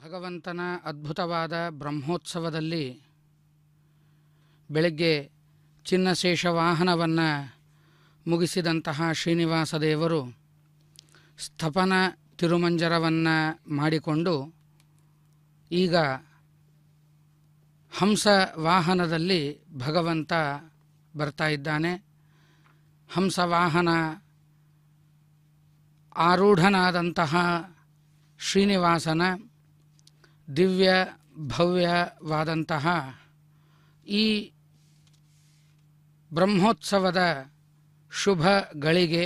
ಭಗವಂತನ ಅದ್ಭುತವಾದ ಬ್ರಹ್ಮೋತ್ಸವದಲ್ಲಿ ಬೆಳಗ್ಗೆ ಚಿನ್ನಶೇಷ ವಾಹನವನ್ನು ಮುಗಿಸಿದಂತಹ ಶ್ರೀನಿವಾಸ ದೇವರು ಸ್ಥಪನ ತಿರುಮಂಜರವನ್ನು ಮಾಡಿಕೊಂಡು ಈಗ ಹಂಸ ವಾಹನದಲ್ಲಿ ಭಗವಂತ ಬರ್ತಾ ಇದ್ದಾನೆ ಹಂಸ ವಾಹನ ಆರೂಢನಾದಂತಹ ಶ್ರೀನಿವಾಸನ ದಿವ್ಯ ಭವ್ಯವಾದಂತಹ ಈ ಬ್ರಹ್ಮೋತ್ಸವದ ಶುಭ ಗಳಿಗೆ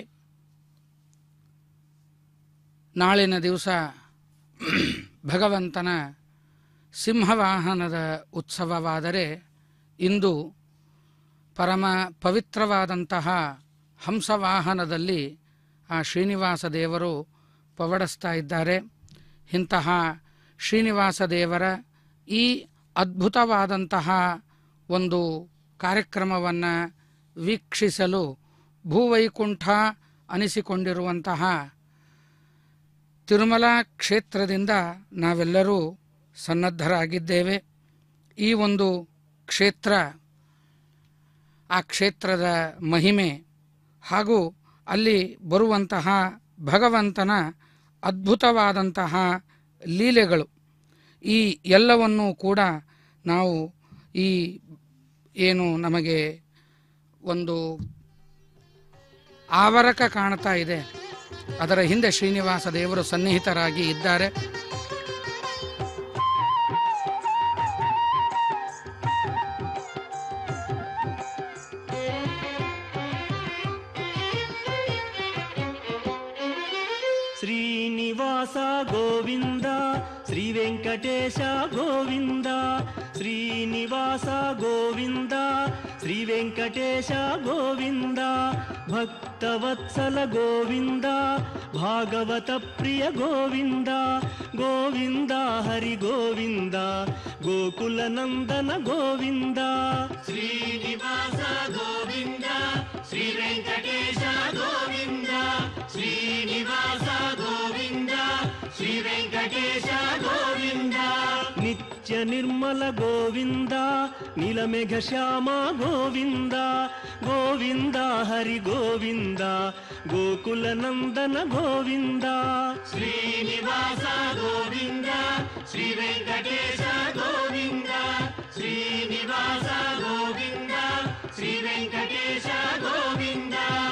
ನಾಳಿನ ದಿವಸ ಭಗವಂತನ ಸಿಂಹವಾಹನದ ಉತ್ಸವವಾದರೆ ಇಂದು ಪರಮ ಪವಿತ್ರವಾದಂತಹ ಹಂಸವಾಹನದಲ್ಲಿ ಆ ಶ್ರೀನಿವಾಸ ದೇವರು ಪವಡಿಸ್ತಾ ಇದ್ದಾರೆ ಇಂತಹ ಶ್ರೀನಿವಾಸ ದೇವರ ಈ ಅದ್ಭುತವಾದಂತಹ ಒಂದು ಕಾರ್ಯಕ್ರಮವನ್ನು ವೀಕ್ಷಿಸಲು ಭೂವೈಕುಂಠ ಅನಿಸಿಕೊಂಡಿರುವಂತಹ ತಿರುಮಲ ಕ್ಷೇತ್ರದಿಂದ ನಾವೆಲ್ಲರೂ ಸನ್ನದ್ಧರಾಗಿದ್ದೇವೆ ಈ ಒಂದು ಕ್ಷೇತ್ರ ಆ ಕ್ಷೇತ್ರದ ಮಹಿಮೆ ಹಾಗೂ ಅಲ್ಲಿ ಬರುವಂತಹ ಭಗವಂತನ ಅದ್ಭುತವಾದಂತಹ ಲೀಲೆಗಳು ಈ ಎಲ್ಲವನ್ನೂ ಕೂಡ ನಾವು ಈ ಏನು ನಮಗೆ ಒಂದು ಆವರಕ ಕಾಣ್ತಾ ಇದೆ ಅದರ ಹಿಂದೆ ಶ್ರೀನಿವಾಸ ದೇವರು ಸನ್ನಿಹಿತರಾಗಿ ಇದ್ದಾರೆ ಶ್ರೀನಿವಾಸ ಗೋವಿಂದ ಶ್ರೀ ವೆಂಕಟೇಶ ಗೋವಿಂದ ಶ್ರೀನಿವಾಸ ಗೋವಿಂದ ಶ್ರೀ ವೆಂಕಟೇಶ ಗೋವಿಂದ ಭಕ್ತವತ್ಸಲ ಗೋವಿಂದ ಭಾಗವತ ಪ್ರಿಯ ಗೋವಿಂದ ಗೋವಿಂದ ಹರಿ ಗೋವಿಂದ ಗೋಕುಲ ನಂದನ ಗೋವಿಂದ ಶ್ರೀನಿವಾಸ ಗೋವಿಂದ ಶ್ರೀ ವೆಂಕಟೇಶ ಗೋವಿಂದ ಶ್ರೀನಿವಾಸ ಗೋವಿಂದ ಶ್ರೀ ವೆಂಕಟೇಶ ಗೋವಿಂದ ನಿತ್ಯ ನಿರ್ಮಲ ಗೋವಿಂದ ನೀಲಮೇಘ ಶ್ಯಾಮ ಗೋವಿಂದ ಗೋವಿಂದ ಹರಿ ಗೋವಿಂದ ಗೋಕುಲ ನಂದನ ಗೋವಿಂದ ಶ್ರೀನಿವಾಸ ಗೋವಿಂದ ಶ್ರೀ ವೆಂಕಟೇಶ ಗೋವಿಂದ ಶ್ರೀನಿವಾಸ ಗೋವಿಂದ ಶ್ರೀ ವೆಂಕಟೇಶ ಗೋವಿಂದ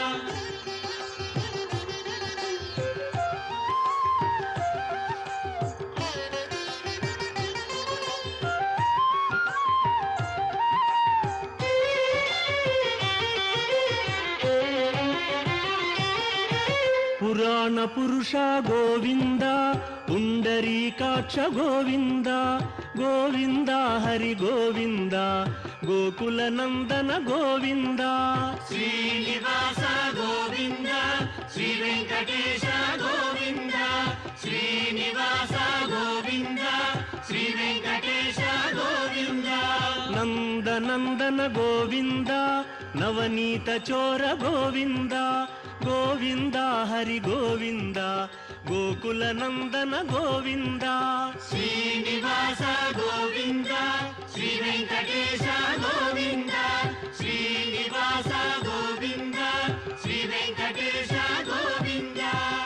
ಪುರಾಣ ಪುರುಷ ಗೋವಿಂದ ಪುಂಡರೀಕಾಕ್ಷ ಗೋವಿಂದ ಗೋವಿಂದ ಹರಿ ಗೋವಿಂದ ಗೋಕುಲ ನಂದನ ಗೋವಿಂದ ಶ್ರೀನಿವಾಸ ಗೋವಿಂದ ಶ್ರೀ ವೆಂಕಟೇಶ ಗೋವಿಂದ ಶ್ರೀನಿವಾಸ ಗೋವಿಂದ ಶ್ರೀ ವೆಂಕಟೇಶ ಗೋವಿಂದ ನಂದ ನಂದನ ಗೋವಿಂದ ನವನೀತ ಚೋರ ಗೋವಿಂದ ಗೋವಿಂದ ಹರಿ ಗೋವಿಂದ ಗೋಕುಲ ನಂದನ ಗೋವಿಂದ ಶ್ರೀನಿವಾಸ ಗೋವಿಂದ ಶ್ರೀ ವೆಂಕಟೇಶ ಗೋವಿಂದ ಶ್ರೀನಿವಾಸ ಗೋವಿಂದ ಶ್ರೀ ವೆಂಕಟೇಶ ಗೋವಿಂದ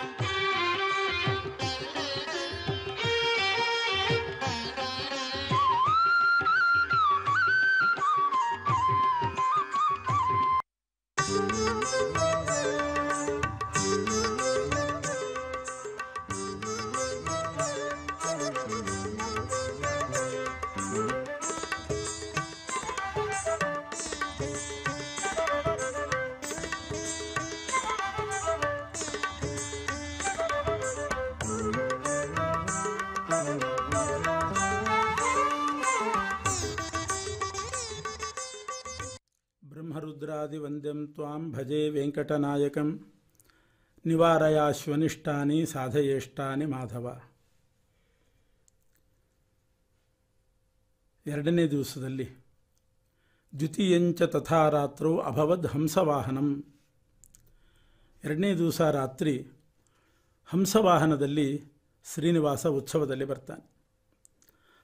ಬ್ರಹ್ಮರುದ್ರಾದಿವಂದ್ಯಂ ತ್ವಾಂ ಭಜೆ ವೆಂಕಟನಾಯಕಂ ನಿವಾರಯಾಶ್ವನಿಷ್ಟಾನಿ ಸಾಧಯೇಷ್ಟಾನಿ ಮಾಧವ ಎರಡನೇ ದಿವಸದಲ್ಲಿ ದ್ವಿತೀಯಂಚ ತಥಾ ರಾತ್ರೌ ಅಭವದ್ ಹಂಸವಾಹನಂ ಎರಡನೇ ದಿವಸ ರಾತ್ರಿ ಹಂಸವಾಹನದಲ್ಲಿ ಶ್ರೀನಿವಾಸ ಉತ್ಸವದಲ್ಲಿ ಬರ್ತಾನೆ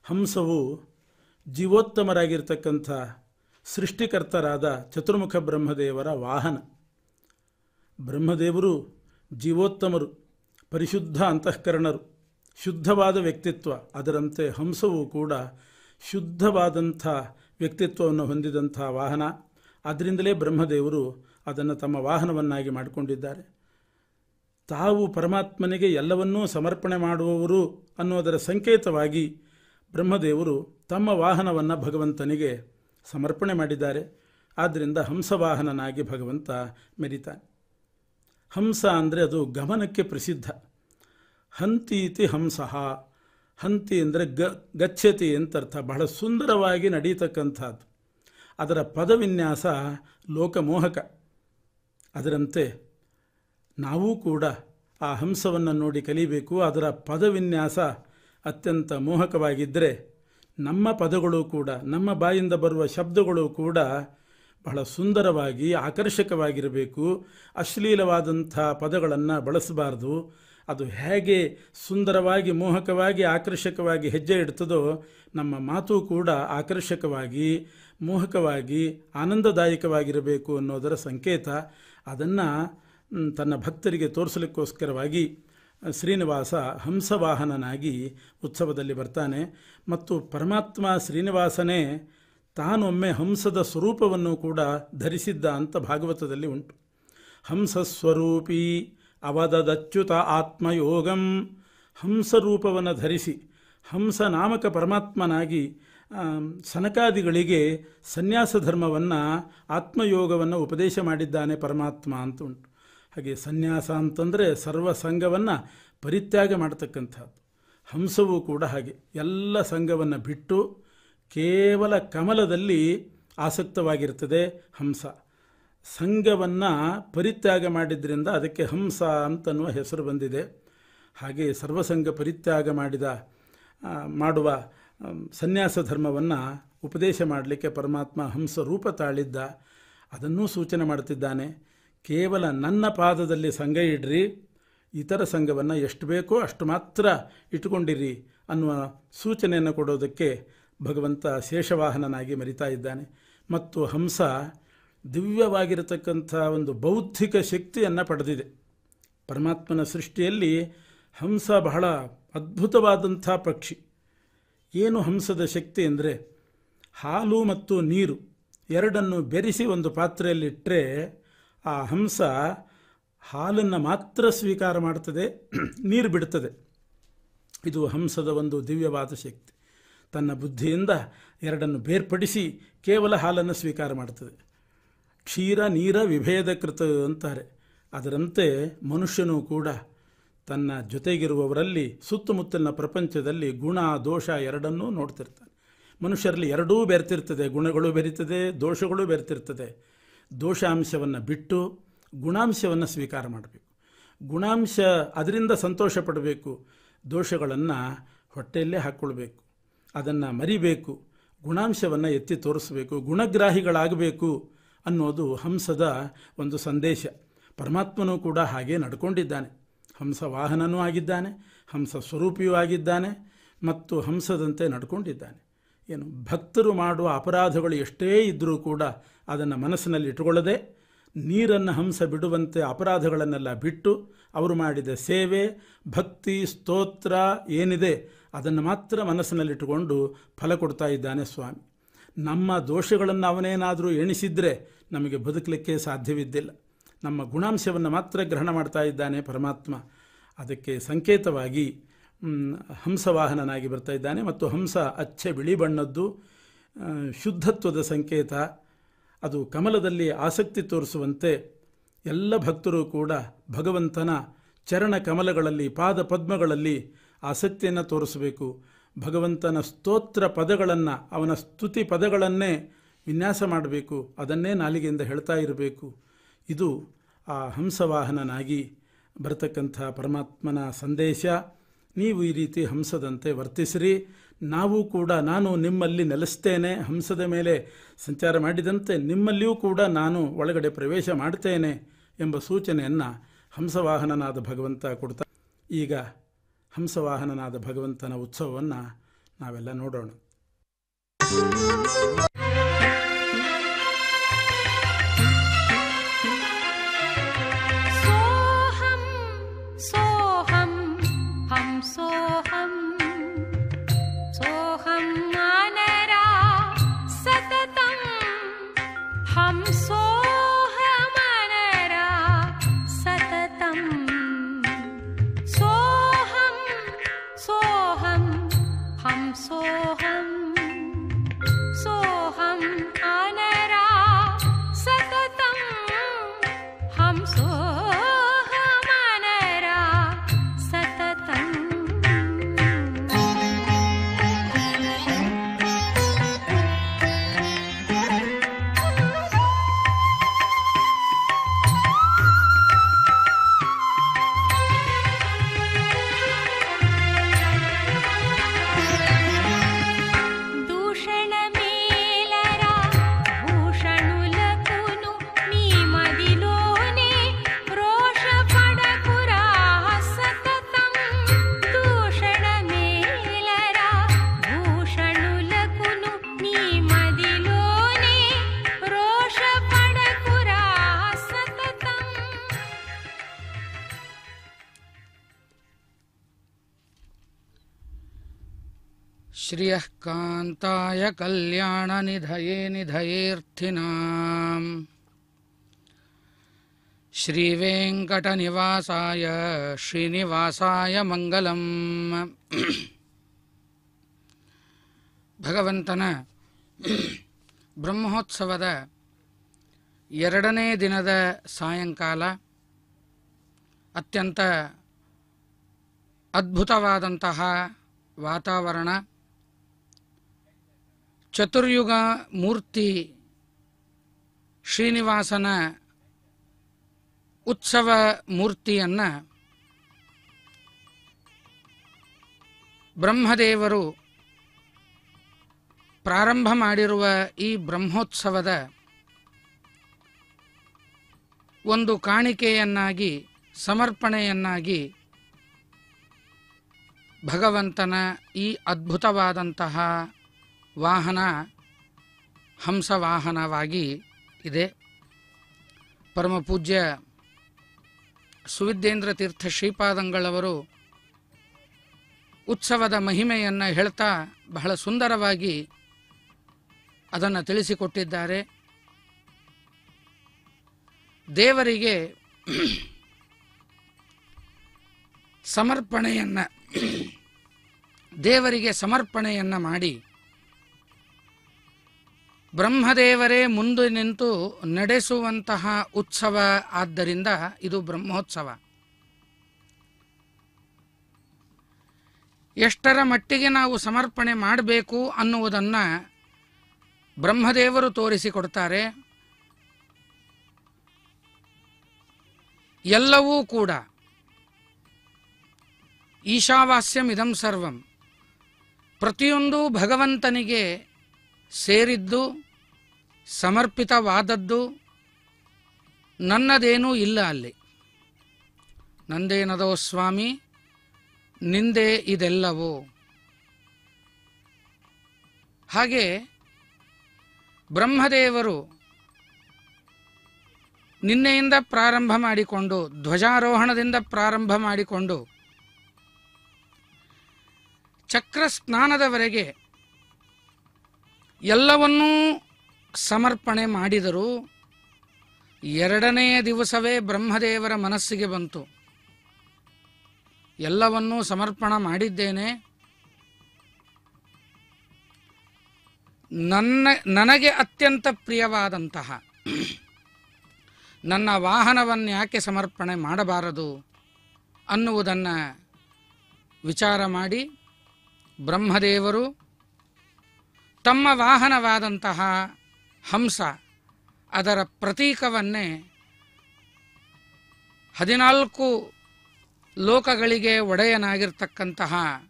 ಹಂಸವು ಜೀವೋತ್ತಮರಾಗಿರ್ತಕ್ಕಂಥ ಸೃಷ್ಟಿಕರ್ತರಾದ ಚತುರ್ಮುಖ ಬ್ರಹ್ಮದೇವರ ವಾಹನ ಬ್ರಹ್ಮದೇವರು ಜೀವೋತ್ತಮರು ಪರಿಶುದ್ಧ ಅಂತಃಕರಣರು ಶುದ್ಧವಾದ ವ್ಯಕ್ತಿತ್ವ ಅದರಂತೆ ಹಂಸವು ಕೂಡ ಶುದ್ಧವಾದಂಥ ವ್ಯಕ್ತಿತ್ವವನ್ನು ಹೊಂದಿದಂಥ ವಾಹನ ಅದರಿಂದಲೇ ಬ್ರಹ್ಮದೇವರು ಅದನ್ನು ತಮ್ಮ ವಾಹನವನ್ನಾಗಿ ಮಾಡಿಕೊಂಡಿದ್ದಾರೆ ತಾವು ಪರಮಾತ್ಮನಿಗೆ ಎಲ್ಲವನ್ನೂ ಸಮರ್ಪಣೆ ಮಾಡುವವರು ಅನ್ನೋದರ ಸಂಕೇತವಾಗಿ ಬ್ರಹ್ಮದೇವರು ತಮ್ಮ ವಾಹನವನ್ನು ಭಗವಂತನಿಗೆ ಸಮರ್ಪಣೆ ಮಾಡಿದ್ದಾರೆ ಆದ್ದರಿಂದ ಹಂಸವಾಹನನಾಗಿ ಭಗವಂತ ಮೆರಿತಾನೆ ಹಂಸ ಅಂದರೆ ಅದು ಗಮನಕ್ಕೆ ಪ್ರಸಿದ್ಧ ಹಂತೀತಿ ಹಂಸಃ ಹಂತಿ ಅಂದರೆ ಗ ಗಚ್ಚತಿ ಅಂತರ್ಥ ಬಹಳ ಸುಂದರವಾಗಿ ನಡೀತಕ್ಕಂಥದ್ದು ಅದರ ಪದವಿನ್ಯಾಸ ಲೋಕಮೋಹಕ ಅದರಂತೆ ನಾವೂ ಕೂಡ ಆ ಹಂಸವನ್ನು ನೋಡಿ ಕಲಿಬೇಕು ಅದರ ಪದವಿನ್ಯಾಸ ಅತ್ಯಂತ ಮೋಹಕವಾಗಿದ್ದರೆ ನಮ್ಮ ಪದಗಳು ಕೂಡ ನಮ್ಮ ಬಾಯಿಂದ ಬರುವ ಶಬ್ದಗಳು ಕೂಡ ಬಹಳ ಸುಂದರವಾಗಿ ಆಕರ್ಷಕವಾಗಿರಬೇಕು ಅಶ್ಲೀಲವಾದಂಥ ಪದಗಳನ್ನು ಬಳಸಬಾರ್ದು ಅದು ಹೇಗೆ ಸುಂದರವಾಗಿ ಮೋಹಕವಾಗಿ ಆಕರ್ಷಕವಾಗಿ ಹೆಜ್ಜೆ ಇಡ್ತದೋ ನಮ್ಮ ಮಾತು ಕೂಡ ಆಕರ್ಷಕವಾಗಿ ಮೋಹಕವಾಗಿ ಆನಂದದಾಯಕವಾಗಿರಬೇಕು ಅನ್ನೋದರ ಸಂಕೇತ ಅದನ್ನು ತನ್ನ ಭಕ್ತರಿಗೆ ತೋರಿಸಲಿಕ್ಕೋಸ್ಕರವಾಗಿ ಶ್ರೀನಿವಾಸ ಹಂಸವಾಹನನಾಗಿ ಉತ್ಸವದಲ್ಲಿ ಬರ್ತಾನೆ ಮತ್ತು ಪರಮಾತ್ಮ ಶ್ರೀನಿವಾಸನೇ ತಾನೊಮ್ಮೆ ಹಂಸದ ಸ್ವರೂಪವನ್ನು ಕೂಡ ಧರಿಸಿದ್ದ ಅಂತ ಭಾಗವತದಲ್ಲಿ ಉಂಟು ಹಂಸಸ್ವರೂಪಿ ಅವದದಚ್ಯುತ ಆತ್ಮಯೋಗಂ ಹಂಸರೂಪವನ್ನು ಧರಿಸಿ ಹಂಸ ನಾಮಕ ಪರಮಾತ್ಮನಾಗಿ ಸನಕಾದಿಗಳಿಗೆ ಸನ್ಯಾಸ ಧರ್ಮವನ್ನು ಆತ್ಮಯೋಗವನ್ನು ಉಪದೇಶ ಮಾಡಿದ್ದಾನೆ ಪರಮಾತ್ಮ ಅಂತ ಉಂಟು ಹಾಗೆ ಸನ್ಯಾಸ ಅಂತಂದರೆ ಸರ್ವ ಸಂಘವನ್ನು ಪರಿತ್ಯಾಗ ಮಾಡತಕ್ಕಂಥದ್ದು ಹಂಸವೂ ಕೂಡ ಹಾಗೆ ಎಲ್ಲ ಸಂಘವನ್ನು ಬಿಟ್ಟು ಕೇವಲ ಕಮಲದಲ್ಲಿ ಆಸಕ್ತವಾಗಿರ್ತದೆ ಹಂಸ ಸಂಘವನ್ನು ಪರಿತ್ಯಾಗ ಮಾಡಿದ್ರಿಂದ ಅದಕ್ಕೆ ಹಂಸ ಅಂತನ್ನುವ ಹೆಸರು ಬಂದಿದೆ ಹಾಗೆ ಸರ್ವಸಂಘ ಪರಿತ್ಯಾಗ ಮಾಡಿದ ಮಾಡುವ ಸನ್ಯಾಸ ಧರ್ಮವನ್ನು ಉಪದೇಶ ಮಾಡಲಿಕ್ಕೆ ಪರಮಾತ್ಮ ಹಂಸ ರೂಪ ತಾಳಿದ್ದ ಅದನ್ನೂ ಸೂಚನೆ ಮಾಡ್ತಿದ್ದಾನೆ ಕೇವಲ ನನ್ನ ಪಾದದಲ್ಲಿ ಸಂಘ ಇಡ್ರಿ ಇತರ ಸಂಘವನ್ನು ಎಷ್ಟು ಬೇಕೋ ಅಷ್ಟು ಮಾತ್ರ ಇಟ್ಟುಕೊಂಡಿರಿ ಅನ್ನುವ ಸೂಚನೆಯನ್ನು ಕೊಡೋದಕ್ಕೆ ಭಗವಂತ ಶೇಷವಾಹನನಾಗಿ ಮರಿತಾ ಇದ್ದಾನೆ ಮತ್ತು ಹಂಸ ದಿವ್ಯವಾಗಿರತಕ್ಕಂಥ ಒಂದು ಬೌದ್ಧಿಕ ಶಕ್ತಿಯನ್ನು ಪಡೆದಿದೆ ಪರಮಾತ್ಮನ ಸೃಷ್ಟಿಯಲ್ಲಿ ಹಂಸ ಬಹಳ ಅದ್ಭುತವಾದಂಥ ಪಕ್ಷಿ ಏನು ಹಂಸದ ಶಕ್ತಿ ಅಂದರೆ ಹಾಲು ಮತ್ತು ನೀರು ಎರಡನ್ನು ಬೆರೆಸಿ ಒಂದು ಪಾತ್ರೆಯಲ್ಲಿಟ್ಟರೆ ಆ ಹಂಸ ಹಾಲನ್ನು ಮಾತ್ರ ಸ್ವೀಕಾರ ಮಾಡ್ತದೆ ನೀರು ಬಿಡ್ತದೆ ಇದು ಹಂಸದ ಒಂದು ದಿವ್ಯವಾದ ಶಕ್ತಿ ತನ್ನ ಬುದ್ಧಿಯಿಂದ ಎರಡನ್ನು ಬೇರ್ಪಡಿಸಿ ಕೇವಲ ಹಾಲನ್ನು ಸ್ವೀಕಾರ ಮಾಡ್ತದೆ ಕ್ಷೀರ ನೀರ ವಿಭೇದಕೃತ ಅಂತಾರೆ ಅದರಂತೆ ಮನುಷ್ಯನೂ ಕೂಡ ತನ್ನ ಜೊತೆಗಿರುವವರಲ್ಲಿ ಸುತ್ತಮುತ್ತಲಿನ ಪ್ರಪಂಚದಲ್ಲಿ ಗುಣ ದೋಷ ಎರಡನ್ನೂ ನೋಡ್ತಿರ್ತಾನೆ ಮನುಷ್ಯರಲ್ಲಿ ಎರಡೂ ಬೆರ್ತಿರ್ತದೆ ಗುಣಗಳು ಬೆರೀತದೆ ದೋಷಗಳು ಬೆರ್ತಿರ್ತದೆ ದೋಷಾಂಶವನ್ನು ಬಿಟ್ಟು ಗುಣಾಂಶವನ್ನು ಸ್ವೀಕಾರ ಮಾಡಬೇಕು ಗುಣಾಂಶ ಅದರಿಂದ ಸಂತೋಷ ಪಡಬೇಕು ದೋಷಗಳನ್ನು ಹೊಟ್ಟೆಯಲ್ಲೇ ಹಾಕ್ಕೊಳ್ಬೇಕು ಅದನ್ನು ಮರಿಬೇಕು ಗುಣಾಂಶವನ್ನು ಎತ್ತಿ ತೋರಿಸಬೇಕು ಗುಣಗ್ರಾಹಿಗಳಾಗಬೇಕು ಅನ್ನೋದು ಹಂಸದ ಒಂದು ಸಂದೇಶ ಪರಮಾತ್ಮನೂ ಕೂಡ ಹಾಗೆ ನಡ್ಕೊಂಡಿದ್ದಾನೆ ಹಂಸ ವಾಹನನೂ ಆಗಿದ್ದಾನೆ ಹಂಸ ಸ್ವರೂಪಿಯೂ ಆಗಿದ್ದಾನೆ ಮತ್ತು ಹಂಸದಂತೆ ನಡ್ಕೊಂಡಿದ್ದಾನೆ ಏನು ಭಕ್ತರು ಮಾಡುವ ಅಪರಾಧಗಳು ಎಷ್ಟೇ ಇದ್ದರೂ ಕೂಡ ಅದನ್ನು ಮನಸ್ಸಿನಲ್ಲಿ ಇಟ್ಟುಕೊಳ್ಳದೆ ನೀರನ್ನು ಹಂಸ ಬಿಡುವಂತೆ ಅಪರಾಧಗಳನ್ನೆಲ್ಲ ಬಿಟ್ಟು ಅವರು ಮಾಡಿದ ಸೇವೆ ಭಕ್ತಿ ಸ್ತೋತ್ರ ಏನಿದೆ ಅದನ್ನು ಮಾತ್ರ ಮನಸ್ಸಿನಲ್ಲಿಟ್ಟುಕೊಂಡು ಫಲ ಕೊಡ್ತಾ ಇದ್ದಾನೆ ಸ್ವಾಮಿ ನಮ್ಮ ದೋಷಗಳನ್ನು ಅವನೇನಾದರೂ ಎಣಿಸಿದರೆ ನಮಗೆ ಬದುಕಲಿಕ್ಕೆ ಸಾಧ್ಯವಿದ್ದಿಲ್ಲ ನಮ್ಮ ಗುಣಾಂಶವನ್ನು ಮಾತ್ರ ಗ್ರಹಣ ಮಾಡ್ತಾ ಇದ್ದಾನೆ ಪರಮಾತ್ಮ ಅದಕ್ಕೆ ಸಂಕೇತವಾಗಿ ಹಂಸವಾಹನನಾಗಿ ಬರ್ತಾ ಇದ್ದಾನೆ ಮತ್ತು ಹಂಸ ಅಚ್ಚೆ ಬಿಳಿ ಬಣ್ಣದ್ದು ಶುದ್ಧತ್ವದ ಸಂಕೇತ ಅದು ಕಮಲದಲ್ಲಿ ಆಸಕ್ತಿ ತೋರಿಸುವಂತೆ ಎಲ್ಲ ಭಕ್ತರು ಕೂಡ ಭಗವಂತನ ಚರಣ ಕಮಲಗಳಲ್ಲಿ ಪಾದ ಪದ್ಮಗಳಲ್ಲಿ ಆಸಕ್ತಿಯನ್ನು ತೋರಿಸಬೇಕು ಭಗವಂತನ ಸ್ತೋತ್ರ ಪದಗಳನ್ನು ಅವನ ಸ್ತುತಿ ಪದಗಳನ್ನೇ ವಿನ್ಯಾಸ ಮಾಡಬೇಕು ಅದನ್ನೇ ನಾಲಿಗೆಯಿಂದ ಹೇಳ್ತಾ ಇರಬೇಕು ಇದು ಆ ಹಂಸವಾಹನನಾಗಿ ಬರತಕ್ಕಂಥ ಪರಮಾತ್ಮನ ಸಂದೇಶ ನೀವು ಈ ರೀತಿ ಹಂಸದಂತೆ ವರ್ತಿಸಿರಿ ನಾವು ಕೂಡ ನಾನು ನಿಮ್ಮಲ್ಲಿ ನೆಲೆಸ್ತೇನೆ ಹಂಸದ ಮೇಲೆ ಸಂಚಾರ ಮಾಡಿದಂತೆ ನಿಮ್ಮಲ್ಲಿಯೂ ಕೂಡ ನಾನು ಒಳಗಡೆ ಪ್ರವೇಶ ಮಾಡ್ತೇನೆ ಎಂಬ ಸೂಚನೆಯನ್ನು ಹಂಸವಾಹನನಾದ ಭಗವಂತ ಕೊಡ್ತಾ ಈಗ ಹಂಸವಾಹನನಾದ ಭಗವಂತನ ಉತ್ಸವವನ್ನು ನಾವೆಲ್ಲ ನೋಡೋಣ सोऽहं सोऽहं हं सोऽहं सोऽहं मानरा सततं हं सोऽहमनरा सततं सोऽहं सोऽहं हं सोऽहं सोऽहं अनरा सततं हं सोऽहमनरा सततम् దూషణమేలరా భూషణులకును నీ మదిలోనే రోషపడకురా సతతం దూషణమేలరా భూషణులకును నీ మదిలోనే రోషపడకురా సతతం श्रियः कान्ताय कल्याणनिधये निधयेऽर्थिनाम् श्रीवेङ्कटनिवासाय ಶ್ರೀನಿವಾಸಾಯ ಮಂಗಲಂ ಭಗವಂತನ ಬ್ರಹ್ಮೋತ್ಸವದ ಎರಡನೇ ದಿನದ ಸಾಯಂಕಾಲ ಅತ್ಯಂತ ಅದ್ಭುತವಾದಂತಹ ವಾತಾವರಣ ಚತುರ್ಯುಗ ಮೂರ್ತಿ ಶ್ರೀನಿವಾಸನ ಉತ್ಸವ ಮೂರ್ತಿಯನ್ನು ಬ್ರಹ್ಮದೇವರು ಪ್ರಾರಂಭ ಮಾಡಿರುವ ಈ ಬ್ರಹ್ಮೋತ್ಸವದ ಒಂದು ಕಾಣಿಕೆಯನ್ನಾಗಿ ಸಮರ್ಪಣೆಯನ್ನಾಗಿ ಭಗವಂತನ ಈ ಅದ್ಭುತವಾದಂತಹ ವಾಹನ ಹಂಸವಾಹನವಾಗಿ ಇದೆ ಪರಮ ಪೂಜ್ಯ ಸುವಿದ್ಯೇಂದ್ರ ತೀರ್ಥ ಶ್ರೀಪಾದಂಗಳವರು ಉತ್ಸವದ ಮಹಿಮೆಯನ್ನು ಹೇಳ್ತಾ ಬಹಳ ಸುಂದರವಾಗಿ ಅದನ್ನು ತಿಳಿಸಿಕೊಟ್ಟಿದ್ದಾರೆ ದೇವರಿಗೆ ಸಮರ್ಪಣೆಯನ್ನು ದೇವರಿಗೆ ಸಮರ್ಪಣೆಯನ್ನು ಮಾಡಿ ಬ್ರಹ್ಮದೇವರೇ ಮುಂದೆ ನಿಂತು ನಡೆಸುವಂತಹ ಉತ್ಸವ ಆದ್ದರಿಂದ ಇದು ಬ್ರಹ್ಮೋತ್ಸವ ಎಷ್ಟರ ಮಟ್ಟಿಗೆ ನಾವು ಸಮರ್ಪಣೆ ಮಾಡಬೇಕು ಅನ್ನುವುದನ್ನು ಬ್ರಹ್ಮದೇವರು ತೋರಿಸಿಕೊಡ್ತಾರೆ ಎಲ್ಲವೂ ಕೂಡ ಈಶಾವಾಸ್ಯಂ ಇದಂ ಸರ್ವಂ ಪ್ರತಿಯೊಂದು ಭಗವಂತನಿಗೆ ಸೇರಿದ್ದು ಸಮರ್ಪಿತವಾದದ್ದು ನನ್ನದೇನೂ ಇಲ್ಲ ಅಲ್ಲಿ ನಂದೇನದೋ ಸ್ವಾಮಿ ನಿಂದೆ ಇದೆಲ್ಲವೋ ಹಾಗೆ ಬ್ರಹ್ಮದೇವರು ನಿನ್ನೆಯಿಂದ ಪ್ರಾರಂಭ ಮಾಡಿಕೊಂಡು ಧ್ವಜಾರೋಹಣದಿಂದ ಪ್ರಾರಂಭ ಮಾಡಿಕೊಂಡು ಚಕ್ರ ಸ್ನಾನದವರೆಗೆ ಎಲ್ಲವನ್ನೂ ಸಮರ್ಪಣೆ ಮಾಡಿದರು ಎರಡನೆಯ ದಿವಸವೇ ಬ್ರಹ್ಮದೇವರ ಮನಸ್ಸಿಗೆ ಬಂತು ಎಲ್ಲವನ್ನೂ ಸಮರ್ಪಣ ಮಾಡಿದ್ದೇನೆ ನನ್ನ ನನಗೆ ಅತ್ಯಂತ ಪ್ರಿಯವಾದಂತಹ ನನ್ನ ವಾಹನವನ್ನು ಯಾಕೆ ಸಮರ್ಪಣೆ ಮಾಡಬಾರದು ಅನ್ನುವುದನ್ನು ವಿಚಾರ ಮಾಡಿ ಬ್ರಹ್ಮದೇವರು ತಮ್ಮ ವಾಹನವಾದಂತಹ ಹಂಸ ಅದರ ಪ್ರತೀಕವನ್ನೇ ಹದಿನಾಲ್ಕು ಲೋಕಗಳಿಗೆ ಒಡೆಯನಾಗಿರ್ತಕ್ಕಂತಹ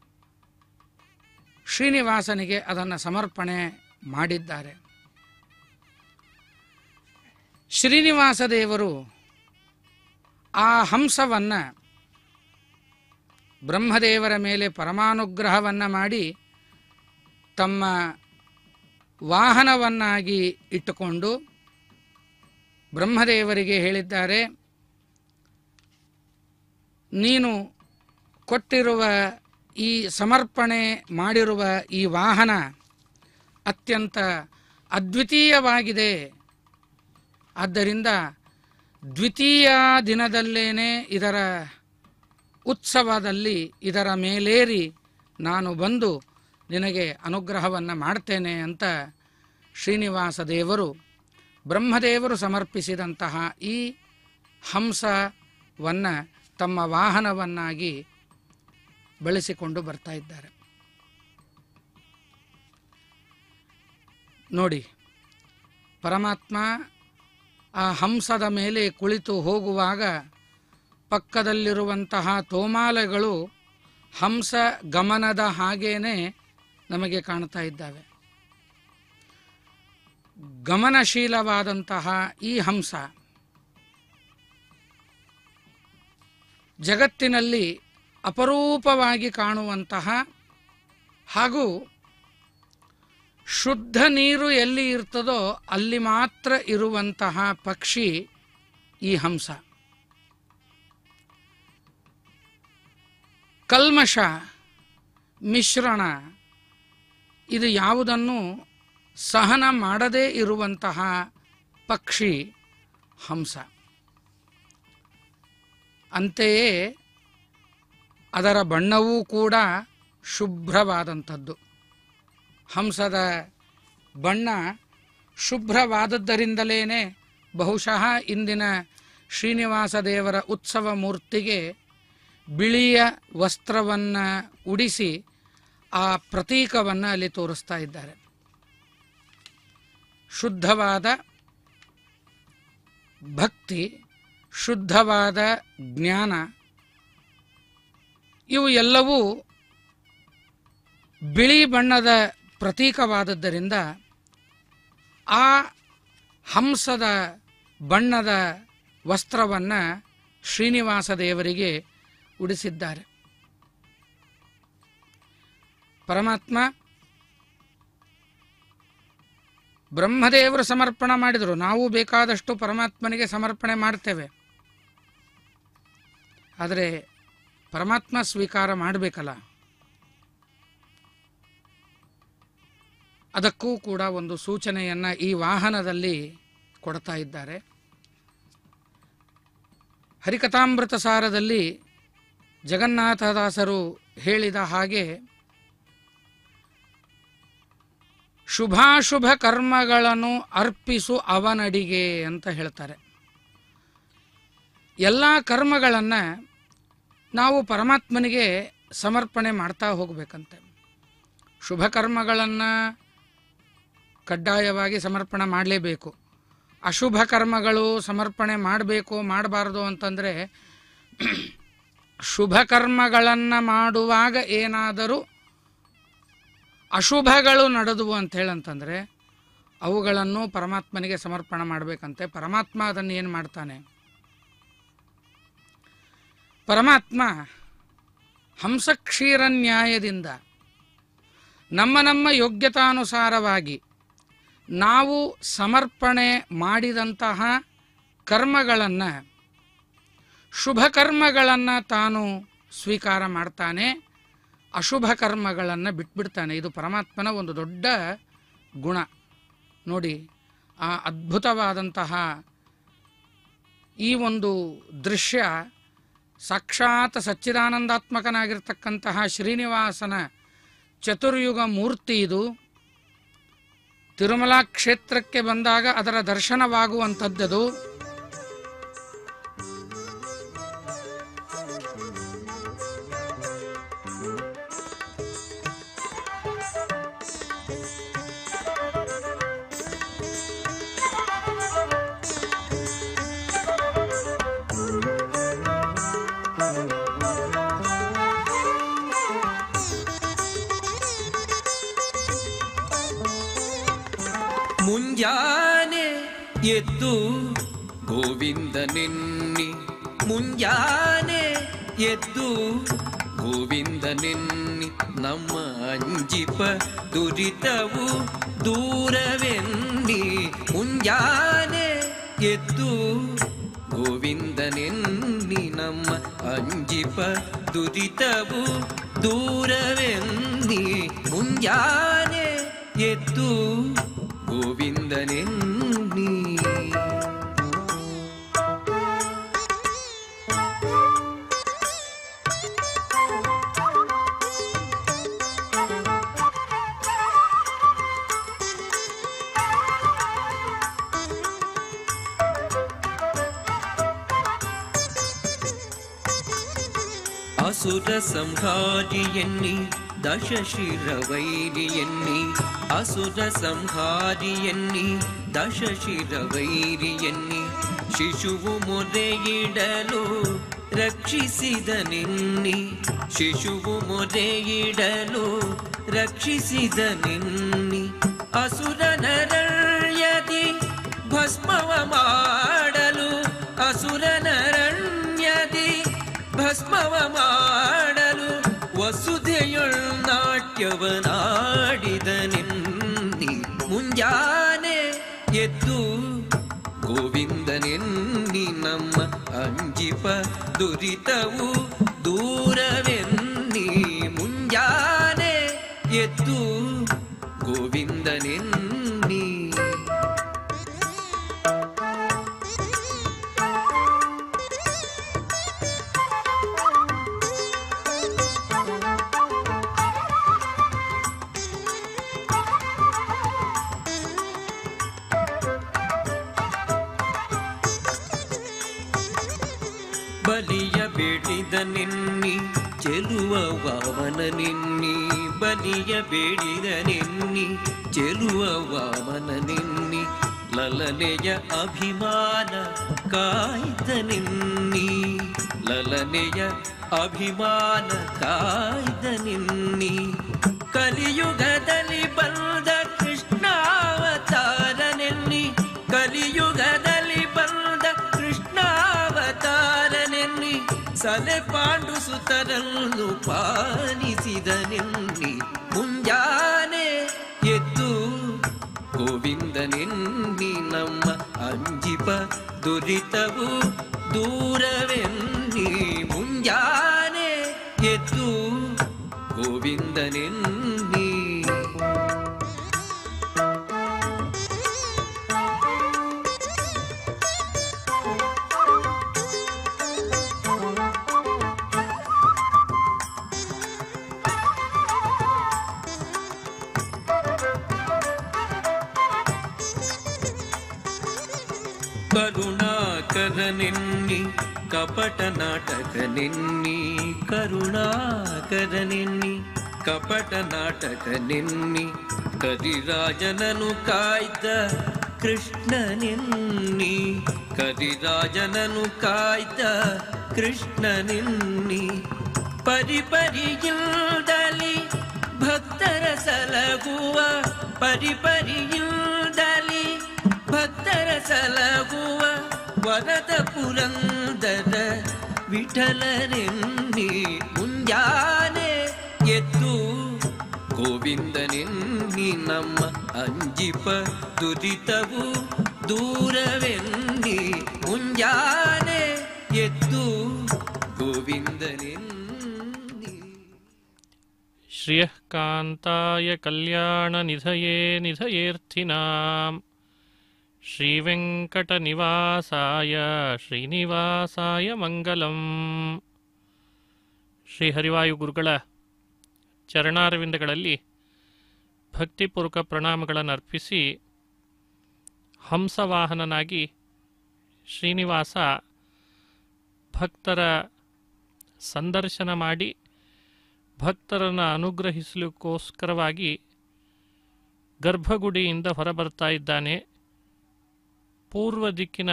ಶ್ರೀನಿವಾಸನಿಗೆ ಅದನ್ನು ಸಮರ್ಪಣೆ ಮಾಡಿದ್ದಾರೆ ಶ್ರೀನಿವಾಸ ದೇವರು ಆ ಹಂಸವನ್ನು ಬ್ರಹ್ಮದೇವರ ಮೇಲೆ ಪರಮಾನುಗ್ರಹವನ್ನು ಮಾಡಿ ತಮ್ಮ ವಾಹನವನ್ನಾಗಿ ಇಟ್ಟುಕೊಂಡು ಬ್ರಹ್ಮದೇವರಿಗೆ ಹೇಳಿದ್ದಾರೆ ನೀನು ಕೊಟ್ಟಿರುವ ಈ ಸಮರ್ಪಣೆ ಮಾಡಿರುವ ಈ ವಾಹನ ಅತ್ಯಂತ ಅದ್ವಿತೀಯವಾಗಿದೆ ಆದ್ದರಿಂದ ದ್ವಿತೀಯ ದಿನದಲ್ಲೇನೆ ಇದರ ಉತ್ಸವದಲ್ಲಿ ಇದರ ಮೇಲೇರಿ ನಾನು ಬಂದು ನಿನಗೆ ಅನುಗ್ರಹವನ್ನು ಮಾಡ್ತೇನೆ ಅಂತ ಶ್ರೀನಿವಾಸ ದೇವರು ಬ್ರಹ್ಮದೇವರು ಸಮರ್ಪಿಸಿದಂತಹ ಈ ಹಂಸವನ್ನು ತಮ್ಮ ವಾಹನವನ್ನಾಗಿ ಬಳಸಿಕೊಂಡು ಬರ್ತಾ ಇದ್ದಾರೆ ನೋಡಿ ಪರಮಾತ್ಮ ಆ ಹಂಸದ ಮೇಲೆ ಕುಳಿತು ಹೋಗುವಾಗ ಪಕ್ಕದಲ್ಲಿರುವಂತಹ ತೋಮಾಲೆಗಳು ಹಂಸ ಗಮನದ ಹಾಗೇನೆ ನಮಗೆ ಕಾಣ್ತಾ ಇದ್ದಾವೆ ಗಮನಶೀಲವಾದಂತಹ ಈ ಹಂಸ ಜಗತ್ತಿನಲ್ಲಿ ಅಪರೂಪವಾಗಿ ಕಾಣುವಂತಹ ಹಾಗೂ ಶುದ್ಧ ನೀರು ಎಲ್ಲಿ ಇರ್ತದೋ ಅಲ್ಲಿ ಮಾತ್ರ ಇರುವಂತಹ ಪಕ್ಷಿ ಈ ಹಂಸ ಕಲ್ಮಶ ಮಿಶ್ರಣ ಇದು ಯಾವುದನ್ನು ಸಹನ ಮಾಡದೇ ಇರುವಂತಹ ಪಕ್ಷಿ ಹಂಸ ಅಂತೆಯೇ ಅದರ ಬಣ್ಣವೂ ಕೂಡ ಶುಭ್ರವಾದಂಥದ್ದು ಹಂಸದ ಬಣ್ಣ ಶುಭ್ರವಾದದ್ದರಿಂದಲೇ ಬಹುಶಃ ಇಂದಿನ ಶ್ರೀನಿವಾಸ ದೇವರ ಉತ್ಸವ ಮೂರ್ತಿಗೆ ಬಿಳಿಯ ವಸ್ತ್ರವನ್ನು ಉಡಿಸಿ ಆ ಪ್ರತೀಕವನ್ನು ಅಲ್ಲಿ ತೋರಿಸ್ತಾ ಇದ್ದಾರೆ ಶುದ್ಧವಾದ ಭಕ್ತಿ ಶುದ್ಧವಾದ ಜ್ಞಾನ ಇವು ಎಲ್ಲವೂ ಬಿಳಿ ಬಣ್ಣದ ಪ್ರತೀಕವಾದದ್ದರಿಂದ ಆ ಹಂಸದ ಬಣ್ಣದ ವಸ್ತ್ರವನ್ನು ಶ್ರೀನಿವಾಸ ದೇವರಿಗೆ ಉಡಿಸಿದ್ದಾರೆ ಪರಮಾತ್ಮ ಬ್ರಹ್ಮದೇವರು ಸಮರ್ಪಣೆ ಮಾಡಿದರು ನಾವು ಬೇಕಾದಷ್ಟು ಪರಮಾತ್ಮನಿಗೆ ಸಮರ್ಪಣೆ ಮಾಡ್ತೇವೆ ಆದರೆ ಪರಮಾತ್ಮ ಸ್ವೀಕಾರ ಮಾಡಬೇಕಲ್ಲ ಅದಕ್ಕೂ ಕೂಡ ಒಂದು ಸೂಚನೆಯನ್ನು ಈ ವಾಹನದಲ್ಲಿ ಕೊಡ್ತಾ ಇದ್ದಾರೆ ಹರಿಕಥಾಮೃತ ಸಾರದಲ್ಲಿ ಜಗನ್ನಾಥದಾಸರು ಹೇಳಿದ ಹಾಗೆ ಶುಭಾಶುಭ ಕರ್ಮಗಳನ್ನು ಅರ್ಪಿಸು ಅವನಡಿಗೆ ಅಂತ ಹೇಳ್ತಾರೆ ಎಲ್ಲ ಕರ್ಮಗಳನ್ನು ನಾವು ಪರಮಾತ್ಮನಿಗೆ ಸಮರ್ಪಣೆ ಮಾಡ್ತಾ ಹೋಗಬೇಕಂತೆ ಶುಭ ಕರ್ಮಗಳನ್ನು ಕಡ್ಡಾಯವಾಗಿ ಸಮರ್ಪಣೆ ಮಾಡಲೇಬೇಕು ಅಶುಭ ಕರ್ಮಗಳು ಸಮರ್ಪಣೆ ಮಾಡಬೇಕು ಮಾಡಬಾರ್ದು ಅಂತಂದರೆ ಶುಭ ಕರ್ಮಗಳನ್ನು ಮಾಡುವಾಗ ಏನಾದರೂ ಅಶುಭಗಳು ನಡೆದವು ಅಂತ ಹೇಳಂತಂದರೆ ಅವುಗಳನ್ನು ಪರಮಾತ್ಮನಿಗೆ ಸಮರ್ಪಣೆ ಮಾಡಬೇಕಂತೆ ಪರಮಾತ್ಮ ಅದನ್ನು ಏನು ಮಾಡ್ತಾನೆ ಪರಮಾತ್ಮ ಹಂಸಕ್ಷೀರ ನ್ಯಾಯದಿಂದ ನಮ್ಮ ನಮ್ಮ ಯೋಗ್ಯತಾನುಸಾರವಾಗಿ ನಾವು ಸಮರ್ಪಣೆ ಮಾಡಿದಂತಹ ಕರ್ಮಗಳನ್ನು ಶುಭ ಕರ್ಮಗಳನ್ನು ತಾನು ಸ್ವೀಕಾರ ಮಾಡ್ತಾನೆ ಅಶುಭ ಕರ್ಮಗಳನ್ನು ಬಿಟ್ಬಿಡ್ತಾನೆ ಇದು ಪರಮಾತ್ಮನ ಒಂದು ದೊಡ್ಡ ಗುಣ ನೋಡಿ ಆ ಅದ್ಭುತವಾದಂತಹ ಈ ಒಂದು ದೃಶ್ಯ ಸಾಕ್ಷಾತ್ ಸಚ್ಚಿದಾನಂದಾತ್ಮಕನಾಗಿರ್ತಕ್ಕಂತಹ ಶ್ರೀನಿವಾಸನ ಚತುರ್ಯುಗ ಮೂರ್ತಿ ಇದು ತಿರುಮಲಾ ಕ್ಷೇತ್ರಕ್ಕೆ ಬಂದಾಗ ಅದರ ದರ್ಶನವಾಗುವಂಥದ್ದದು ಮುಂಜಾನೆ ಎದ್ದು ಗೋವಿಂದ ನಿನ್ನಿ ಮುಂಜಾನೆ ಎದ್ದು ಗೋವಿಂದ ನಿನ್ನಿ ನಮ್ಮ ಅಂಜಿಪ ದುರಿತವು ದೂರವೆನ್ನಿ ಮುಂಜಾನೆ ಎದ್ದು ಗೋವಿಂದನೆನ್ನಿ ನಮ್ಮ ಅಂಜಿಪ ದುರಿತವು ದೂರವೆನ್ನಿ ಮುಂಜಾನೆ ಎದ್ದು ಗೋವಿಂದನೆನ್ನಿ ಅಸುರ ಸಂಹಾರಿ ಎನ್ನಿ ದಶಶಿರವೈರಿ ಎನ್ನಿ ಅಸುರ ಸಂಹಾರಿ ಎನ್ನಿ ದಶಶಿರವೈರಿ ಎನ್ನಿ ಶಿಶುವು ಮೊರೆಯಿಡಲು ರಕ್ಷಿಸಿದ ನಿನ್ನಿ ಶಿಶುವು ಮೊರೆಯಿಡಲು ರಕ್ಷಿಸಿದ ನಿನ್ನಿ ಅಸುರ ನರಳ್ಯದಿ ಭಸ್ಮವ ಮಾಡಲು ಅಸುರ ನರಣ್ಯದಿ ಭಸ್ಮವ ಮಾಡಲು ವಸುಧೆಯೊಳ್ ನಾಟ್ಯವನಾಡಿದ ನಿನ್ನಿ ಮುಂಜಾನೆ ಎದ್ದು ಗೋವಿಂದನೆನ್ನಿ ನಮ್ಮ ಅಂಜಿಪ ದುರಿತವು ದೂರವೆನ್ನಿ ಮುಂಜಾನೆ ಎದ್ದು ಗೋವಿಂದನೆನ್ನಿ ಬಲಿಯ ಬೇಡಿದ ನಿನ್ನಿ ಚೆಲುವ ವಾಮನ ನಿನ್ನಿ ಬಲಿಯ ಬೇಡಿದ ನಿನ್ನಿ ಚೆಲುವ ವಾಮನ ನಿನ್ನಿ ಲಲನೆಯ ಅಭಿಮಾನ ಕಾಯ್ದ ನಿನ್ನಿ ಲಲನೆಯ ಅಭಿಮಾನ ಕಾಯ್ದ ನಿನ್ನಿ ಕಲಿಯುಗದಲ್ಲಿ ಬಂದ ಕೃಷ್ಣಾವತಾರ ನೆನ್ನಿ ಕಲಿಯುಗದಲ್ಲಿ ಬಂದ ಕೃಷ್ಣಾವತಾರ ನೆನ್ನಿ ಸಲೆ ಪಾಂಡು ಸುತರನ್ನು ಪಾಲಿಸಿದ ನೆನ್ನಿ ಮುಂಜಾನೆ ಎದ್ದು ಗೋವಿಂದನೆನ್ನಿ ನಮ್ಮ ಅಂಜಿಪ ದುರಿತವು ದೂರವೆನ್ನಿ ಮುಂಜಾನೆ ಎದ್ದು ಗೋವಿಂದನೆನ್ನಿ ಕರುಣಾಕರ ನಿನ್ನಿ ಕಪಟ ನಾಟಕ ನಿನ್ನಿ ಕರುಣಾಕರ ನಿನ್ನಿ ಕಪಟ ನಾಟಕ ನಿನ್ನಿ ಕರಿರಾಜನನು ಕಾಯ್ದ ಕೃಷ್ಣ ನಿನ್ನಿ ಕರಿರಾಜನನು ಕಾಯ್ದ ಕೃಷ್ಣ ನಿನ್ನಿ ಪರಿಪರಿಯಿಲ್ದಲಿ ಭಕ್ತರ ಸಲಗುವ ಪರಿಪರಿಯಿಲ್ದಲಿ ಭಕ್ತರ ಸಲಗುವ ವರದ ಪುರಂದರ ವಿಠಲರೆನ್ನಿ ಮುಂಜಾನೆ ಎದ್ದು ಗೋವಿಂದನೆನ್ನಿ ನಮ್ಮ ಅಂಜಿಪ ದುರಿತವು ದೂರವೆನ್ನಿ ಮುಂಜಾನೆ ಎದ್ದು ಗೋವಿಂದನೆನ್ನಿ श्रियः कान्ताय कल्याणनिधये निधयेऽर्थिनाम् श्रीवेङ्कटनिवासाय ಶ್ರೀನಿವಾಸಾಯ ಮಂಗಲಂ ಶ್ರೀ ಹರಿವಾಯು ಗುರುಗಳ ಚರಣಾರವಿಂದಗಳಲ್ಲಿ ಭಕ್ತಿಪೂರ್ವಕ ಪ್ರಣಾಮಗಳನ್ನು ಅರ್ಪಿಸಿ ಹಂಸವಾಹನನಾಗಿ ಶ್ರೀನಿವಾಸ ಭಕ್ತರ ಸಂದರ್ಶನ ಮಾಡಿ ಭಕ್ತರನ್ನು ಅನುಗ್ರಹಿಸಲಿಕ್ಕೋಸ್ಕರವಾಗಿ ಗರ್ಭಗುಡಿಯಿಂದ ಹೊರಬರ್ತಾ ಇದ್ದಾನೆ ಪೂರ್ವ ದಿಕ್ಕಿನ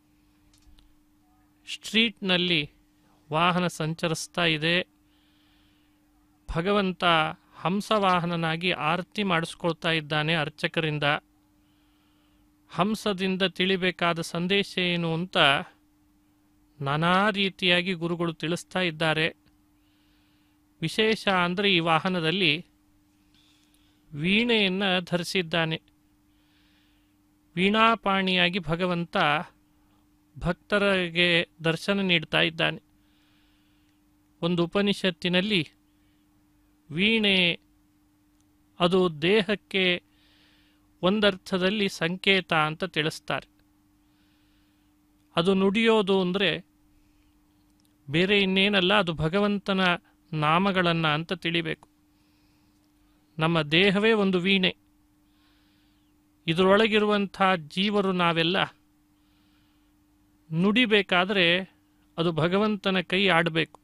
ಸ್ಟ್ರೀಟ್ನಲ್ಲಿ ವಾಹನ ಸಂಚರಿಸ್ತಾ ಇದೆ ಭಗವಂತ ಹಂಸವಾಹನನಾಗಿ ಆರತಿ ಮಾಡಿಸ್ಕೊಳ್ತಾ ಇದ್ದಾನೆ ಅರ್ಚಕರಿಂದ ಹಂಸದಿಂದ ತಿಳಿಬೇಕಾದ ಸಂದೇಶ ಏನು ಅಂತ ನಾನಾ ರೀತಿಯಾಗಿ ಗುರುಗಳು ತಿಳಿಸ್ತಾ ಇದ್ದಾರೆ ವಿಶೇಷ ಅಂದರೆ ಈ ವಾಹನದಲ್ಲಿ ವೀಣೆಯನ್ನು ಧರಿಸಿದ್ದಾನೆ ವೀಣಾಪಾಣಿಯಾಗಿ ಭಗವಂತ ಭಕ್ತರಿಗೆ ದರ್ಶನ ನೀಡ್ತಾ ಇದ್ದಾನೆ ಒಂದು ಉಪನಿಷತ್ತಿನಲ್ಲಿ ವೀಣೆ ಅದು ದೇಹಕ್ಕೆ ಒಂದರ್ಥದಲ್ಲಿ ಸಂಕೇತ ಅಂತ ತಿಳಿಸ್ತಾರೆ ಅದು ನುಡಿಯೋದು ಅಂದರೆ ಬೇರೆ ಇನ್ನೇನಲ್ಲ ಅದು ಭಗವಂತನ ನಾಮಗಳನ್ನು ಅಂತ ತಿಳಿಬೇಕು ನಮ್ಮ ದೇಹವೇ ಒಂದು ವೀಣೆ ಇದರೊಳಗಿರುವಂಥ ಜೀವರು ನಾವೆಲ್ಲ ನುಡಿಬೇಕಾದರೆ ಅದು ಭಗವಂತನ ಕೈ ಆಡಬೇಕು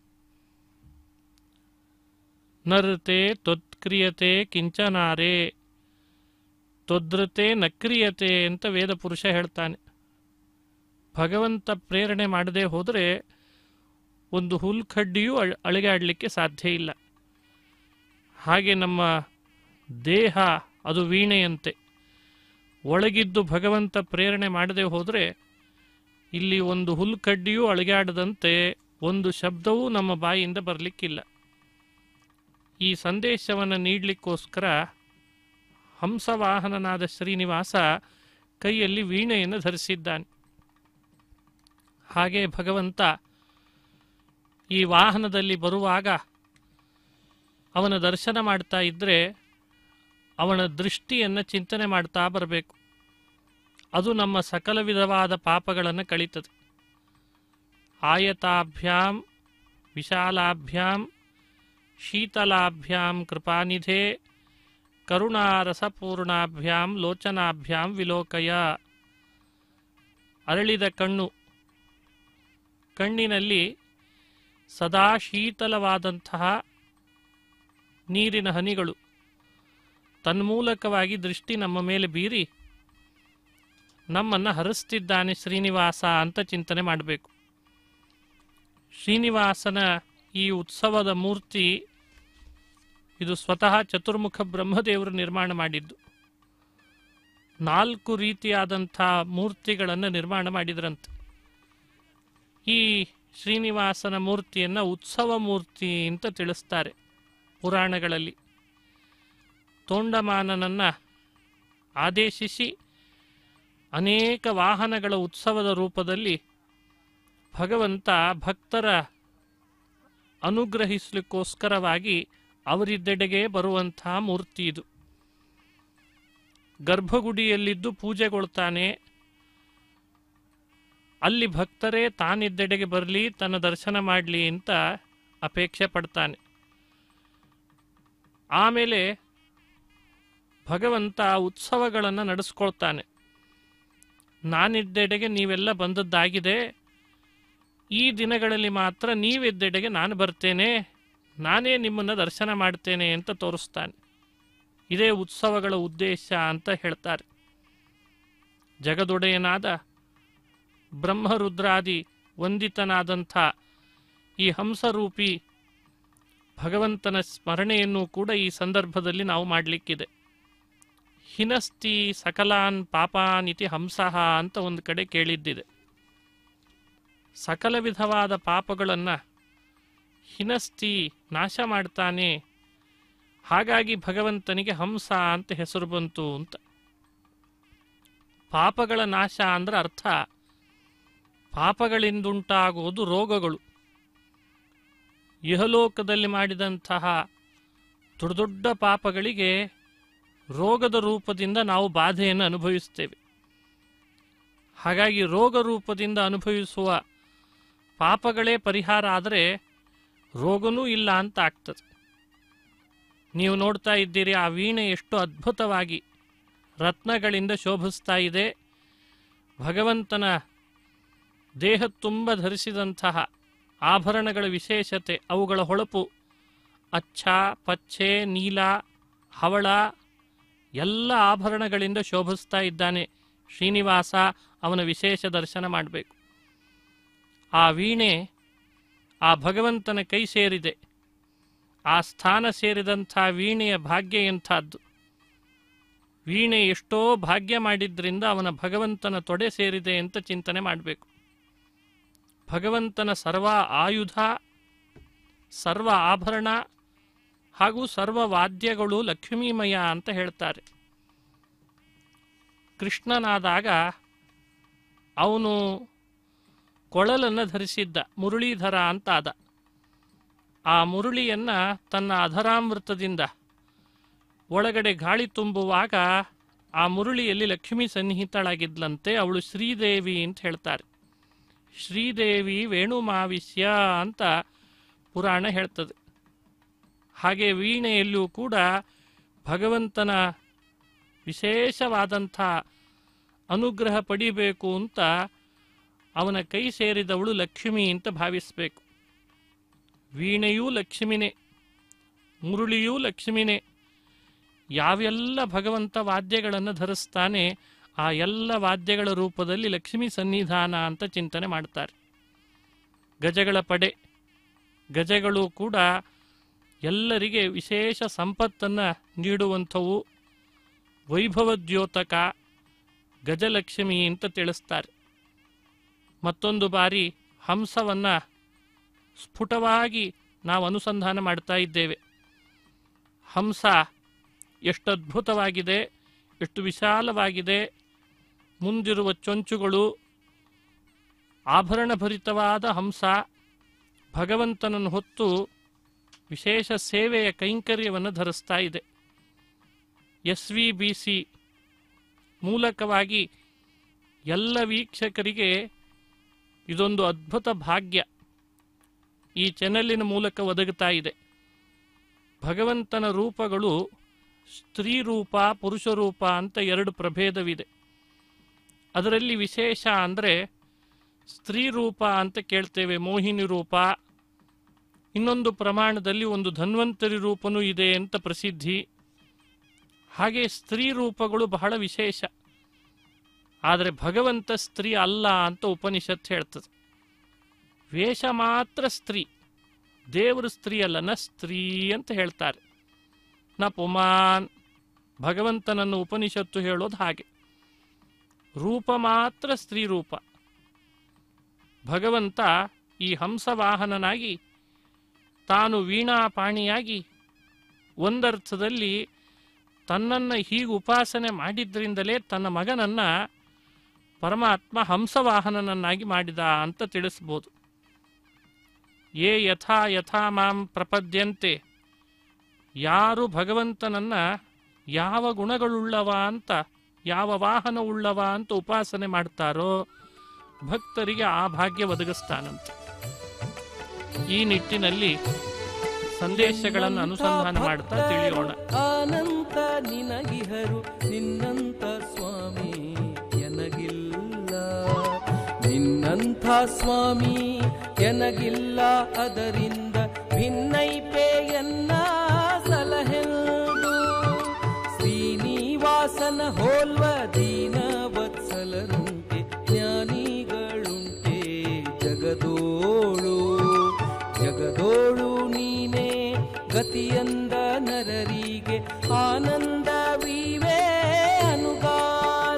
ನರತೆ ತೊತ್ಕ್ರಿಯತೆ ಕಿಂಚನಾರೆ ತೊದ್ರತೆ ನಕ್ರಿಯತೆ ಅಂತ ವೇದ ಪುರುಷ ಹೇಳ್ತಾನೆ ಭಗವಂತ ಪ್ರೇರಣೆ ಮಾಡದೆ ಹೋದರೆ ಒಂದು ಹುಲ್ಕಡ್ಡಿಯೂ ಅಳ್- ಅಳಿಗಾಡಲಿಕ್ಕೆ ಸಾಧ್ಯ ಇಲ್ಲ ಹಾಗೆ ನಮ್ಮ ದೇಹ ಅದು ವೀಣೆಯಂತೆ ಒಳಗಿದ್ದು ಭಗವಂತ ಪ್ರೇರಣೆ ಮಾಡದೆ ಹೋದರೆ ಇಲ್ಲಿ ಒಂದು ಹುಲ್ಕಡ್ಡಿಯೂ ಅಳಿಗಾಡದಂತೆ ಒಂದು ಶಬ್ದವೂ ನಮ್ಮ ಬಾಯಿಯಿಂದ ಬರಲಿಕ್ಕಿಲ್ಲ ಈ ಸಂದೇಶವನ್ನು ನೀಡಲಿಕ್ಕೋಸ್ಕರ ಹಂಸವಾಹನನಾದ ಶ್ರೀನಿವಾಸ ಕೈಯಲ್ಲಿ ವೀಣೆಯನ್ನು ಧರಿಸಿದ್ದಾನೆ ಹಾಗೆ ಭಗವಂತ ಈ ವಾಹನದಲ್ಲಿ ಬರುವಾಗ ಅವನ ದರ್ಶನ ಮಾಡ್ತಾ ಇದ್ದರೆ ಅವನ ದೃಷ್ಟಿಯನ್ನು ಚಿಂತನೆ ಮಾಡ್ತಾ ಬರಬೇಕು ಅದು ನಮ್ಮ ಸಕಲ ವಿಧವಾದ ಪಾಪಗಳನ್ನು ಕಳೀತದೆ ಆಯತಾಭ್ಯಾಂ ವಿಶಾಲಾಭ್ಯಾಂ ಶೀತಲಾಭ್ಯಾಂ ಕೃಪಾನಿಧೆ ಕರುಣಾರಸಪೂರ್ಣಾಭ್ಯಾಂ ಲೋಚನಾಭ್ಯಾಂ ವಿಲೋಕಯ ಅರಳಿದ ಕಣ್ಣು ಕಣ್ಣಿನಲ್ಲಿ ಸದಾ ಶೀತಲವಾದಂತಹ ನೀರಿನ ಹನಿಗಳು ತನ್ಮೂಲಕವಾಗಿ ದೃಷ್ಟಿ ನಮ್ಮ ಮೇಲೆ ಬೀರಿ ನಮ್ಮನ್ನು ಹರಿಸ್ತಿದ್ದಾನೆ ಶ್ರೀನಿವಾಸ ಅಂತ ಚಿಂತನೆ ಮಾಡಬೇಕು ಶ್ರೀನಿವಾಸನ ಈ ಉತ್ಸವದ ಮೂರ್ತಿ ಇದು ಸ್ವತಃ ಚತುರ್ಮುಖ ಬ್ರಹ್ಮದೇವರು ನಿರ್ಮಾಣ ಮಾಡಿದ್ದು ನಾಲ್ಕು ರೀತಿಯಾದಂಥ ಮೂರ್ತಿಗಳನ್ನು ನಿರ್ಮಾಣ ಮಾಡಿದ್ರಂತೆ ಈ ಶ್ರೀನಿವಾಸನ ಮೂರ್ತಿಯನ್ನು ಉತ್ಸವ ಮೂರ್ತಿ ಅಂತ ತಿಳಿಸ್ತಾರೆ ಪುರಾಣಗಳಲ್ಲಿ ತೋಂಡಮಾನನನ್ನು ಆದೇಶಿಸಿ ಅನೇಕ ವಾಹನಗಳ ಉತ್ಸವದ ರೂಪದಲ್ಲಿ ಭಗವಂತ ಭಕ್ತರ ಅನುಗ್ರಹಿಸಲಿಕ್ಕೋಸ್ಕರವಾಗಿ ಅವರಿದ್ದೆಡೆಗೆ ಬರುವಂಥ ಮೂರ್ತಿ ಇದು ಗರ್ಭಗುಡಿಯಲ್ಲಿದ್ದು ಪೂಜೆಗೊಳ್ತಾನೆ ಅಲ್ಲಿ ಭಕ್ತರೇ ತಾನಿದ್ದೆಡೆಗೆ ಬರಲಿ ತನ್ನ ದರ್ಶನ ಮಾಡಲಿ ಅಂತ ಅಪೇಕ್ಷೆ ಪಡ್ತಾನೆ ಆಮೇಲೆ ಭಗವಂತ ಉತ್ಸವಗಳನ್ನು ನಡೆಸ್ಕೊಳ್ತಾನೆ ನಾನಿದ್ದೆಡೆಗೆ ನೀವೆಲ್ಲ ಬಂದದ್ದಾಗಿದೆ ಈ ದಿನಗಳಲ್ಲಿ ಮಾತ್ರ ನೀವಿದ್ದೆಡೆಗೆ ನಾನು ಬರ್ತೇನೆ ನಾನೇ ನಿಮ್ಮನ್ನು ದರ್ಶನ ಮಾಡ್ತೇನೆ ಅಂತ ತೋರಿಸ್ತಾನೆ ಇದೇ ಉತ್ಸವಗಳ ಉದ್ದೇಶ ಅಂತ ಹೇಳ್ತಾರೆ ಜಗದೊಡೆಯನಾದ ಬ್ರಹ್ಮರುದ್ರಾದಿ ವಂದಿತನಾದಂಥ ಈ ಹಂಸರೂಪಿ ಭಗವಂತನ ಸ್ಮರಣೆಯನ್ನು ಕೂಡ ಈ ಸಂದರ್ಭದಲ್ಲಿ ನಾವು ಮಾಡಲಿಕ್ಕಿದೆ ಹಿನಸ್ತಿ ಸಕಲಾನ್ ಪಾಪಾನಿತಿ ಹಂಸಃ ಅಂತ ಒಂದು ಕಡೆ ಕೇಳಿದ್ದಿದೆ ಸಕಲ ವಿಧವಾದ ಪಾಪಗಳನ್ನು ಹಿನಸ್ತಿ ನಾಶ ಮಾಡ್ತಾನೆ ಹಾಗಾಗಿ ಭಗವಂತನಿಗೆ ಹಂಸ ಅಂತ ಹೆಸರು ಬಂತು ಅಂತ ಪಾಪಗಳ ನಾಶ ಅಂದ್ರೆ ಅರ್ಥ ಪಾಪಗಳಿಂದುಂಟಾಗುವುದು ರೋಗಗಳು ಇಹಲೋಕದಲ್ಲಿ ಮಾಡಿದಂತಹ ದೊಡ್ಡ ದೊಡ್ಡ ಪಾಪಗಳಿಗೆ ರೋಗದ ರೂಪದಿಂದ ನಾವು ಬಾಧೆಯನ್ನು ಅನುಭವಿಸ್ತೇವೆ ಹಾಗಾಗಿ ರೋಗ ರೂಪದಿಂದ ಅನುಭವಿಸುವ ಪಾಪಗಳೇ ಪರಿಹಾರ ಆದರೆ ರೋಗನೂ ಇಲ್ಲ ಅಂತ ಆಗ್ತದೆ ನೀವು ನೋಡ್ತಾ ಇದ್ದೀರಿ ಆ ವೀಣೆ ಎಷ್ಟು ಅದ್ಭುತವಾಗಿ ರತ್ನಗಳಿಂದ ಶೋಭಿಸ್ತಾ ಇದೆ ಭಗವಂತನ ದೇಹ ತುಂಬ ಧರಿಸಿದಂತಹ ಆಭರಣಗಳ ವಿಶೇಷತೆ ಅವುಗಳ ಹೊಳಪು ಅಚ್ಚ ಪಚ್ಚೆ ನೀಲ ಹವಳ ಎಲ್ಲ ಆಭರಣಗಳಿಂದ ಶೋಭಿಸ್ತಾ ಇದ್ದಾನೆ ಶ್ರೀನಿವಾಸ ಅವನ ವಿಶೇಷ ದರ್ಶನ ಮಾಡಬೇಕು ಆ ವೀಣೆ ಆ ಭಗವಂತನ ಕೈ ಸೇರಿದೆ ಆ ಸ್ಥಾನ ಸೇರಿದಂಥ ವೀಣೆಯ ಭಾಗ್ಯ ಎಂಥದ್ದು ವೀಣೆ ಎಷ್ಟೋ ಭಾಗ್ಯ ಮಾಡಿದ್ರಿಂದ ಅವನ ಭಗವಂತನ ತೊಡೆ ಸೇರಿದೆ ಅಂತ ಚಿಂತನೆ ಮಾಡಬೇಕು ಭಗವಂತನ ಸರ್ವ ಆಯುಧ ಸರ್ವ ಆಭರಣ ಹಾಗೂ ಸರ್ವ ವಾದ್ಯಗಳು ಲಕ್ಷ್ಮೀಮಯ ಅಂತ ಹೇಳ್ತಾರೆ ಕೃಷ್ಣನಾದಾಗ ಅವನು ಕೊಳಲನ್ನು ಧರಿಸಿದ್ದ ಮುರಳೀಧರ ಅಂತ ಆದ ಆ ಮುರುಳಿಯನ್ನ ತನ್ನ ಅಧರಾಮೃತದಿಂದ ಒಳಗಡೆ ಗಾಳಿ ತುಂಬುವಾಗ ಆ ಮುರುಳಿಯಲ್ಲಿ ಲಕ್ಷ್ಮಿ ಸನ್ನಿಹಿತಳಾಗಿದ್ಲಂತೆ ಅವಳು ಶ್ರೀದೇವಿ ಅಂತ ಹೇಳ್ತಾರೆ ಶ್ರೀದೇವಿ ವೇಣುಮಾವಿಸ್ಯ ಅಂತ ಪುರಾಣ ಹೇಳ್ತದೆ ಹಾಗೆ ವೀಣೆಯಲ್ಲೂ ಕೂಡ ಭಗವಂತನ ವಿಶೇಷವಾದಂಥ ಅನುಗ್ರಹ ಪಡಿಬೇಕು ಅಂತ ಅವನ ಕೈ ಸೇರಿದವಳು ಲಕ್ಷ್ಮಿ ಅಂತ ಭಾವಿಸಬೇಕು ವೀಣೆಯೂ ಲಕ್ಷ್ಮಿನೇ ಮುರುಳಿಯೂ ಲಕ್ಷ್ಮಿನೇ ಯಾವೆಲ್ಲ ಭಗವಂತ ವಾದ್ಯಗಳನ್ನು ಧರಿಸ್ತಾನೆ ಆ ಎಲ್ಲ ವಾದ್ಯಗಳ ರೂಪದಲ್ಲಿ ಲಕ್ಷ್ಮಿ ಸನ್ನಿಧಾನ ಅಂತ ಚಿಂತನೆ ಮಾಡ್ತಾರೆ ಗಜಗಳ ಪಡೆ ಗಜಗಳು ಕೂಡ ಎಲ್ಲರಿಗೆ ವಿಶೇಷ ಸಂಪತ್ತನ್ನು ನೀಡುವಂಥವು ವೈಭವದ್ಯೋತಕ ಗಜಲಕ್ಷ್ಮಿ ಅಂತ ತಿಳಿಸ್ತಾರೆ ಮತ್ತೊಂದು ಬಾರಿ ಹಂಸವನ್ನು ಸ್ಫುಟವಾಗಿ ನಾವು ಅನುಸಂಧಾನ ಮಾಡ್ತಾ ಇದ್ದೇವೆ ಹಂಸ ಎಷ್ಟು ಅದ್ಭುತವಾಗಿದೆ ಎಷ್ಟು ವಿಶಾಲವಾಗಿದೆ ಮುಂದಿರುವ ಚೊಂಚುಗಳು ಆಭರಣಭರಿತವಾದ ಹಂಸ ಭಗವಂತನನ್ನು ಹೊತ್ತು ವಿಶೇಷ ಸೇವೆಯ ಕೈಂಕರ್ಯವನ್ನು ಧರಿಸ್ತಾ ಇದೆ ಎಸ್ ವಿ ಬಿ ಸಿ ಮೂಲಕವಾಗಿ ಎಲ್ಲ ವೀಕ್ಷಕರಿಗೆ ಇದೊಂದು ಅದ್ಭುತ ಭಾಗ್ಯ ಈ ಚಾನೆಲ್ಲಿನ ಮೂಲಕ ಒದಗುತ್ತಾ ಇದೆ ಭಗವಂತನ ರೂಪಗಳು ಸ್ತ್ರೀ ರೂಪ ಪುರುಷ ರೂಪ ಅಂತ ಎರಡು ಪ್ರಭೇದವಿದೆ ಅದರಲ್ಲಿ ವಿಶೇಷ ಅಂದರೆ ಸ್ತ್ರೀ ರೂಪ ಅಂತ ಕೇಳ್ತೇವೆ ಮೋಹಿನಿ ರೂಪ ಇನ್ನೊಂದು ಪ್ರಮಾಣದಲ್ಲಿ ಒಂದು ಧನ್ವಂತರಿ ರೂಪನೂ ಇದೆ ಅಂತ ಪ್ರಸಿದ್ಧಿ ಹಾಗೆ ಸ್ತ್ರೀ ರೂಪಗಳು ಬಹಳ ವಿಶೇಷ ಆದರೆ ಭಗವಂತ ಸ್ತ್ರೀ ಅಲ್ಲ ಅಂತ ಉಪನಿಷತ್ ಹೇಳ್ತದೆ ವೇಷ ಮಾತ್ರ ಸ್ತ್ರೀ ದೇವರು ಸ್ತ್ರೀ ಅಲ್ಲ ನ ಸ್ತ್ರೀ ಅಂತ ಹೇಳ್ತಾರೆ ನ ಪುಮಾನ್ ಭಗವಂತನನ್ನು ಉಪನಿಷತ್ತು ಹೇಳೋದು ಹಾಗೆ ರೂಪ ಮಾತ್ರ ಸ್ತ್ರೀ ರೂಪ ಭಗವಂತ ಈ ಹಂಸವಾಹನನಾಗಿ ತಾನು ವೀಣಾಪಾಣಿಯಾಗಿ ಒಂದರ್ಥದಲ್ಲಿ ತನ್ನನ್ನು ಹೀಗೆ ಉಪಾಸನೆ ಮಾಡಿದ್ರಿಂದಲೇ ತನ್ನ ಮಗನನ್ನ ಪರಮಾತ್ಮ ಹಂಸವಾಹನನನ್ನಾಗಿ ಮಾಡಿದ ಅಂತ ತಿಳಿಸ್ಬೋದು ಯೇ ಯಥಾ ಯಥಾ ಮಾಂ ಪ್ರಪದ್ಯಂತೆ ಯಾರು ಭಗವಂತನನ್ನ ಯಾವ ಗುಣಗಳುಳ್ಳವ ಅಂತ ಯಾವ ವಾಹನ ಉಳ್ಳವ ಅಂತ ಉಪಾಸನೆ ಮಾಡ್ತಾರೋ ಭಕ್ತರಿಗೆ ಆ ಭಾಗ್ಯ ಒದಗಿಸ್ತಾನಂತೆ ಈ ನಿಟ್ಟಿನಲ್ಲಿ ಸಂದೇಶಗಳನ್ನು ಅನುಸಂಧಾನ ಮಾಡ್ತಾ ತಿಳಿಯೋಣ ಆನಂತ ನಿನಗಿಹರು ನಿನ್ನಂತ ಸ್ವಾಮಿ ಎನಗಿಲ್ಲ ನಿನ್ನಂಥ ಸ್ವಾಮಿ ಎನಗಿಲ್ಲ ಅದರಿಂದ ಭಿನ್ನೈಪೆಯನ್ನ ಸಲಹೆಂದು ಶ್ರೀನಿವಾಸನ ಹೋಲ್ವ ದೀನ ವತ್ಸಲರುಂಟೆ ಜ್ಞಾನಿಗಳುಂಟೆ ಜಗದೋಳು ಜಗದೋಳು ನೀನೇ ಗತಿಯಂದ ನರರಿಗೆ ಆನಂದವಿವೇ ಅನುಗಾಲ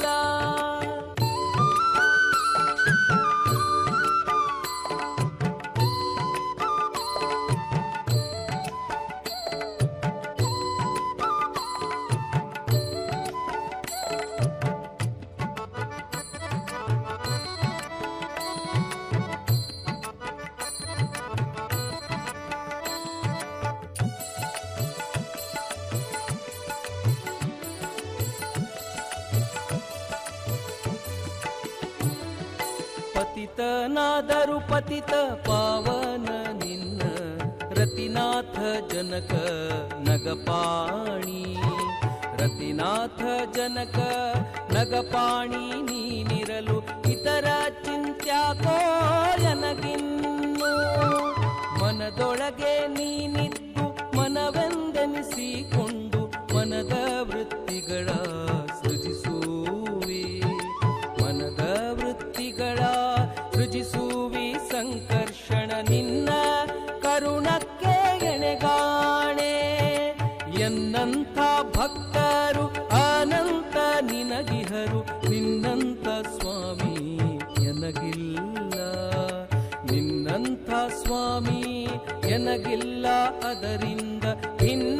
ಪತಿತನಾದರು ಪತಿತ ಪಾವನ ನಿನ್ನ ರತಿನಾಥ ಜನಕ ನಗಪಾಣಿ ರತಿನಾಥ ಜನಕ ನಗಪಾಣಿ ನೀನಿರಲು ಇತರ ಚಿಂತ್ಯಾಕೋ ಎನಗಿನ್ನು ಮನದೊಳಗೆ ನೀನಿದ್ದು ಮನವೆಂದೆನಿಸಿಕೊಂಡು ಮನದ ವೃತ್ತಿಗಳ ಸೃಜಿಸುವೆ ಮನದ ವೃತ್ತಿಗಳ ಸೃಜಿಸುವಿ ಸಂಕರ್ಷಣ ನಿನ್ನ ಕರುಣಕ್ಕೆ ಎಣೆಗಾಣೆ ಎನ್ನಂಥ ಭಕ್ತರು ಅನಂತ ನಿನಗಿಹರು ನಿನ್ನಂಥ ಸ್ವಾಮಿ ಎನಗಿಲ್ಲ ನಿನ್ನಂಥ ಸ್ವಾಮಿ ಎನಗಿಲ್ಲ ಅದರಿಂದ ಭಿನ್ನ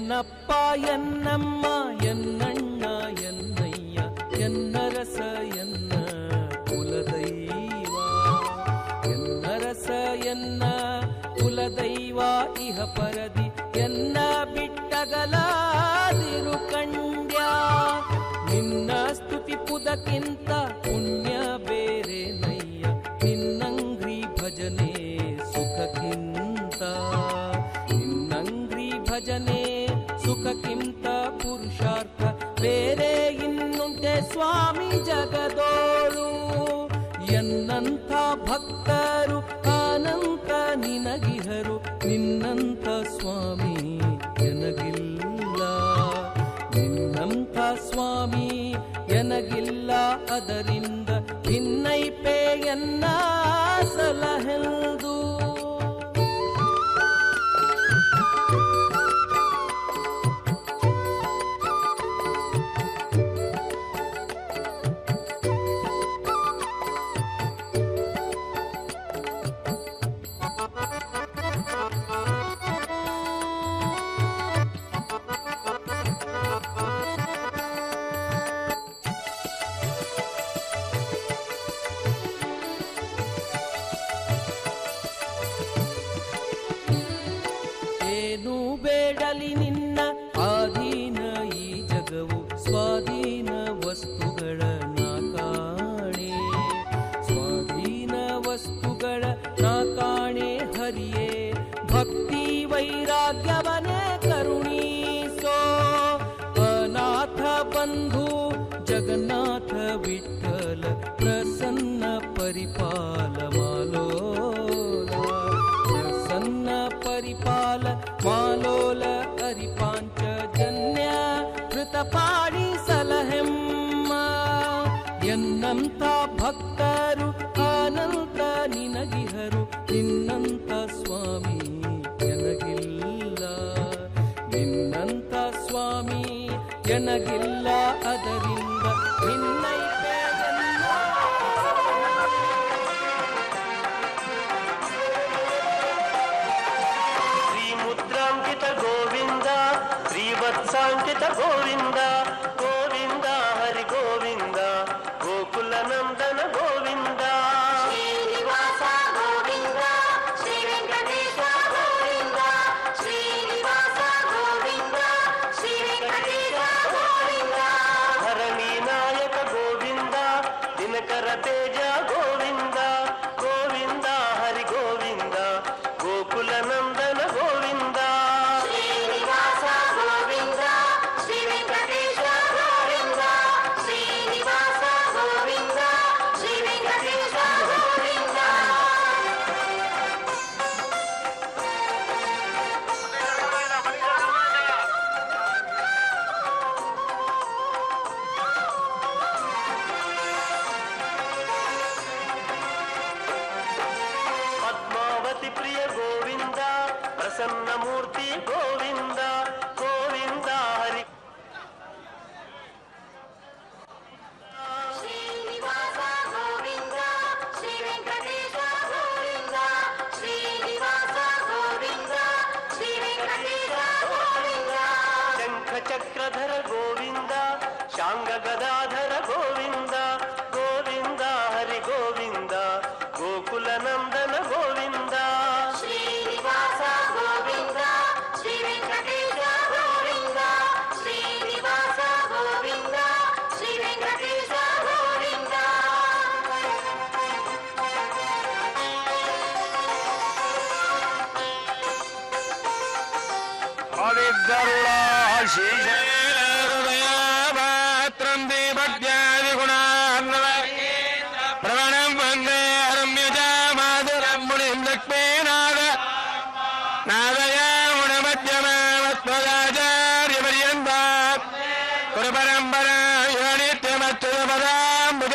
ಎನ್ನಪ್ಪ ಎನ್ನಮ್ಮ ಎನ್ನಣ್ಣ ಎನ್ನಯ್ಯ ಎನ್ನರಸ ಎನ್ನ ಕುಲದೈವ ಎನ್ನರಸ ಎನ್ನ ಕುಲದೈವ ಇಹ ಪರದಿ ಎನ್ನ ಬಿಟ್ಟಗಲಾದಿರು ಕಂಡ್ಯ ನಿನ್ನ ಸ್ತುತಿ ಪುದಕ್ಕಿಂತ ಪುಣ್ಯ ಬೇರೆ ನಯ್ಯ ನಿನ್ನಂಗ್ರಿ ಭಜನೆ ಸುಖಕ್ಕಿಂತ ನಿನ್ನಂಗ್ರಿ ಭಜನೆ ಸುಖಕ್ಕಿಂತ ಪುರುಷಾರ್ಥ ಬೇರೆ ಇನ್ನುಂಟೆ ಸ್ವಾಮಿ ಜಗದೋಳು ಎನ್ನಂಥ ಭಕ್ತರು ಅನಂತ ನಿನಗಿಹರು ನಿನ್ನಂಥ ಸ್ವಾಮಿ ಎನಗಿಲ್ಲ ನಿನ್ನಂಥ ಸ್ವಾಮಿ ಎನಗಿಲ್ಲ ಅದರಿಂದ ಭಿನ್ನೈಪೆ ಎನ್ನ ಸಲಹೆಲ್ದು ಏನು ಬೇಡಲಿ ನಿನ್ನ ಆಧೀನ ಈ ಜಗವು ಸ್ವಾಧೀನ ವಸ್ತುಗಳ ನಾ ಕಾಣೆ ಸ್ವಾಧೀನ ವಸ್ತುಗಳ ನಾ ಕಾಣೆ ಹರಿಯೇ ಭಕ್ತಿ ವೈರಾಗ್ಯವನೇ ಕರುಣೀಸೋ ಅನಾಥ ಬಂಧು ಜಗನ್ನಾಥ ವಿಠಲ ಪ್ರಸನ್ನ ಪರಿಪಾಲ ಮಾಲೋಲ ಪ್ರಸನ್ನ ಪರಿಪಾಲ ಮಾಲೋಲ ಅರಿಪಾಂಚ ಜನ್ಯ ಕೃತ ಪಾಡಿ ಸಲಹೆಮ್ಮ ಎನ್ನಂತ ಭಕ್ತರು ಅನಂತ ನಿನಗಿಹರು ನಿನ್ನಂತ ಸ್ವಾಮಿ ಎನಗಿಲ್ಲ ನಿನ್ನಂತ ಸ್ವಾಮಿ ಎನಗಿಲ್ಲ ಅದರಿಂದ ನಿನ್ನೈತೆ ಎನ್ನ ಶ್ರೀಮುದ್ರಾಂಕಿತ ಗೋವಿಂದ ಶ್ರೀವತ್ಸಾಂಕಿತ ಗೋವಿಂದ ಗೋವಿಂದ ಹರಿ ಗೋವಿಂದ ಗೋಕುಲ ನಂದನ ಗೋವಿಂದ ಶ್ರೀನಿವಾಸ ಗೋವಿಂದ ಶ್ರೀ ವೆಂಕಟೇಶ ಗೋವಿಂದ ಶ್ರೀನಿವಾಸ ಗೋವಿಂದ ಶ್ರೀ ವೆಂಕಟೇಶ ಗೋವಿಂದ ಧರಣಿ ನಾಯಕ ಗೋವಿಂದ ದಿನಕರ ತೇಜ ಗೋವಿಂದ ಗೋವಿಂದ ಹರಿ ಗೋವಿಂದ ಗೋಕುಲ ನಂದನ ಗೋವಿಂದ ಶ್ರೀನಿವಾಸ ಗೋವಿಂದ ಶ್ರೀ ವೆಂಕಟೇಶ ಗೋವಿಂದ ಶ್ರೀನಿವಾಸ ಗೋವಿಂದ ಶ್ರೀ ವೆಂಕಟೇಶ ಗೋವಿಂದ ಪದ್ಮಾವತಿ ಪ್ರಿಯ ಗೋವಿಂದ ಪ್ರಸನ್ನ ಮೂರ್ತಿ ಗೋವಿಂದ ಗೋವಿಂದ ಹರಿ ಶ್ರೀನಿವಾಸ ಗೋವಿಂದ ಶ್ರೀ ವೆಂಕಟೇಶ ಗೋವಿಂದ ಶ್ರೀನಿವಾಸ ಗೋವಿಂದ ಶ್ರೀ ವೆಂಕಟೇಶ ಗೋವಿಂದ ಶಂಖ ಚಕ್ರಧರ ಗೋವಿಂದ ಶಾಂಗ ಗದಾಧರ ಗೋವಿಂದ ಗೋವಿಂದ ಹರಿ ಗೋವಿಂದ ಗೋಕುಲ ನಂದನ ಗೋವಿಂದ ಶ್ರೀನಿವಾಸ ಗೋವಿಂದ ಶ್ರೀ ವೆಂಕಟೇಶ ಗೋವಿಂದ ಶ್ರೀನಿವಾಸ ಗೋವಿಂದ ಶ್ರೀ ವೆಂಕಟೇಶ ಗೋವಿಂದ ಪ್ರವಣಂ ವಂದೇ ರಮ್ಯಜ ಮಾಧುರಂ ಮುನಿಂ ಲಕ್ಷ್ಮೀನಾದ ನಾದಯ ಗುಣಮಧ್ಯಮ ವತ್ಪದಾಚಾರ್ಯ ಪರ್ಯಂತ ಕುರುಪರಂಪರ ಯೋನಿತ್ಯ ಮತ್ತು ಪದಾಂಬುಜ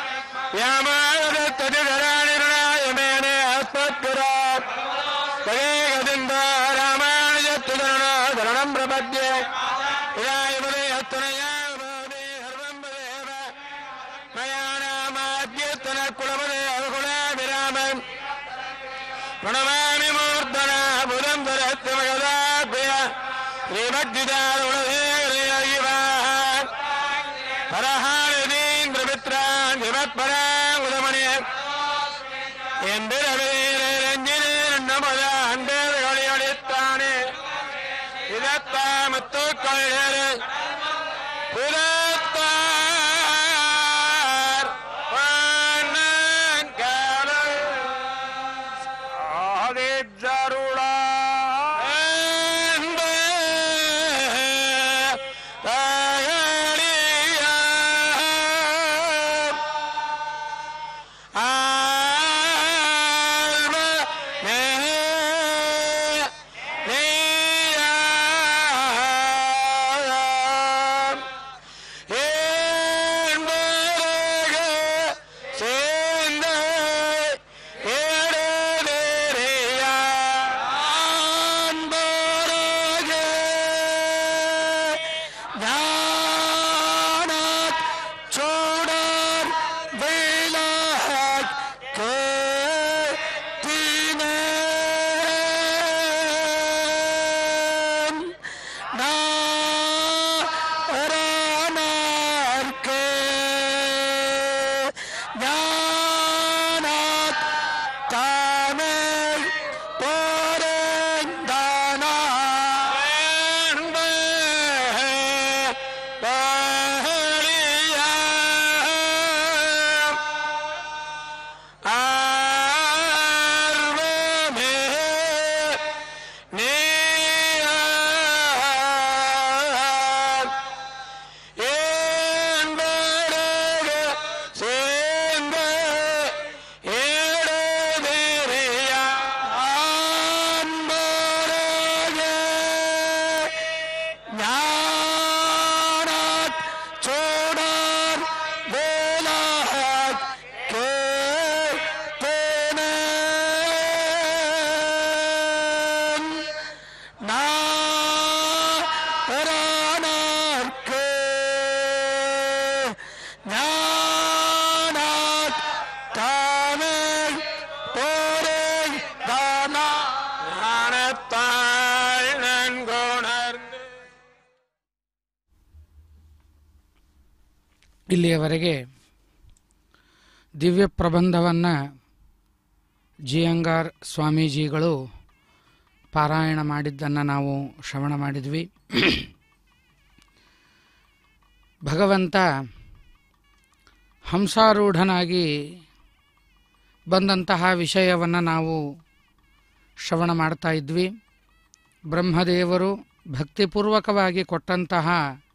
ಯಾಮಾಯದತ್ತರಾಣಿ ಮೇನೆ ಆತ್ಮತ್ಪುರ ತಗೇಗದಿಂದ ರಾಮಾನುಜತ್ತುದರಣ ಶರಣಂ ಪ್ರಪದ್ಯೆ ಇದಾಯಮದೆ ಹತ್ತನಯ ಸರ್ವಂ ದೇವ ಮಯಾನಾಮಾದ್ಯರ್ತನ ಕುಲಮದೆ ಅನುಗುಣ ವಿರಾಮನ್ ಪ್ರಣಮಾಮಿ ಮೂರ್ಧನ ಬುಧಂ ಧರತ್ಯ ಮಗದಾಭ್ಯ ಶ್ರೀಮತ್ ಇದತ್ತ ಮತ್ತು ಕೊಳ್ಳರೆ ಪುರತ್ತಾರ್ ವನ್ನಂಗಾಲ ಆದಿಜ್ಜರುಳ ಎಂದೇ ತಗಳಿಯ ಆಲ್ಮ ನೇ ചോടർ വിളക്ക് കേട്ടിനേൻ നാരണർക്ക് ஞானத் தமிழ் பொருந்தன ஆர்வமே நீ என்பரக சேர்ந்த ஏடதெறிய அன்பரக ஞானச் சோடர் வேலக் கேட்டனேன் நாரணர்க்கு ஞானத் தமிழ் பொருந்தன ஞானத்தாள் நன்குணர்ந்து ಇಲ್ಲಿಯವರೆಗೆ ದಿವ್ಯ ಪ್ರಬಂಧವನ್ನು ಜಿಯಂಗಾರ್ ಸ್ವಾಮೀಜಿಗಳು ಪಾರಾಯಣ ಮಾಡಿದ್ದನ್ನು ನಾವು ಶ್ರವಣ ಮಾಡಿದ್ವಿ ಭಗವಂತ ಹಂಸಾರೂಢನಾಗಿ ಬಂದಂತಹ ವಿಷಯವನ್ನು ನಾವು ಶ್ರವಣ ಮಾಡ್ತಾ ಇದ್ವಿ ಬ್ರಹ್ಮದೇವರು ಭಕ್ತಿಪೂರ್ವಕವಾಗಿ ಕೊಟ್ಟಂತಹ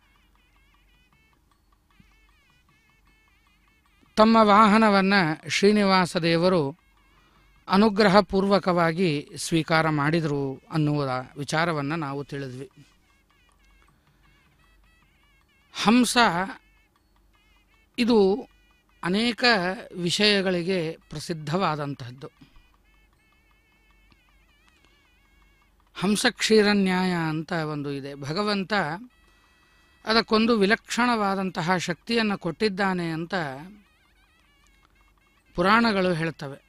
ತಮ್ಮ ವಾಹನವನ್ನು ಶ್ರೀನಿವಾಸ ದೇವರು ಅನುಗ್ರಹಪೂರ್ವಕವಾಗಿ ಸ್ವೀಕಾರ ಮಾಡಿದರು ಅನ್ನುವ ವಿಚಾರವನ್ನು ನಾವು ತಿಳಿದ್ವಿ ಹಂಸ ಇದು ಅನೇಕ ವಿಷಯಗಳಿಗೆ ಪ್ರಸಿದ್ಧವಾದಂತಹದ್ದು ಹಂಸಕ್ಷೀರ ನ್ಯಾಯ ಅಂತ ಒಂದು ಇದೆ ಭಗವಂತ ಅದಕ್ಕೊಂದು ವಿಲಕ್ಷಣವಾದಂತಹ ಶಕ್ತಿಯನ್ನು ಕೊಟ್ಟಿದ್ದಾನೆ ಅಂತ ಪುರಾಣಗಳು ಹೇಳ್ತವೆ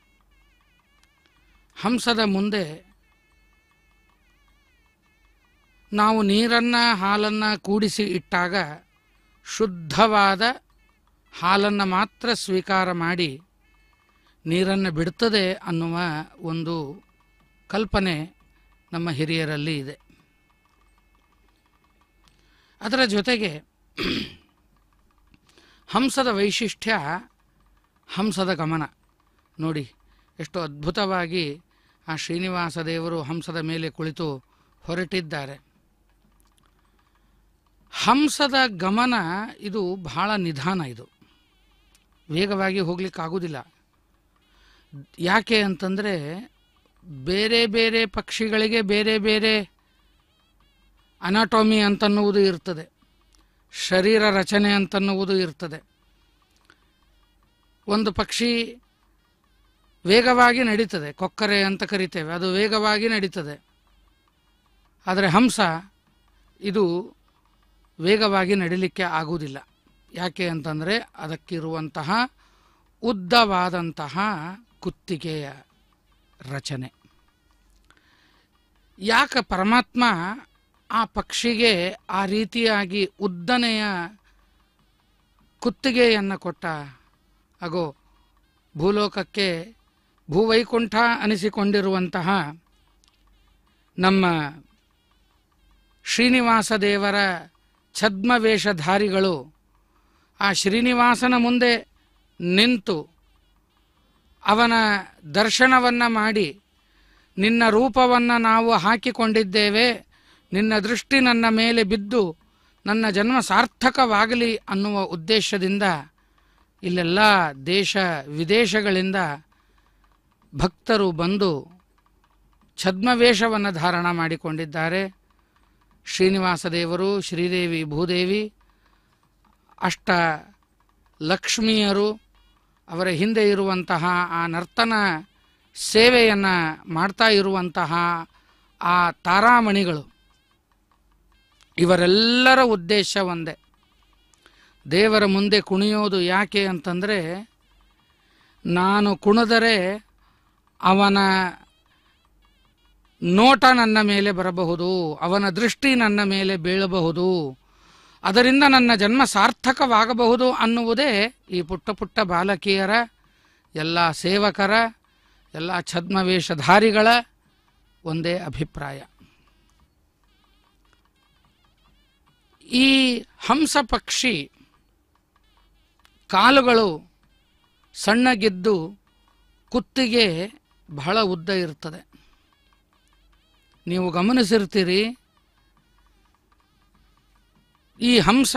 ಹಂಸದ ಮುಂದೆ ನಾವು ನೀರನ್ನು ಹಾಲನ್ನು ಕೂಡಿಸಿ ಇಟ್ಟಾಗ ಶುದ್ಧವಾದ ಹಾಲನ್ನು ಮಾತ್ರ ಸ್ವೀಕಾರ ಮಾಡಿ ನೀರನ್ನು ಬಿಡ್ತದೆ ಅನ್ನುವ ಒಂದು ಕಲ್ಪನೆ ನಮ್ಮ ಹಿರಿಯರಲ್ಲಿ ಇದೆ ಅದರ ಜೊತೆಗೆ ಹಂಸದ ವೈಶಿಷ್ಟ್ಯ ಹಂಸದ ಗಮನ ನೋಡಿ ಎಷ್ಟು ಅದ್ಭುತವಾಗಿ ಆ ಶ್ರೀನಿವಾಸ ದೇವರು ಹಂಸದ ಮೇಲೆ ಕುಳಿತು ಹೊರಟಿದ್ದಾರೆ ಹಂಸದ ಗಮನ ಇದು ಬಹಳ ನಿಧಾನ ಇದು ವೇಗವಾಗಿ ಹೋಗ್ಲಿಕ್ಕಾಗೋದಿಲ್ಲ ಯಾಕೆ ಅಂತಂದರೆ ಬೇರೆ ಬೇರೆ ಪಕ್ಷಿಗಳಿಗೆ ಬೇರೆ ಬೇರೆ ಅನಾಟೋಮಿ ಅಂತನ್ನುವುದು ಇರ್ತದೆ ಶರೀರ ರಚನೆ ಅಂತನ್ನುವುದು ಇರ್ತದೆ ಒಂದು ಪಕ್ಷಿ ವೇಗವಾಗಿ ನಡೀತದೆ ಕೊಕ್ಕರೆ ಅಂತ ಕರಿತೇವೆ ಅದು ವೇಗವಾಗಿ ನಡೀತದೆ ಆದರೆ ಹಂಸ ಇದು ವೇಗವಾಗಿ ನಡಿಲಿಕ್ಕೆ ಆಗುವುದಿಲ್ಲ ಯಾಕೆ ಅಂತಂದರೆ ಅದಕ್ಕಿರುವಂತಹ ಉದ್ದವಾದಂತಹ ಕುತ್ತಿಗೆಯ ರಚನೆ ಯಾಕೆ ಪರಮಾತ್ಮ ಆ ಪಕ್ಷಿಗೆ ಆ ರೀತಿಯಾಗಿ ಉದ್ದನೆಯ ಕುತ್ತಿಗೆಯನ್ನು ಕೊಟ್ಟ ಅಗೋ ಭೂಲೋಕಕ್ಕೆ ಭೂವೈಕುಂಠ ಅನಿಸಿಕೊಂಡಿರುವಂತಹ ನಮ್ಮ ಶ್ರೀನಿವಾಸ ದೇವರ ಛದ್ಮವೇಷಧಾರಿಗಳು ಆ ಶ್ರೀನಿವಾಸನ ಮುಂದೆ ನಿಂತು ಅವನ ದರ್ಶನವನ್ನು ಮಾಡಿ ನಿನ್ನ ರೂಪವನ್ನು ನಾವು ಹಾಕಿಕೊಂಡಿದ್ದೇವೆ ನಿನ್ನ ದೃಷ್ಟಿ ನನ್ನ ಮೇಲೆ ಬಿದ್ದು ನನ್ನ ಜನ್ಮ ಸಾರ್ಥಕವಾಗಲಿ ಅನ್ನುವ ಉದ್ದೇಶದಿಂದ ಇಲ್ಲೆಲ್ಲ ದೇಶ ವಿದೇಶಗಳಿಂದ ಭಕ್ತರು ಬಂದು ಛದ್ಮವೇಷವನ್ನು ಧಾರಣ ಮಾಡಿಕೊಂಡಿದ್ದಾರೆ ಶ್ರೀನಿವಾಸ ದೇವರು ಶ್ರೀದೇವಿ ಭೂದೇವಿ ಅಷ್ಟ ಲಕ್ಷ್ಮಿಯರು ಅವರ ಹಿಂದೆ ಇರುವಂತಹ ಆ ನರ್ತನ ಸೇವೆಯನ್ನು ಮಾಡ್ತಾ ಇರುವಂತಹ ಆ ತಾರಾಮಣಿಗಳು ಇವರೆಲ್ಲರ ಉದ್ದೇಶ ಒಂದೇ ದೇವರ ಮುಂದೆ ಕುಣಿಯೋದು ಯಾಕೆ ಅಂತಂದರೆ ನಾನು ಕುಣಿದರೆ ಅವನ ನೋಟ ನನ್ನ ಮೇಲೆ ಬರಬಹುದು ಅವನ ದೃಷ್ಟಿ ನನ್ನ ಮೇಲೆ ಬೀಳಬಹುದು ಅದರಿಂದ ನನ್ನ ಜನ್ಮ ಸಾರ್ಥಕವಾಗಬಹುದು ಅನ್ನುವುದೇ ಈ ಪುಟ್ಟ ಪುಟ್ಟ ಬಾಲಕಿಯರ ಎಲ್ಲ ಸೇವಕರ ಎಲ್ಲ ಛದ್ಮವೇಷಧಾರಿಗಳ ಒಂದೇ ಅಭಿಪ್ರಾಯ ಈ ಹಂಸ ಪಕ್ಷಿ ಕಾಲುಗಳು ಸಣ್ಣಗಿದ್ದು ಕುತ್ತಿಗೆ ಬಹಳ ಉದ್ದ ಇರ್ತದೆ ನೀವು ಗಮನಿಸಿರ್ತೀರಿ ಈ ಹಂಸ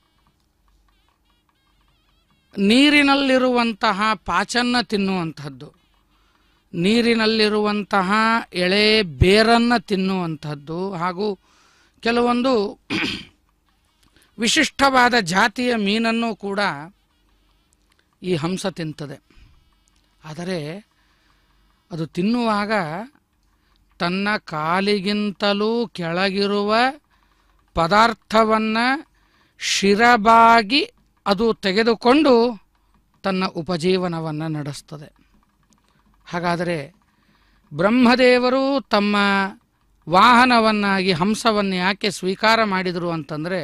ನೀರಿನಲ್ಲಿರುವಂತಹ ಪಾಚನ್ನ ತಿನ್ನುವಂಥದ್ದು ನೀರಿನಲ್ಲಿರುವಂತಹ ಎಳೆ ಬೇರನ್ನು ತಿನ್ನುವಂಥದ್ದು ಹಾಗೂ ಕೆಲವೊಂದು ವಿಶಿಷ್ಟವಾದ ಜಾತಿಯ ಮೀನನ್ನು ಕೂಡ ಈ ಹಂಸ ತಿಂತದೆ ಆದರೆ ಅದು ತಿನ್ನುವಾಗ ತನ್ನ ಕಾಲಿಗಿಂತಲೂ ಕೆಳಗಿರುವ ಪದಾರ್ಥವನ್ನು ಶಿರಬಾಗಿ ಅದು ತೆಗೆದುಕೊಂಡು ತನ್ನ ಉಪಜೀವನವನ್ನು ನಡೆಸ್ತದೆ ಹಾಗಾದರೆ ಬ್ರಹ್ಮದೇವರು ತಮ್ಮ ವಾಹನವನ್ನಾಗಿ ಹಂಸವನ್ನು ಯಾಕೆ ಸ್ವೀಕಾರ ಮಾಡಿದರು ಅಂತಂದರೆ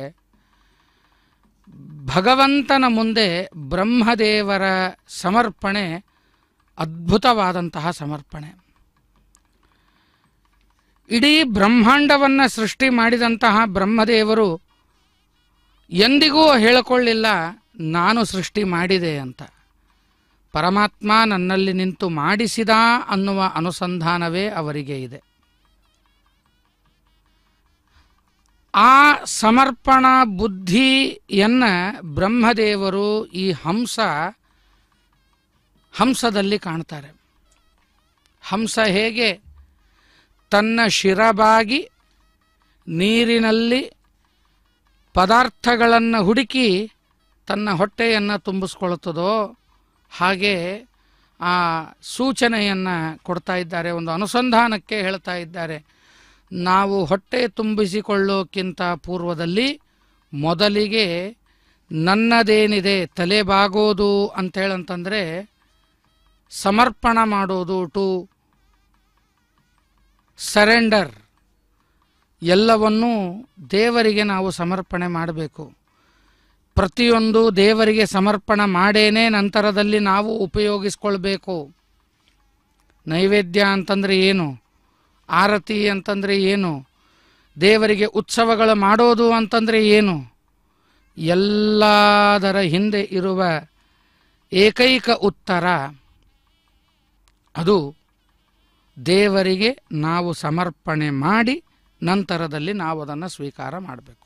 ಭಗವಂತನ ಮುಂದೆ ಬ್ರಹ್ಮದೇವರ ಸಮರ್ಪಣೆ ಅದ್ಭುತವಾದಂತಹ ಸಮರ್ಪಣೆ ಇಡೀ ಬ್ರಹ್ಮಾಂಡವನ್ನು ಸೃಷ್ಟಿ ಮಾಡಿದಂತಹ ಬ್ರಹ್ಮದೇವರು ಎಂದಿಗೂ ಹೇಳಿಕೊಳ್ಳಿಲ್ಲ ನಾನು ಸೃಷ್ಟಿ ಮಾಡಿದೆ ಅಂತ ಪರಮಾತ್ಮ ನನ್ನಲ್ಲಿ ನಿಂತು ಮಾಡಿಸಿದ ಅನ್ನುವ ಅನುಸಂಧಾನವೇ ಅವರಿಗೆ ಇದೆ ಆ ಸಮರ್ಪಣಾ ಬುದ್ಧಿಯನ್ನ ಬ್ರಹ್ಮದೇವರು ಈ ಹಂಸ ಹಂಸದಲ್ಲಿ ಕಾಣ್ತಾರೆ ಹಂಸ ಹೇಗೆ ತನ್ನ ಶಿರಬಾಗಿ ನೀರಿನಲ್ಲಿ ಪದಾರ್ಥಗಳನ್ನು ಹುಡುಕಿ ತನ್ನ ಹೊಟ್ಟೆಯನ್ನು ತುಂಬಿಸ್ಕೊಳ್ತದೋ ಹಾಗೆ ಆ ಸೂಚನೆಯನ್ನು ಕೊಡ್ತಾ ಇದ್ದಾರೆ ಒಂದು ಅನುಸಂಧಾನಕ್ಕೆ ಹೇಳ್ತಾ ಇದ್ದಾರೆ ನಾವು ಹೊಟ್ಟೆ ತುಂಬಿಸಿಕೊಳ್ಳೋಕ್ಕಿಂತ ಪೂರ್ವದಲ್ಲಿ ಮೊದಲಿಗೆ ನನ್ನದೇನಿದೆ ತಲೆ ಬಾಗೋದು ಅಂತೇಳಂತಂದರೆ ಸಮರ್ಪಣ ಮಾಡೋದು ಟು ಸರೆಂಡರ್ ಎಲ್ಲವನ್ನೂ ದೇವರಿಗೆ ನಾವು ಸಮರ್ಪಣೆ ಮಾಡಬೇಕು ಪ್ರತಿಯೊಂದು ದೇವರಿಗೆ ಸಮರ್ಪಣ ಮಾಡೇನೆ ನಂತರದಲ್ಲಿ ನಾವು ಉಪಯೋಗಿಸ್ಕೊಳ್ಬೇಕು ನೈವೇದ್ಯ ಅಂತಂದರೆ ಏನು ಆರತಿ ಅಂತಂದರೆ ಏನು ದೇವರಿಗೆ ಉತ್ಸವಗಳು ಮಾಡೋದು ಅಂತಂದರೆ ಏನು ಎಲ್ಲದರ ಹಿಂದೆ ಇರುವ ಏಕೈಕ ಉತ್ತರ ಅದು ದೇವರಿಗೆ ನಾವು ಸಮರ್ಪಣೆ ಮಾಡಿ ನಂತರದಲ್ಲಿ ನಾವು ಅದನ್ನು ಸ್ವೀಕಾರ ಮಾಡಬೇಕು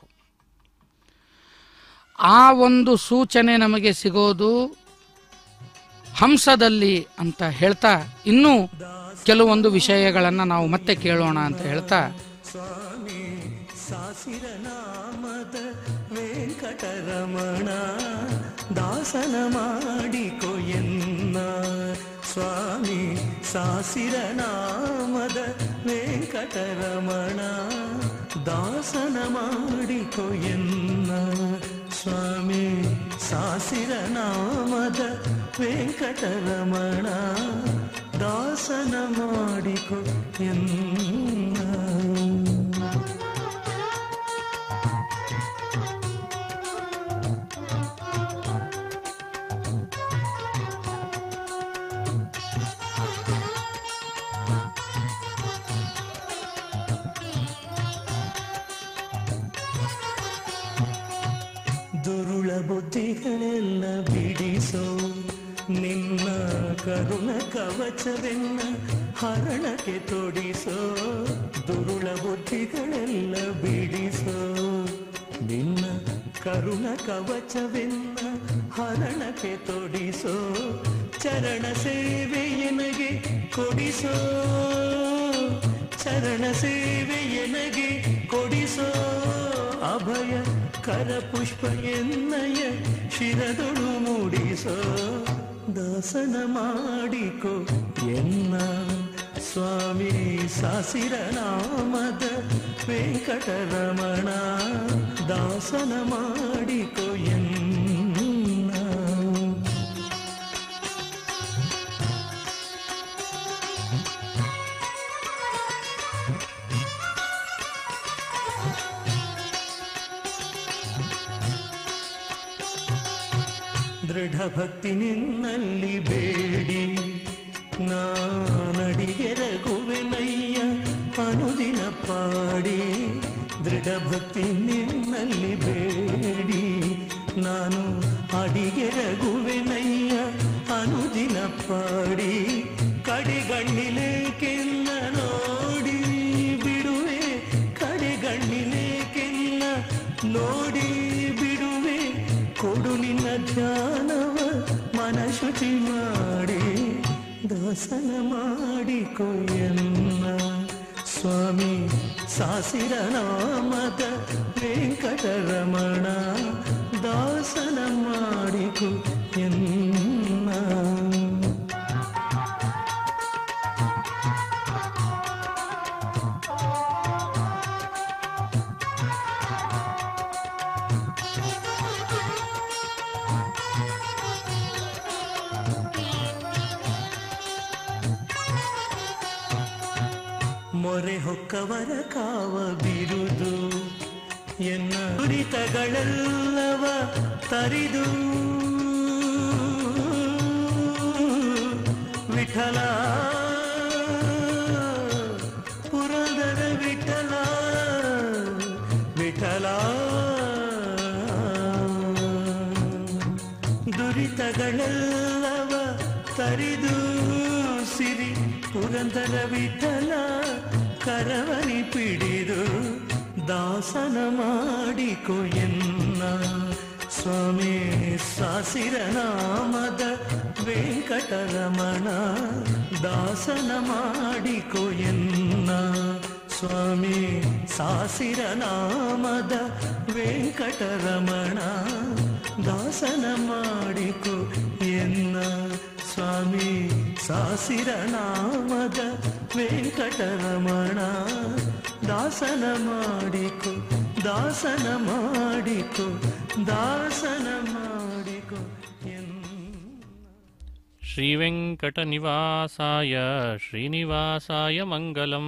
ಆ ಒಂದು ಸೂಚನೆ ನಮಗೆ ಸಿಗೋದು ಹಂಸದಲ್ಲಿ ಅಂತ ಹೇಳ್ತಾ ಇನ್ನೂ ಕೆಲವೊಂದು ವಿಷಯಗಳನ್ನು ನಾವು ಮತ್ತೆ ಕೇಳೋಣ ಅಂತ ಹೇಳ್ತಾ ಸ್ವಾಮಿ ಸಾಸಿರ ನಾಮದ ವೆಂಕಟರಮಣ ದಾಸನ ಮಾಡಿಕೊ ಎನ್ನ ಸ್ವಾಮಿ ಸಾಸಿರ ನಾಮದ ವೆಂಕಟರಮಣ ದಾಸನ ಮಾಡಿಕೊ ಎನ್ನ ಸ್ವಾಮಿ ಸಾಸಿರ ನಾಮದ ವೆಂಕಟರಮಣ ದಾಸನ ಮಾಡಿಕೊ ಎನ್ನ ಬುದ್ಧಿಗಳೆಲ್ಲ ಬಿಡಿಸೋ ನಿನ್ನ ಕರುಣ ಕವಚವೆನ್ನ ಹರಣಕ್ಕೆ ತೊಡಿಸೋ ದುರುಳ ಬುದ್ಧಿಗಳೆಲ್ಲ ಬಿಡಿಸೋ ನಿನ್ನ ಕರುಣ ಕವಚವೆನ್ನ ಹರಣಕ್ಕೆ ತೊಡಿಸೋ ಚರಣ ಸೇವೆ ಎನಗೆ ಕೊಡಿಸೋ ಚರಣ ಸೇವೆ ಎನಗೆ ಕೊಡಿಸೋ ಅಭಯ ಕರ ಪುಷ್ಪ ಎನ್ನಯ ಶಿರದೊಳು ಮೂಡಿಸೋ ದಾಸನ ಮಾಡಿಕೊ ಎನ್ನ ಸ್ವಾಮಿ ಸಾಸಿರ ನಾಮದ ವೆಂಕಟರಮಣ ದಾಸನ ಮಾಡಿಕೊ ಎನ್ನ ದೃಢ ಭಕ್ತಿ ನಿನ್ನಲ್ಲಿ ಬೇಡಿ ನಾನಡಿಗೆರಗುವೆನಯ್ಯ ಅನುದಿನ ಪಾಡಿ ದೃಢ ಭಕ್ತಿ ನಿನ್ನಲ್ಲಿ ಬೇಡಿ ನಾನು ಅಡಿಗೆರಗುವೆನಯ್ಯ ಅನುದಿನ ಪಾಡಿ ಕಡೆಗಣ್ಣಿಲೇಕೆಲ್ಲ ನೋಡಿ ಬಿಡುವೆ ಕಡೆಗಣ್ಣಿಲೇಕೆಲ್ಲ ನೋಡಿ ಬಿಡುವೆ ಕೊಡು ನಿನ್ನ ಧ್ಯಾನವ ಮನಶುಚಿ ಮಾಡಿ ದಾಸನ ಮಾಡಿಕೊಯ್ಯನ್ನ ಸ್ವಾಮಿ ಸಾಸಿರ ನಾಮದ ವೆಂಕಟರಮಣ ದಾಸನ ಮಾಡಿಕೊ ಎನ್ನ ಮೊರೆ ಹೊಕ್ಕವರ ಕಾವ ಬಿರುದು ಎನ್ನ ನುರಿತಗಳೆಲ್ಲವ ತರಿದು ವಿಠಲ ಪುರಂದರ ವಿಠಲ ವಿಠಲ ದುರಿತಗಳೆಲ್ಲವ ತರಿದು ಸಿರಿ ಪುರಂದರ ವಿಠಲ ಕರವನಿ ಪಿಡಿದು ದಾಸನ ಮಾಡಿಕೊ ಎನ್ನ ಸ್ವಾಮಿ ಸಾಸಿರ ನಾಮದ ವೆಂಕಟರಮಣ ದಾಸನ ಮಾಡಿಕೊ ಎನ್ನ ಸ್ವಾಮಿ ಸಾಸಿರ ನಾಮದ ವೆಂಕಟರಮಣ ದಾಸನ ಮಾಡಿಕೊ ಎನ್ನ ಸ್ವಾಮಿ ಸಾಸಿರ ನಾಮದ ವೆಂಕಟರಮಣ ದಾಸನ ಮಾಡಿಕೊ ದಾಸನ ಮಾಡಿಕೊ ದಾಸನ ಮಾಡಿಕೊ ಎನ್ನ ಶ್ರೀವೆಂಕಟನಿವಾಸಾಯ ಶ್ರೀನಿವಾಸಾಯ ಮಂಗಲಂ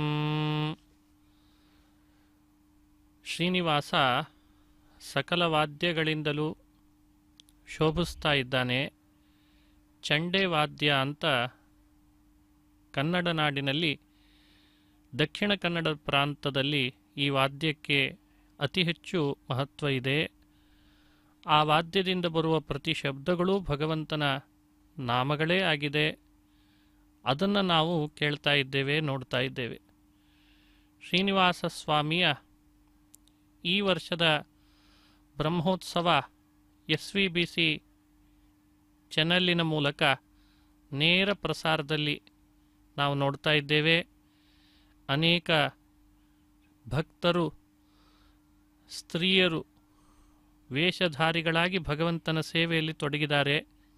ಶ್ರೀನಿವಾಸ ಸಕಲ ವಾದ್ಯಗಳಿಂದಲೂ ಶೋಭಿಸ್ತಾ ಇದ್ದಾನೆ ಚಂಡೆ ವಾದ್ಯ ಅಂತ ಕನ್ನಡ ನಾಡಿನಲ್ಲಿ ದಕ್ಷಿಣ ಕನ್ನಡ ಪ್ರಾಂತದಲ್ಲಿ ಈ ವಾದ್ಯಕ್ಕೆ ಅತಿ ಹೆಚ್ಚು ಮಹತ್ವ ಇದೆ ಆ ವಾದ್ಯದಿಂದ ಬರುವ ಪ್ರತಿ ಶಬ್ದಗಳೂ ಭಗವಂತನ ನಾಮಗಳೇ ಆಗಿದೆ ಅದನ್ನು ನಾವು ಕೇಳ್ತಾ ಇದ್ದೇವೆ ನೋಡ್ತಾ ಇದ್ದೇವೆ ಶ್ರೀನಿವಾಸ ಸ್ವಾಮಿಯ ಈ ವರ್ಷದ Brahmotsava S V B C ಚಾನಲ್ಲಿನ ಮೂಲಕ ನೇರ ಪ್ರಸಾರದಲ್ಲಿ ನಾವು ನೋಡ್ತಾ ಇದ್ದೇವೆ ಅನೇಕ ಭಕ್ತರು ಸ್ತ್ರೀಯರು ವೇಷಧಾರಿಗಳಾಗಿ ಭಗವಂತನ ಸೇವೆಯಲ್ಲಿ ತೊಡಗಿದ್ದಾರೆ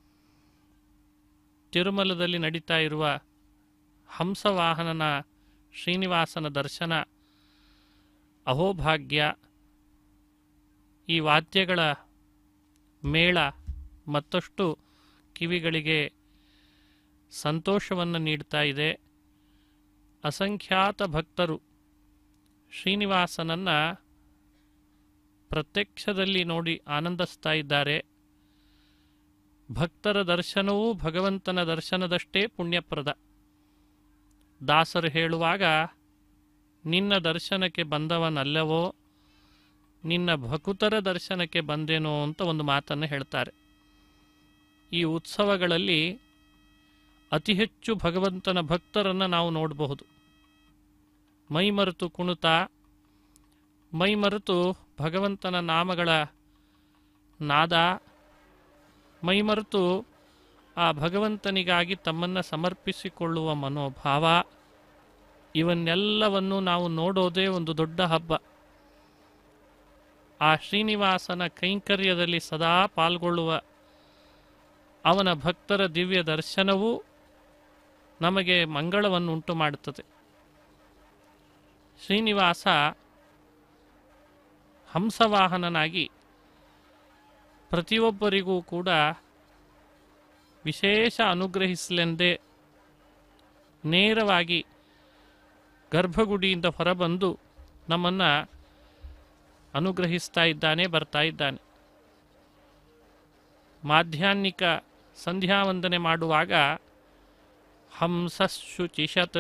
ತಿರುಮಲದಲ್ಲಿ ನಡೀತಾ ಇರುವ ಹಂಸವಾಹನನ ಶ್ರೀನಿವಾಸನ ದರ್ಶನ ಅಹೋಭಾಗ್ಯ ಈ ವಾದ್ಯಗಳ ಮೇಳ ಮತ್ತಷ್ಟು ಕಿವಿಗಳಿಗೆ ಸಂತೋಷವನ್ನು ನೀಡ್ತಾ ಇದೆ ಅಸಂಖ್ಯಾತ ಭಕ್ತರು ಶ್ರೀನಿವಾಸನನ್ನು ಪ್ರತ್ಯಕ್ಷದಲ್ಲಿ ನೋಡಿ ಆನಂದಿಸ್ತಾ ಇದ್ದಾರೆ ಭಕ್ತರ ದರ್ಶನವೂ ಭಗವಂತನ ದರ್ಶನದಷ್ಟೇ ಪುಣ್ಯಪ್ರದ ದಾಸರು ಹೇಳುವಾಗ ನಿನ್ನ ದರ್ಶನಕ್ಕೆ ಬಂದವನಲ್ಲವೋ ನಿನ್ನ ಭಕುತರ ದರ್ಶನಕ್ಕೆ ಬಂದೇನೋ ಅಂತ ಒಂದು ಮಾತನ್ನು ಹೇಳ್ತಾರೆ ಈ ಉತ್ಸವಗಳಲ್ಲಿ ಅತಿ ಹೆಚ್ಚು ಭಗವಂತನ ಭಕ್ತರನ್ನು ನಾವು ನೋಡಬಹುದು ಮೈಮರೆತು ಕುಣಿತ ಮೈಮರೆತು ಭಗವಂತನ ನಾಮಗಳ ನಾದ ಮೈಮರೆತು ಆ ಭಗವಂತನಿಗಾಗಿ ತಮ್ಮನ್ನು ಸಮರ್ಪಿಸಿಕೊಳ್ಳುವ ಮನೋಭಾವ ಇವನ್ನೆಲ್ಲವನ್ನು ನಾವು ನೋಡೋದೇ ಒಂದು ದೊಡ್ಡ ಹಬ್ಬ ಆ ಶ್ರೀನಿವಾಸನ ಕೈಂಕರ್ಯದಲ್ಲಿ ಸದಾ ಪಾಲ್ಗೊಳ್ಳುವ ಅವನ ಭಕ್ತರ ದಿವ್ಯ ದರ್ಶನವೂ ನಮಗೆ ಮಂಗಳವನ್ನು ಉಂಟು ಮಾಡುತ್ತದೆ ಶ್ರೀನಿವಾಸ ಹಂಸವಾಹನನಾಗಿ ಪ್ರತಿಯೊಬ್ಬರಿಗೂ ಕೂಡ ವಿಶೇಷ ಅನುಗ್ರಹಿಸಲೆಂದೇ ನೇರವಾಗಿ ಗರ್ಭಗುಡಿಯಿಂದ ಹೊರಬಂದು ನಮ್ಮನ್ನು ಅನುಗ್ರಹಿಸ್ತಾ ಇದ್ದಾನೆ ಬರ್ತಾ ಇದ್ದಾನೆ ಮಾಧ್ಯಾಹ್ನಿಕ ಸಂಧ್ಯಾವಂದನೆ ಮಾಡುವಾಗ ಹಂಸಶುಚಿಷತ್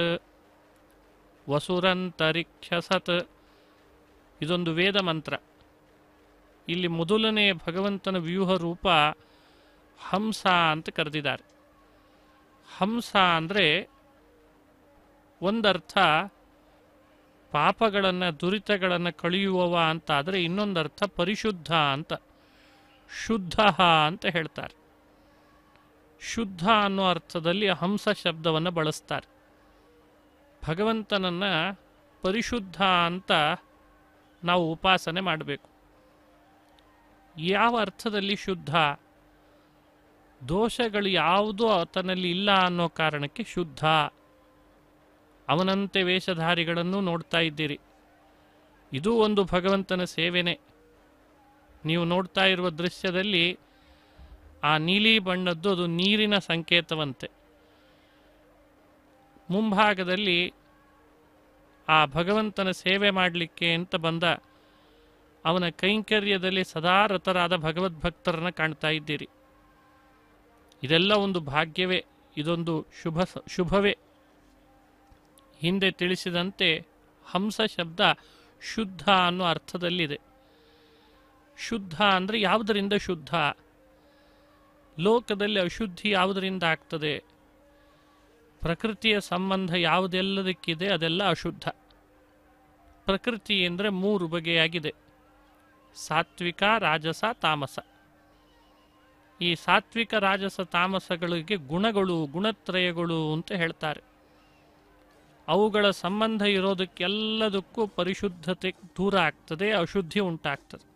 ವಸುರಂತರಿಕ್ಷಸತ್ ಇದೊಂದು ವೇದ ಮಂತ್ರ ಇಲ್ಲಿ ಮೊದಲನೇ ಭಗವಂತನ ವ್ಯೂಹ ರೂಪ ಹಂಸ ಅಂತ ಕರೆದಿದ್ದಾರೆ ಹಂಸ ಅಂದರೆ ಒಂದರ್ಥ ಪಾಪಗಳನ್ನು ದುರಿತಗಳನ್ನು ಕಳೆಯುವವ ಅಂತ ಆದರೆ ಇನ್ನೊಂದರ್ಥ ಪರಿಶುದ್ಧ ಅಂತ ಶುದ್ಧ ಅಂತ ಹೇಳ್ತಾರೆ ಶುದ್ಧ ಅನ್ನೋ ಅರ್ಥದಲ್ಲಿ ಹಂಸ ಶಬ್ದವನ್ನು ಬಳಸ್ತಾರೆ ಭಗವಂತನನ್ನು ಪರಿಶುದ್ಧ ಅಂತ ನಾವು ಉಪಾಸನೆ ಮಾಡಬೇಕು ಯಾವ ಅರ್ಥದಲ್ಲಿ ಶುದ್ಧ ದೋಷಗಳು ಯಾವುದೂ ಆತನಲ್ಲಿ ಇಲ್ಲ ಅನ್ನೋ ಕಾರಣಕ್ಕೆ ಶುದ್ಧ ಅವನಂತೆ ವೇಷಧಾರಿಗಳನ್ನು ನೋಡ್ತಾ ಇದ್ದೀರಿ ಇದು ಒಂದು ಭಗವಂತನ ಸೇವೆನೇ ನೀವು ನೋಡ್ತಾ ಇರುವ ದೃಶ್ಯದಲ್ಲಿ ಆ ನೀಲಿ ಬಣ್ಣದ್ದು ಅದು ನೀರಿನ ಸಂಕೇತವಂತೆ ಮುಂಭಾಗದಲ್ಲಿ ಆ ಭಗವಂತನ ಸೇವೆ ಮಾಡಲಿಕ್ಕೆ ಅಂತ ಬಂದ ಅವನ ಕೈಂಕರ್ಯದಲ್ಲಿ ಸದಾ ರತರಾದ ಭಗವದ್ಭಕ್ತರನ್ನು ಕಾಣ್ತಾ ಇದ್ದೀರಿ ಇದೆಲ್ಲ ಒಂದು ಭಾಗ್ಯವೇ ಇದೊಂದು ಶುಭ ಸ- ಶುಭವೇ ಹಿಂದೆ ತಿಳಿಸಿದಂತೆ ಹಂಸ ಶಬ್ದ ಶುದ್ಧ ಅನ್ನೋ ಅರ್ಥದಲ್ಲಿದೆ ಶುದ್ಧ ಅಂದರೆ ಯಾವುದರಿಂದ ಶುದ್ಧ ಲೋಕದಲ್ಲಿ ಅಶುದ್ಧಿ ಯಾವುದರಿಂದ ಆಗ್ತದೆ ಪ್ರಕೃತಿಯ ಸಂಬಂಧ ಯಾವುದೆಲ್ಲದಕ್ಕಿದೆ ಅದೆಲ್ಲ ಅಶುದ್ಧ ಪ್ರಕೃತಿ ಅಂದರೆ ಮೂರು ಬಗೆಯಾಗಿದೆ ಸಾತ್ವಿಕ ರಾಜಸ ತಾಮಸ ಈ ಸಾತ್ವಿಕ ರಾಜಸ ತಾಮಸಗಳಿಗೆ ಗುಣಗಳು ಗುಣತ್ರಯಗಳು ಅಂತ ಹೇಳ್ತಾರೆ ಅವುಗಳ ಸಂಬಂಧ ಇರೋದಕ್ಕೆಲ್ಲದಕ್ಕೂ ಪರಿಶುದ್ಧತೆ ದೂರ ಆಗ್ತದೆ ಅಶುದ್ಧಿ ಉಂಟಾಗ್ತದೆ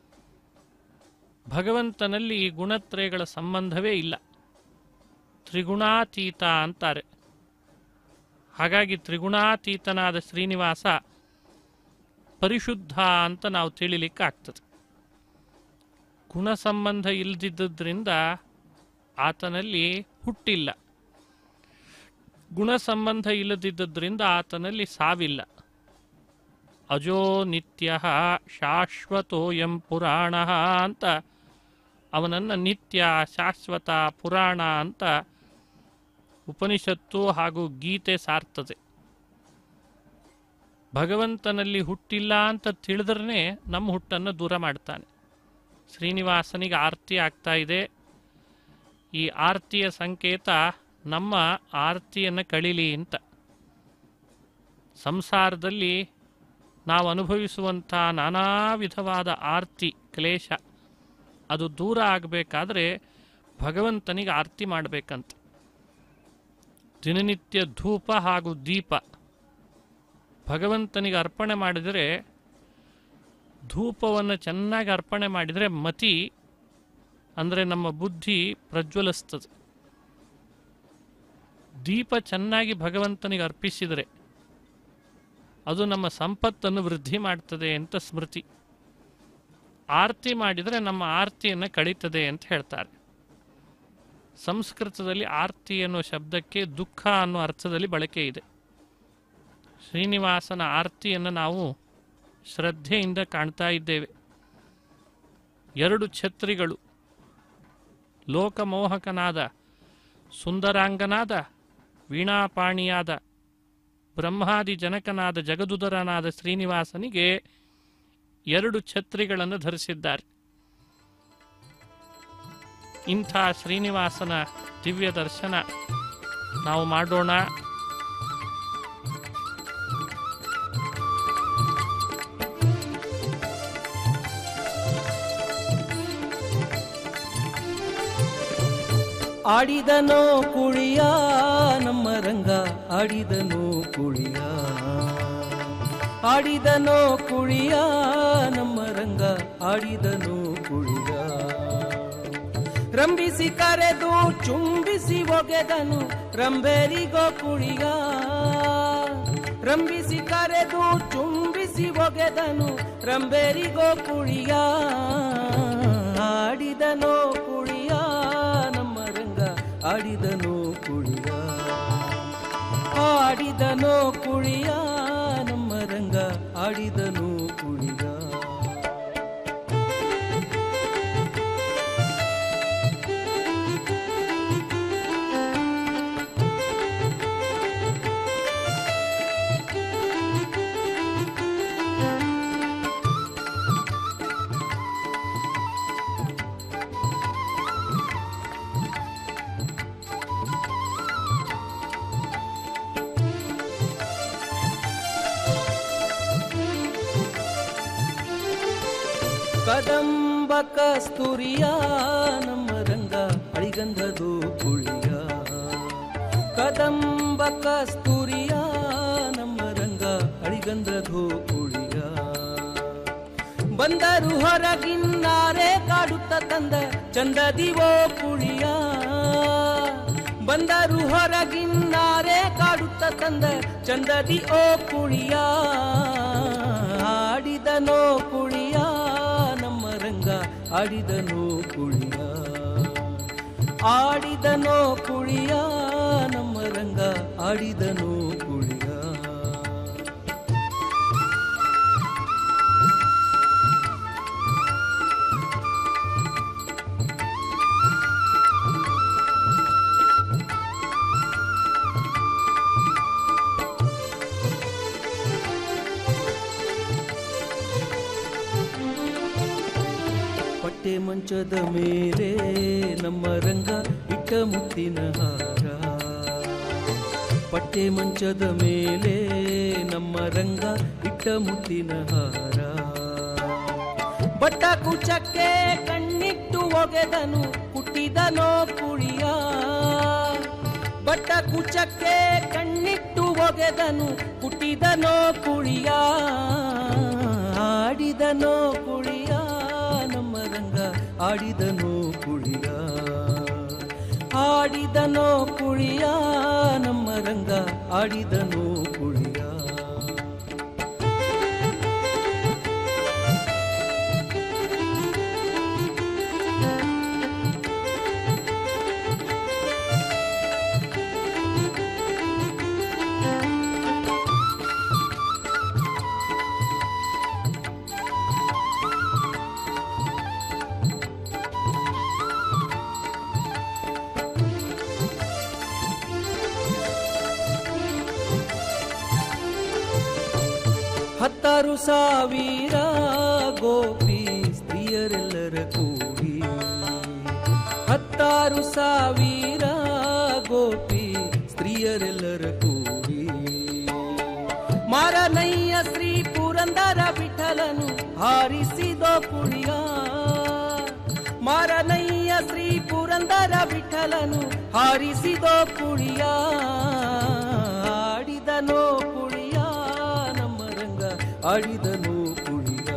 ಭಗವಂತನಲ್ಲಿ ಈ ಗುಣತ್ರಯಗಳ ಸಂಬಂಧವೇ ಇಲ್ಲ ತ್ರಿಗುಣಾತೀತ ಅಂತಾರೆ ಹಾಗಾಗಿ ತ್ರಿಗುಣಾತೀತನಾದ ಶ್ರೀನಿವಾಸ ಪರಿಶುದ್ಧ ಅಂತ ನಾವು ತಿಳಿಲಿಕ್ಕೆ ಆಗ್ತದೆ ಗುಣ ಸಂಬಂಧ ಇಲ್ಲದಿದ್ದರಿಂದ ಆತನಲ್ಲಿ ಹುಟ್ಟಿಲ್ಲ ಗುಣ ಸಂಬಂಧ ಇಲ್ಲದಿದ್ದರಿಂದ ಆತನಲ್ಲಿ ಸಾವಿಲ್ಲ ಅಜೋ ನಿತ್ಯ ಶಾಶ್ವತೋಯಂ ಪುರಾಣ ಅಂತ ಅವನನ್ನು ನಿತ್ಯ ಶಾಶ್ವತ ಪುರಾಣ ಅಂತ ಉಪನಿಷತ್ತು ಹಾಗೂ ಗೀತೆ ಸಾರ್ತದೆ ಭಗವಂತನಲ್ಲಿ ಹುಟ್ಟಿಲ್ಲ ಅಂತ ತಿಳಿದ್ರೆ ನಮ್ಮ ಹುಟ್ಟನ್ನು ದೂರ ಮಾಡ್ತಾನೆ ಶ್ರೀನಿವಾಸನಿಗೆ ಆರತಿ ಆಗ್ತಾ ಇದೆ ಈ ಆರತಿಯ ಸಂಕೇತ ನಮ್ಮ ಆರತಿಯನ್ನು ಕಳೀಲಿ ಅಂತ ಸಂಸಾರದಲ್ಲಿ ನಾವು ಅನುಭವಿಸುವಂಥ ನಾನಾ ವಿಧವಾದ ಆರ್ತಿ ಕ್ಲೇಶ ಅದು ದೂರ ಆಗಬೇಕಾದ್ರೆ ಭಗವಂತನಿಗೆ ಆರತಿ ಮಾಡಬೇಕಂತ ದಿನನಿತ್ಯ ಧೂಪ ಹಾಗೂ ದೀಪ ಭಗವಂತನಿಗೆ ಅರ್ಪಣೆ ಮಾಡಿದರೆ ಧೂಪವನ್ನು ಚೆನ್ನಾಗಿ ಅರ್ಪಣೆ ಮಾಡಿದರೆ ಮತಿ ಅಂದರೆ ನಮ್ಮ ಬುದ್ಧಿ ಪ್ರಜ್ವಲಿಸ್ತದೆ ದೀಪ ಚೆನ್ನಾಗಿ ಭಗವಂತನಿಗೆ ಅರ್ಪಿಸಿದರೆ ಅದು ನಮ್ಮ ಸಂಪತ್ತನ್ನು ವೃದ್ಧಿ ಮಾಡ್ತದೆ ಅಂತ ಸ್ಮೃತಿ ಆರತಿ ಮಾಡಿದರೆ ನಮ್ಮ ಆರತಿಯನ್ನು ಕಳೀತದೆ ಅಂತ ಹೇಳ್ತಾರೆ ಸಂಸ್ಕೃತದಲ್ಲಿ ಆರ್ತಿ ಅನ್ನೋ ಶಬ್ದಕ್ಕೆ ದುಃಖ ಅನ್ನೋ ಅರ್ಥದಲ್ಲಿ ಬಳಕೆ ಇದೆ ಶ್ರೀನಿವಾಸನ ಆರ್ತಿಯನ್ನು ನಾವು ಶ್ರದ್ಧೆಯಿಂದ ಕಾಣ್ತಾ ಇದ್ದೇವೆ ಎರಡು ಛತ್ರಿಗಳು ಲೋಕಮೋಹಕನಾದ ಸುಂದರಾಂಗನಾದ ವೀಣಾಪಾಣಿಯಾದ ಬ್ರಹ್ಮಾದಿ ಜನಕನಾದ ಜಗದುದರನಾದ ಶ್ರೀನಿವಾಸನಿಗೆ ಎರಡು ಛತ್ರಿಗಳನ್ನು ಧರಿಸಿದ್ದಾರೆ ಇಂಥ ಶ್ರೀನಿವಾಸನ ದಿವ್ಯ ದರ್ಶನ ನಾವು ಮಾಡೋಣ ಆಡಿದನೋ ಕುಳಿಯ ನಮ್ಮ ರಂಗ ಆಡಿದನೋ ಕುಳಿಯ ಆಡಿದನೋ ಕುಳಿಯ ನಮ್ಮ ರಂಗ ಆಡಿದನೋ ಕುಳಿಯ ರಂಬಿಸಿ ಕರೆದು ಚುಂಬಿಸಿ ಒಗೆದನು ರಂಬೇರಿಗೋ ಕುಳಿಯ ರಂಬಿಸಿ ಕರೆದು ಚುಂಬಿಸಿ ಒಗೆದನು ರಂಬೇರಿಗೋ ಕುಳಿಯ ಆಡಿದನೋ ಕುಳಿಯ ನಮ್ಮ ರಂಗ ಆಡಿದನೋ ಕುಳಿಯ ಆಡಿದನೋ ಕುಳಿಯ ನಮ್ಮ ರಂಗ ಆಡಿದನೋ ಕುಳಿಯ ಕದಂಬ ಕಸ್ತೂರಿಯ ನಮ್ಮ ರಂಗ ಅಳಿಗಂಧದು ಕುಳಿಯ ಕದಂಬ ಕಸ್ತೂರಿಯ ನಮ್ಮ ರಂಗ ಅಳಿಗಂಧದು ಕುಳಿಯ ಬಂದರು ಹೊರಗಿನ್ನಾರೆ ಕಾಡುತ್ತ ತಂದ ಚಂದದಿವೋ ಕುಳಿಯ ಬಂದರು ಹೊರಗಿನ್ನಾರೆ ಕಾಡುತ್ತ ತಂದ ಚಂದದಿ ಓ ಕುಳಿಯ ಆಡಿದನೋ ಕುಳಿಯ ನಮ್ಮ ರಂಗ ಆಡಿದನೋ ಕುಳಿಯ ಆಡಿದನೋ ಕುಳಿಯ ನಮ್ಮ ರಂಗ ಆಡಿದನೋ ಕುಳಿಯ ಪಟ್ಟೆ ಮಂಚದ ಮೇಲೆ ನಮ್ಮ ರಂಗ ಇಟ್ಟ ಮುತ್ತಿನ ಹಾರ ಪಟ್ಟೆ ಮಂಚದ ಮೇಲೆ ನಮ್ಮ ರಂಗ ಇಟ್ಟ ಮುತ್ತಿನ ಹಾರ ಬಟ್ಟ ಕುಚಕ್ಕೆ ಕಣ್ಣಿಟ್ಟು ಒಗೆದನು ಕುಟ್ಟಿದನೋ ಕುಳಿಯ ಬಟ್ಟ ಕುಚಕ್ಕೆ ಕಣ್ಣಿಟ್ಟು ಒಗೆದನು ಕುಟ್ಟಿದನೋ ಕುಳಿಯ ಆಡಿದನೋ ಕುಳಿಯ ನಮ್ಮ ರಂಗ ಆಡಿದನೋ ಕುಳಿಯ ಆಡಿದನೋ ಕುಳಿಯ ನಮ್ಮ ರಂಗ ಆಡಿದನೋ ಕುಳಿಯ ಹತ್ತಾರು ಸಾವಿರ ಗೋಪಿ ಸ್ತ್ರೀಯರೆಲ್ಲರ ಕೂಡಿ ಹತ್ತಾರು ಸಾವಿರ ಗೋಪಿ ಸ್ತ್ರೀಯರೆಲ್ಲರ ಕೂಡಿ ಮಾರನಯ್ಯ ಶ್ರೀ ಪುರಂದರ ವಿಠಲನು ಹಾರಿಸಿದೋ ಕುಳಿಯ ಮಾರನಯ್ಯ ಶ್ರೀ ಪುರಂದರ ವಿಠಲನು ಹಾರಿಸಿದೋ ಕುಳಿಯ ಆಡಿದನೋ ಕುಳಿಯ ನಮ್ಮ ರಂಗ ಆಡಿದನೋ ಕುಳಿಯ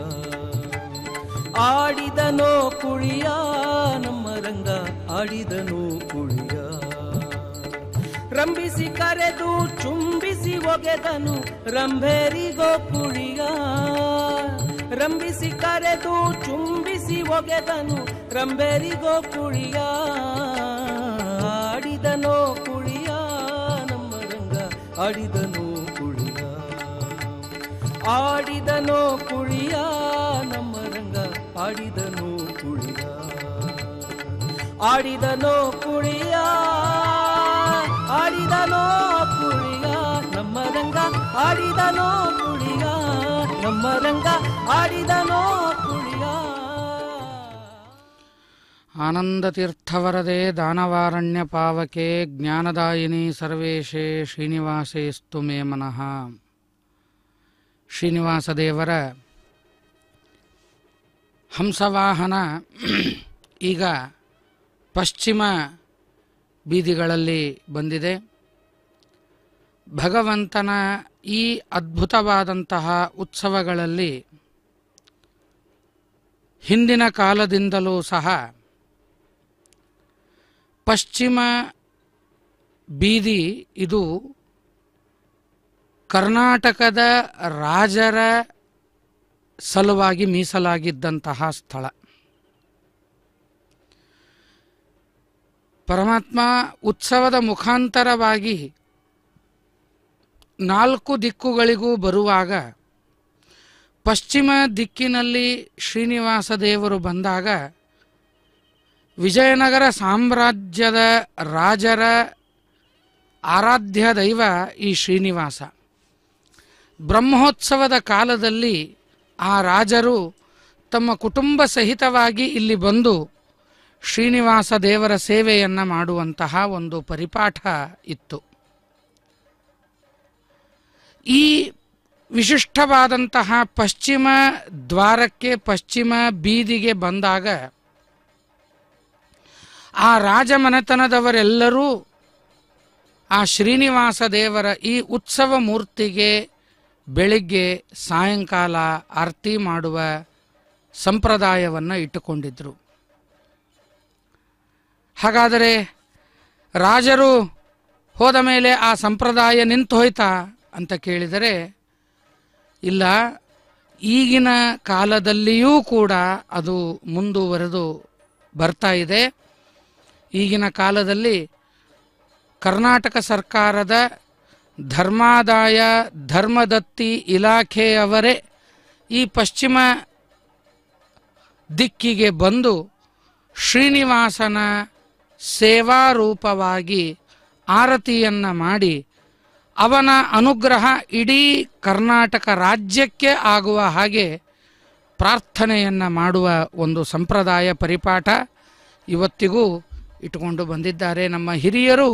ಆಡಿದನೋ ಕುಳಿಯ ನಮ್ಮ ರಂಗ ಆಡಿದನೋ ಕುಳಿಯ ರಂಬಿಸಿ ಕರೆದು ಚುಂಬಿಸಿ ಒಗೆದನು ರಂಭೇರಿಗೋ ಕುಳಿಯ ರಂಬಿಸಿ ಕರೆದು ಚುಂಬಿಸಿ ಒಗೆದನು ರಂಭೇರಿಗೋ ಕುಳಿಯ ಆಡಿದನೋ ಕುಳಿಯ ನಮ್ಮ ರಂಗ ಆಡಿದನೋ ಕುಳಿಯ ಆಡಿದನೋ ಕುಳಿಯ ನಮ್ಮ ರಂಗ ಆಡಿದನೋ ಕುಳಿಯ ಆಡಿದನೋ ಕುಳಿಯ ಆಡಿದನೋ ಕುಳಿಯ ನಮ್ಮ ರಂಗ ಆಡಿದನೋ ಕುಳಿಯ ನಮ್ಮ ರಂಗ ಆಡಿದನೋ ಕುಣಿಯ ಆನಂದತೀರ್ಥವರದೆ ದಾನವಾರಣ್ಯ ಪಾವಕೆ ಜ್ಞಾನದಾಯಿನಿ ಸರ್ವೇಶೇ ಶ್ರೀನಿವಾಸೇಸ್ತು ಮೇ ಮನಃ ಶ್ರೀನಿವಾಸ ದೇವರ ಹಂಸವಾಹನ ಈಗ ಪಶ್ಚಿಮ ಬೀದಿಗಳಲ್ಲಿ ಬಂದಿದೆ ಭಗವಂತನ ಈ ಅದ್ಭುತವಾದಂತಹ ಉತ್ಸವಗಳಲ್ಲಿ ಹಿಂದಿನ ಕಾಲದಿಂದಲೂ ಸಹ ಪಶ್ಚಿಮ ಬೀದಿ ಇದು ಕರ್ನಾಟಕದ ರಾಜರ ಸಲುವಾಗಿ ಮೀಸಲಾಗಿದ್ದಂತಹ ಸ್ಥಳ ಪರಮಾತ್ಮ ಉತ್ಸವದ ಮುಖಾಂತರವಾಗಿ ನಾಲ್ಕು ದಿಕ್ಕುಗಳಿಗೂ ಬರುವಾಗ ಪಶ್ಚಿಮ ದಿಕ್ಕಿನಲ್ಲಿ ಶ್ರೀನಿವಾಸ ದೇವರು ಬಂದಾಗ ವಿಜಯನಗರ ಸಾಮ್ರಾಜ್ಯದ ರಾಜರ ಆರಾಧ್ಯ ದೈವ ಈ ಶ್ರೀನಿವಾಸ ಬ್ರಹ್ಮೋತ್ಸವದ ಕಾಲದಲ್ಲಿ ಆ ರಾಜರು ತಮ್ಮ ಕುಟುಂಬ ಸಹಿತವಾಗಿ ಇಲ್ಲಿ ಬಂದು ಶ್ರೀನಿವಾಸ ದೇವರ ಸೇವೆಯನ್ನು ಮಾಡುವಂತಹ ಒಂದು ಪರಿಪಾಠ ಇತ್ತು ಈ ವಿಶಿಷ್ಟವಾದಂತಹ ಪಶ್ಚಿಮ ದ್ವಾರಕ್ಕೆ ಪಶ್ಚಿಮ ಬೀದಿಗೆ ಬಂದಾಗ ಆ ರಾಜಮನೆತನದವರೆಲ್ಲರೂ ಆ ಶ್ರೀನಿವಾಸ ದೇವರ ಈ ಉತ್ಸವ ಮೂರ್ತಿಗೆ ಬೆಳಿಗ್ಗೆ ಸಾಯಂಕಾಲ ಆರತಿ ಮಾಡುವ ಸಂಪ್ರದಾಯವನ್ನು ಇಟ್ಟುಕೊಂಡಿದ್ದರು ಹಾಗಾದರೆ ರಾಜರು ಹೋದ ಮೇಲೆ ಆ ಸಂಪ್ರದಾಯ ನಿಂತು ಹೋಯ್ತಾ ಅಂತ ಕೇಳಿದರೆ ಇಲ್ಲ ಈಗಿನ ಕಾಲದಲ್ಲಿಯೂ ಕೂಡ ಅದು ಮುಂದುವರೆದು ಬರ್ತಾ ಇದೆ ಈಗಿನ ಕಾಲದಲ್ಲಿ ಕರ್ನಾಟಕ ಸರ್ಕಾರದ ಧರ್ಮಾದಾಯ ಧರ್ಮದತ್ತಿ ಇಲಾಖೆಯವರೇ ಈ ಪಶ್ಚಿಮ ದಿಕ್ಕಿಗೆ ಬಂದು ಶ್ರೀನಿವಾಸನ ಸೇವಾರೂಪವಾಗಿ ಆರತಿಯನ್ನು ಮಾಡಿ ಅವನ ಅನುಗ್ರಹ ಇಡೀ ಕರ್ನಾಟಕ ರಾಜ್ಯಕ್ಕೆ ಆಗುವ ಹಾಗೆ ಪ್ರಾರ್ಥನೆಯನ್ನು ಮಾಡುವ ಒಂದು ಸಂಪ್ರದಾಯ ಪರಿಪಾಠ ಇವತ್ತಿಗೂ ಇಟ್ಟುಕೊಂಡು ಬಂದಿದ್ದಾರೆ ನಮ್ಮ ಹಿರಿಯರು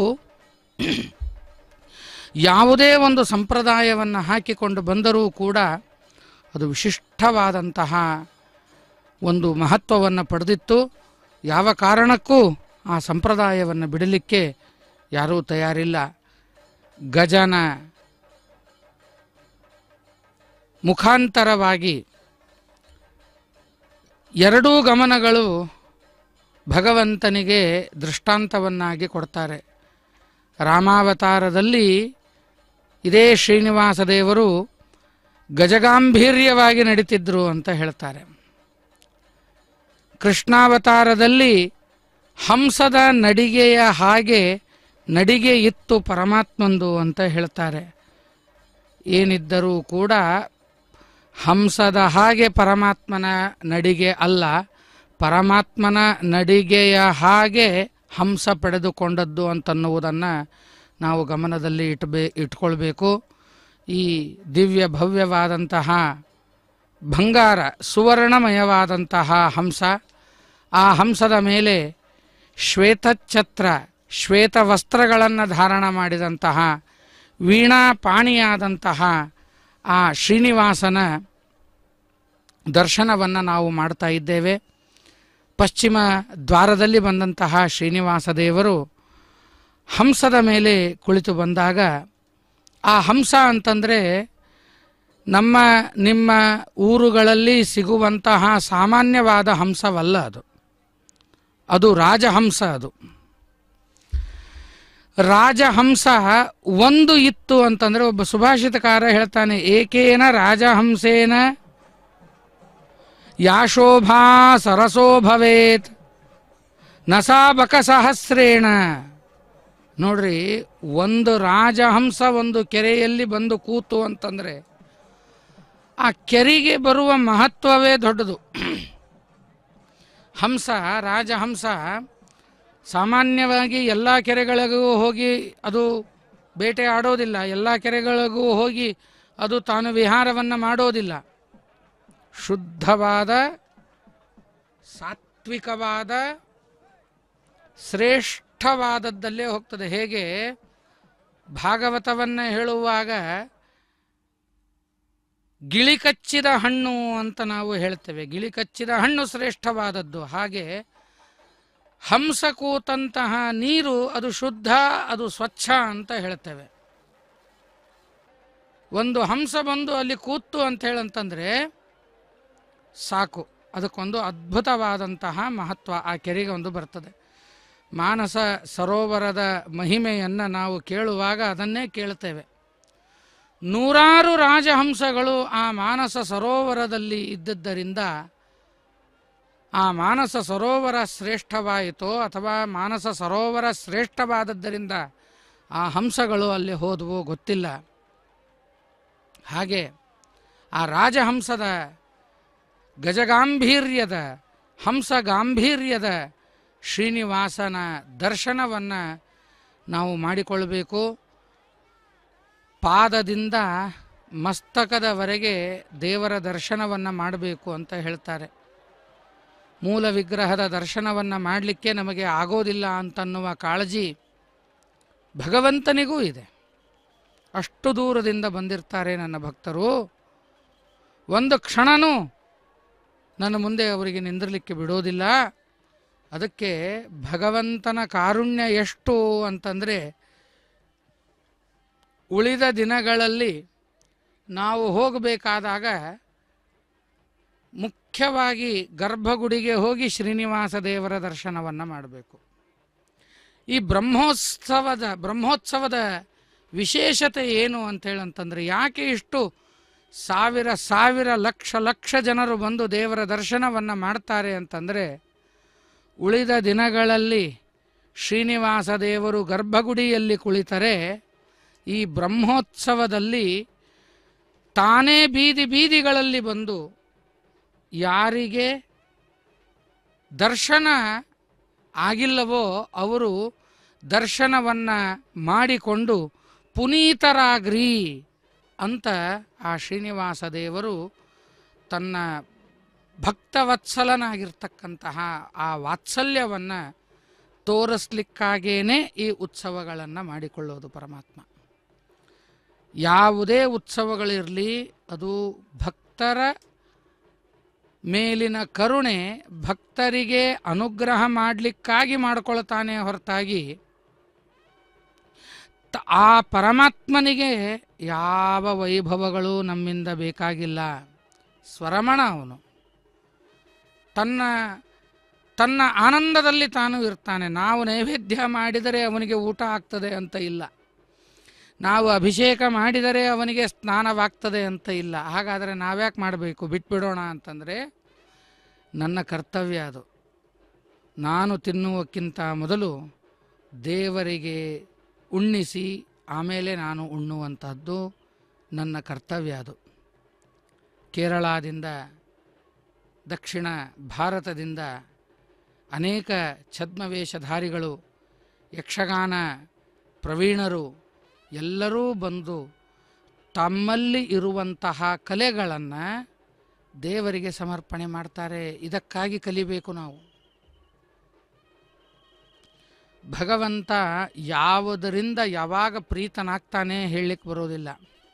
ಯಾವುದೇ ಒಂದು ಸಂಪ್ರದಾಯವನ್ನು ಹಾಕಿಕೊಂಡು ಬಂದರೂ ಕೂಡ ಅದು ವಿಶಿಷ್ಟವಾದಂತಹ ಒಂದು ಮಹತ್ವವನ್ನು ಪಡೆದಿತ್ತು ಯಾವ ಕಾರಣಕ್ಕೂ ಆ ಸಂಪ್ರದಾಯವನ್ನು ಬಿಡಲಿಕ್ಕೆ ಯಾರೂ ತಯಾರಿಲ್ಲ ಗಜನ ಮುಖಾಂತರವಾಗಿ ಎರಡೂ ಗಮನಗಳು ಭಗವಂತನಿಗೆ ದೃಷ್ಟಾಂತವನ್ನಾಗಿ ಕೊಡ್ತಾರೆ ರಾಮಾವತಾರದಲ್ಲಿ ಇದೇ ಶ್ರೀನಿವಾಸ ದೇವರು ಗಜಗಾಂಭೀರ್ಯವಾಗಿ ನಡೀತಿದ್ರು ಅಂತ ಹೇಳ್ತಾರೆ ಕೃಷ್ಣಾವತಾರದಲ್ಲಿ ಹಂಸದ ನಡಿಗೆಯ ಹಾಗೆ ನಡಿಗೆ ಇತ್ತು ಪರಮಾತ್ಮಂದು ಅಂತ ಹೇಳ್ತಾರೆ ಏನಿದ್ದರೂ ಕೂಡ ಹಂಸದ ಹಾಗೆ ಪರಮಾತ್ಮನ ನಡಿಗೆ ಅಲ್ಲ ಪರಮಾತ್ಮನ ನಡಿಗೆಯ ಹಾಗೆ ಹಂಸ ಪಡೆದುಕೊಂಡದ್ದು ಅಂತನ್ನುವುದನ್ನು ನಾವು ಗಮನದಲ್ಲಿ ಇಟ್ಬೇ ಇಟ್ಕೊಳ್ಬೇಕು ಈ ದಿವ್ಯ ಭವ್ಯವಾದಂತಹ ಬಂಗಾರ ಸುವರ್ಣಮಯವಾದಂತಹ ಹಂಸ ಆ ಹಂಸದ ಮೇಲೆ ಶ್ವೇತಛತ್ರ ಶ್ವೇತ ವಸ್ತ್ರಗಳನ್ನು ಧಾರಣ ಮಾಡಿದಂತಹ ವೀಣಾ ಪಾಣಿಯಾದಂತಹ ಆ ಶ್ರೀನಿವಾಸನ ದರ್ಶನವನ್ನು ನಾವು ಮಾಡ್ತಾ ಇದ್ದೇವೆ ಪಶ್ಚಿಮ ದ್ವಾರದಲ್ಲಿ ಬಂದಂತಹ ಶ್ರೀನಿವಾಸ ದೇವರು ಹಂಸದ ಮೇಲೆ ಕುಳಿತು ಬಂದಾಗ ಆ ಹಂಸ ಅಂತಂದರೆ ನಮ್ಮ ನಿಮ್ಮ ಊರುಗಳಲ್ಲಿ ಸಿಗುವಂತಹ ಸಾಮಾನ್ಯವಾದ ಹಂಸವಲ್ಲ ಅದು ಅದು ರಾಜಹಂಸ ಅದು ರಾಜಹಂಸ ಒಂದು ಇತ್ತು ಅಂತಂದ್ರೆ ಒಬ್ಬ ಸುಭಾಷಿತಕಾರ ಹೇಳ್ತಾನೆ ಏಕೇನ ರಾಜಹಂಸೇನ ಯಾ ಶೋಭಾ ಸರಸೋ ಭವೇತ್ ನಸಾಬಕ ಸಹಸ್ರೇಣ ನೋಡ್ರಿ ಒಂದು ರಾಜಹಂಸ ಒಂದು ಕೆರೆಯಲ್ಲಿ ಬಂದು ಕೂತು ಅಂತಂದ್ರೆ ಆ ಕೆರೆಗೆ ಬರುವ ಮಹತ್ವವೇ ದೊಡ್ಡದು ಹಂಸ ರಾಜಹಂಸ ಸಾಮಾನ್ಯವಾಗಿ ಎಲ್ಲ ಕೆರೆಗಳಿಗೂ ಹೋಗಿ ಅದು ಬೇಟೆ ಆಡೋದಿಲ್ಲ ಎಲ್ಲ ಕೆರೆಗಳಿಗೂ ಹೋಗಿ ಅದು ತಾನು ವಿಹಾರವನ್ನು ಮಾಡೋದಿಲ್ಲ ಶುದ್ಧವಾದ ಸಾತ್ವಿಕವಾದ ಶ್ರೇಷ್ಠವಾದದ್ದಲ್ಲೇ ಹೋಗ್ತದೆ ಹೇಗೆ ಭಾಗವತವನ್ನು ಹೇಳುವಾಗ ಗಿಳಿ ಕಚ್ಚಿದ ಹಣ್ಣು ಅಂತ ನಾವು ಹೇಳ್ತೇವೆ ಗಿಳಿ ಕಚ್ಚಿದ ಹಣ್ಣು ಶ್ರೇಷ್ಠವಾದದ್ದು ಹಾಗೆ ಹಂಸ ಕೂತಂತಹ ನೀರು ಅದು ಶುದ್ಧ ಅದು ಸ್ವಚ್ಛ ಅಂತ ಹೇಳ್ತೇವೆ ಒಂದು ಹಂಸ ಬಂದು ಅಲ್ಲಿ ಕೂತು ಅಂತ ಹೇಳಂತಂದ್ರೆ ಸಾಕು ಅದಕ್ಕೊಂದು ಅದ್ಭುತವಾದಂತಹ ಮಹತ್ವ ಆ ಕೆರೆಗೆ ಒಂದು ಬರ್ತದೆ ಮಾನಸ ಸರೋವರದ ಮಹಿಮೆಯನ್ನು ನಾವು ಕೇಳುವಾಗ ಅದನ್ನೇ ಕೇಳ್ತೇವೆ ನೂರಾರು ರಾಜಹಂಸಗಳು ಆ ಮಾನಸ ಸರೋವರದಲ್ಲಿ ಇದ್ದದ್ದರಿಂದ ಆ ಮಾನಸ ಸರೋವರ ಶ್ರೇಷ್ಠವಾಯಿತೋ ಅಥವಾ ಮಾನಸ ಸರೋವರ ಶ್ರೇಷ್ಠವಾದದ್ದರಿಂದ ಆ ಹಂಸಗಳು ಅಲ್ಲಿ ಹೋದವೋ ಗೊತ್ತಿಲ್ಲ ಹಾಗೆ ಆ ರಾಜಹಂಸದ ಗಜಗಾಂಭೀರ್ಯದ ಹಂಸ ಗಾಂಭೀರ್ಯದ ಶ್ರೀನಿವಾಸನ ದರ್ಶನವನ್ನು ನಾವು ಮಾಡಿಕೊಳ್ಬೇಕು ಪಾದದಿಂದ ಮಸ್ತಕದವರೆಗೆ ದೇವರ ದರ್ಶನವನ್ನು ಮಾಡಬೇಕು ಅಂತ ಹೇಳ್ತಾರೆ ಮೂಲ ವಿಗ್ರಹದ ದರ್ಶನವನ್ನು ಮಾಡಲಿಕ್ಕೆ ನಮಗೆ ಆಗೋದಿಲ್ಲ ಅಂತನ್ನುವ ಕಾಳಜಿ ಭಗವಂತನಿಗೂ ಇದೆ ಅಷ್ಟು ದೂರದಿಂದ ಬಂದಿರ್ತಾರೆ ನನ್ನ ಭಕ್ತರು ಒಂದು ಕ್ಷಣನೂ ನನ್ನ ಮುಂದೆ ಅವರಿಗೆ ನಿಂದಿರಲಿಕ್ಕೆ ಬಿಡೋದಿಲ್ಲ ಅದಕ್ಕೆ ಭಗವಂತನ ಕಾರುಣ್ಯ ಎಷ್ಟು ಅಂತಂದರೆ ಉಳಿದ ದಿನಗಳಲ್ಲಿ ನಾವು ಹೋಗಬೇಕಾದಾಗ ಮುಖ್ಯವಾಗಿ ಗರ್ಭಗುಡಿಗೆ ಹೋಗಿ ಶ್ರೀನಿವಾಸ ದೇವರ ದರ್ಶನವನ್ನು ಮಾಡಬೇಕು ಈ ಬ್ರಹ್ಮೋತ್ಸವದ ಬ್ರಹ್ಮೋತ್ಸವದ ವಿಶೇಷತೆ ಏನು ಅಂತೇಳಂತಂದರೆ ಯಾಕೆ ಇಷ್ಟು ಸಾವಿರ ಸಾವಿರ ಲಕ್ಷ ಲಕ್ಷ ಜನರು ಬಂದು ದೇವರ ದರ್ಶನವನ್ನು ಮಾಡ್ತಾರೆ ಅಂತಂದರೆ ಉಳಿದ ದಿನಗಳಲ್ಲಿ ಶ್ರೀನಿವಾಸ ದೇವರು ಗರ್ಭಗುಡಿಯಲ್ಲಿ ಕುಳಿತರೆ ಈ ಬ್ರಹ್ಮೋತ್ಸವದಲ್ಲಿ ತಾನೇ ಬೀದಿ ಬೀದಿಗಳಲ್ಲಿ ಬಂದು ಯಾರಿಗೆ ದರ್ಶನ ಆಗಿಲ್ಲವೋ ಅವರು ದರ್ಶನವನ್ನು ಮಾಡಿಕೊಂಡು ಪುನೀತರಾಗ್ರಿ ಅಂತ ಆ ಶ್ರೀನಿವಾಸ ದೇವರು ತನ್ನ ಭಕ್ತವತ್ಸಲನಾಗಿರ್ತಕ್ಕಂತಹ ಆ ವಾತ್ಸಲ್ಯವನ್ನು ತೋರಿಸ್ಲಿಕ್ಕಾಗೇನೆ ಈ ಉತ್ಸವಗಳನ್ನು ಮಾಡಿಕೊಳ್ಳೋದು ಪರಮಾತ್ಮ ಯಾವುದೇ ಉತ್ಸವಗಳಿರಲಿ ಅದು ಭಕ್ತರ ಮೇಲಿನ ಕರುಣೆ ಭಕ್ತರಿಗೆ ಅನುಗ್ರಹ ಮಾಡಲಿಕ್ಕಾಗಿ ಮಾಡಿಕೊಳ್ತಾನೆ ಹೊರತಾಗಿ ತ- ಆ ಪರಮಾತ್ಮನಿಗೆ ಯಾವ ವೈಭವಗಳು ನಮ್ಮಿಂದ ಬೇಕಾಗಿಲ್ಲ ಸ್ವರಮಣ ಅವನು ತನ್ನ ತನ್ನ ಆನಂದದಲ್ಲಿ ತಾನು ಇರ್ತಾನೆ ನಾವು ನೈವೇದ್ಯ ಮಾಡಿದರೆ ಅವನಿಗೆ ಊಟ ಆಗ್ತದೆ ಅಂತ ಇಲ್ಲ ನಾವು ಅಭಿಷೇಕ ಮಾಡಿದರೆ ಅವನಿಗೆ ಸ್ನಾನವಾಗ್ತದೆ ಅಂತ ಇಲ್ಲ ಹಾಗಾದರೆ ನಾವ್ಯಾಕೆ ಮಾಡಬೇಕು ಬಿಟ್ಬಿಡೋಣ ಅಂತಂದರೆ ನನ್ನ ಕರ್ತವ್ಯ ಅದು ನಾನು ತಿನ್ನುವಕ್ಕಿಂತ ಮೊದಲು ದೇವರಿಗೆ ಉಣ್ಣಿಸಿ ಆಮೇಲೆ ನಾನು ಉಣ್ಣುವಂತಹದ್ದು ನನ್ನ ಕರ್ತವ್ಯ ಅದು ಕೇರಳದಿಂದ ದಕ್ಷಿಣ ಭಾರತದಿಂದ ಅನೇಕ ಛದ್ಮವೇಷಧಾರಿಗಳು ಯಕ್ಷಗಾನ ಪ್ರವೀಣರು ಎಲ್ಲರೂ ಬಂದು ತಮ್ಮಲ್ಲಿ ಇರುವಂತಹ ಕಲೆಗಳನ್ನು ದೇವರಿಗೆ ಸಮರ್ಪಣೆ ಮಾಡ್ತಾರೆ ಇದಕ್ಕಾಗಿ ಕಲಿಬೇಕು ನಾವು ಭಗವಂತ ಯಾವುದರಿಂದ ಯಾವಾಗ ಪ್ರೀತನಾಗ್ತಾನೆ ಹೇಳಲಿಕ್ಕೆ ಬರೋದಿಲ್ಲ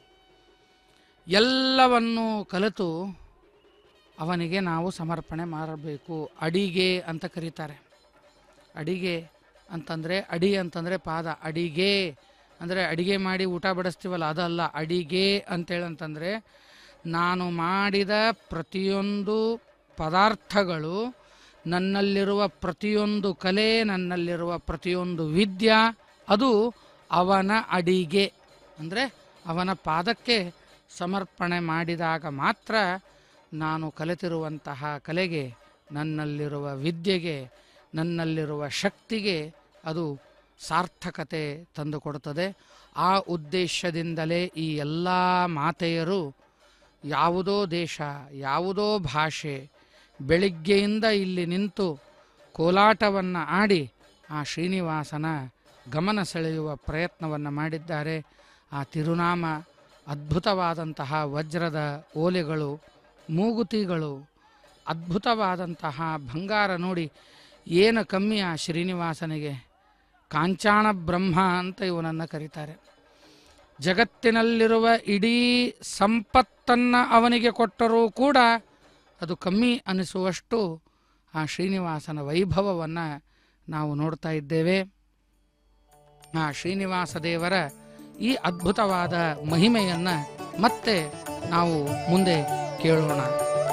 ಎಲ್ಲವನ್ನು ಕಲಿತು ಅವನಿಗೆ ನಾವು ಸಮರ್ಪಣೆ ಮಾಡಬೇಕು ಅಡಿಗೆ ಅಂತ ಕರೀತಾರೆ ಅಡಿಗೆ ಅಂತಂದರೆ ಅಡಿ ಅಂತಂದರೆ ಪಾದ ಅಡಿಗೆ ಅಂದರೆ ಅಡಿಗೆ ಮಾಡಿ ಊಟ ಬಡಿಸ್ತೀವಲ್ಲ ಅದಲ್ಲ ಅಡಿಗೆ ಅಂತೇಳಂತಂದರೆ ನಾನು ಮಾಡಿದ ಪ್ರತಿಯೊಂದು ಪದಾರ್ಥಗಳು ನನ್ನಲ್ಲಿರುವ ಪ್ರತಿಯೊಂದು ಕಲೆ ನನ್ನಲ್ಲಿರುವ ಪ್ರತಿಯೊಂದು ವಿದ್ಯಾ ಅದು ಅವನ ಅಡಿಗೆ ಅಂದರೆ ಅವನ ಪಾದಕ್ಕೆ ಸಮರ್ಪಣೆ ಮಾಡಿದಾಗ ಮಾತ್ರ ನಾನು ಕಲಿತಿರುವಂತಹ ಕಲೆಗೆ ನನ್ನಲ್ಲಿರುವ ವಿದ್ಯೆಗೆ ನನ್ನಲ್ಲಿರುವ ಶಕ್ತಿಗೆ ಅದು ಸಾರ್ಥಕತೆ ತಂದುಕೊಡುತ್ತದೆ ಆ ಉದ್ದೇಶದಿಂದಲೇ ಈ ಎಲ್ಲ ಮಾತೆಯರು ಯಾವುದೋ ದೇಶ ಯಾವುದೋ ಭಾಷೆ ಬೆಳಿಗ್ಗೆಯಿಂದ ಇಲ್ಲಿ ನಿಂತು ಕೋಲಾಟವನ್ನು ಆಡಿ ಆ ಶ್ರೀನಿವಾಸನ ಗಮನ ಸೆಳೆಯುವ ಪ್ರಯತ್ನವನ್ನು ಮಾಡಿದ್ದಾರೆ ಆ ತಿರುನಾಮ ಅದ್ಭುತವಾದಂತಹ ವಜ್ರದ ಓಲೆಗಳು ಮೂಗುತಿಗಳು ಅದ್ಭುತವಾದಂತಹ ಬಂಗಾರ ನೋಡಿ ಏನು ಕಮ್ಮಿ ಆ ಶ್ರೀನಿವಾಸನಿಗೆ ಕಾಂಚಾಣ ಬ್ರಹ್ಮ ಅಂತ ಇವನನ್ನು ಕರೀತಾರೆ ಜಗತ್ತಿನಲ್ಲಿರುವ ಇಡೀ ಸಂಪತ್ತನ್ನು ಅವನಿಗೆ ಕೊಟ್ಟರೂ ಕೂಡ ಅದು ಕಮ್ಮಿ ಅನಿಸುವಷ್ಟು ಆ ಶ್ರೀನಿವಾಸನ ವೈಭವವನ್ನು ನಾವು ನೋಡ್ತಾ ಇದ್ದೇವೆ ಆ ಶ್ರೀನಿವಾಸ ದೇವರ ಈ ಅದ್ಭುತವಾದ ಮಹಿಮೆಯನ್ನು ಮತ್ತೆ ನಾವು ಮುಂದೆ ಕೇಳೋಣ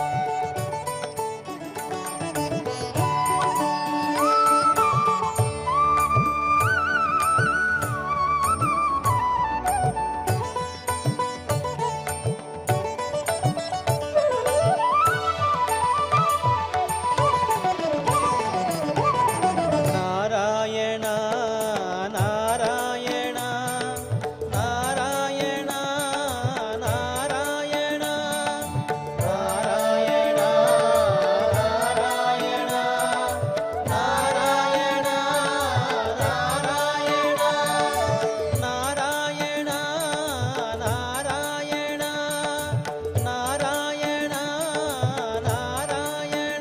ನಾರಾಯಣ ನಾರಾಯಣ ನಾರಾಯಣ ನಾರಾಯಣ ನಾರಾಯಣ ನಾರಾಯಣ ನಾರಾಯಣ ನಾರಾಯಣ ನಾರಾಯಣ ನಾರಾಯಣ ನಾರಾಯಣ ನಾರಾಯಣ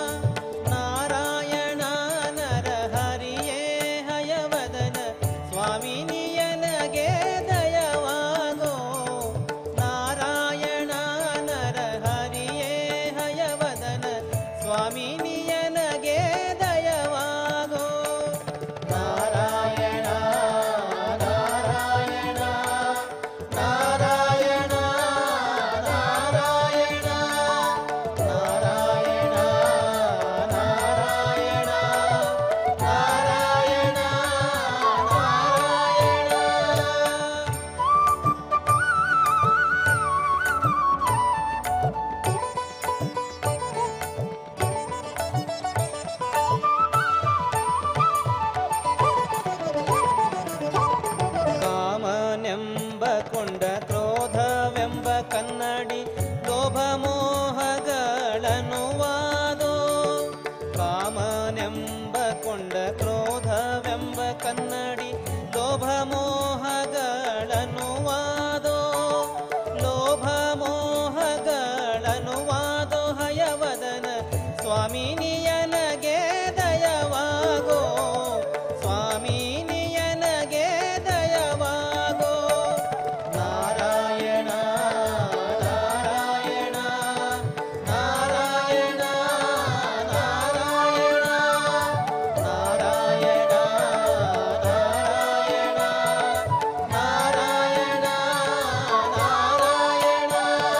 ನಾರಾಯಣ ನರ ಹರಿಯೇ ಹಯವದನ ಸ್ವಾಮಿ ನಿಯನಗೆ ದಯವಾಗೋ ನಾರಾಯಣ ನರ ಹರಿಯೇ ಹಯವದನ ಸ್ವಾಮಿ ನಿಯನಗೆ ದಯವಾಗೋ ನಾರಾಯಣ ನಾರಾಯಣ ನಾರಾಯಣ ನಾರಾಯಣ ನಾರಾಯಣ ನಾರಾಯಣ ನಾರಾಯಣ ನಾರಾಯಣ ಕಾಮನೆಂಬ ಕೊಂಡ ಕ್ರೋಧವೆಂಬ ಕನ್ನಡಿ ಲೋಭ ಮೋಹಗಳನುವಾದೋ ಕಾಮನೆಂಬ ಕೊಂಡ ಕ್ರೋಧವೆಂಬ ಕನ್ನಡಿ ಲೋಭ ಮೋಹಗಳನುವಾದೋ ಲೋಭ ಮೋಹಗಳನುವಾದೋ ಹಯವದನ ಸ್ವಾಮಿ ನಿಯನಗೆ ದಯವಾಗೋ ಸ್ವಾಮಿ ನಿಯನಗೆ ದಯವಾಗೋ ನಾರಾಯಣ ನಾರಾಯಣ ನಾರಾಯಣ ನಾರಾಯಣ ನಾರಾಯಣ ನಾರಾಯಣ ನಾರಾಯಣ ನಾರಾಯಣ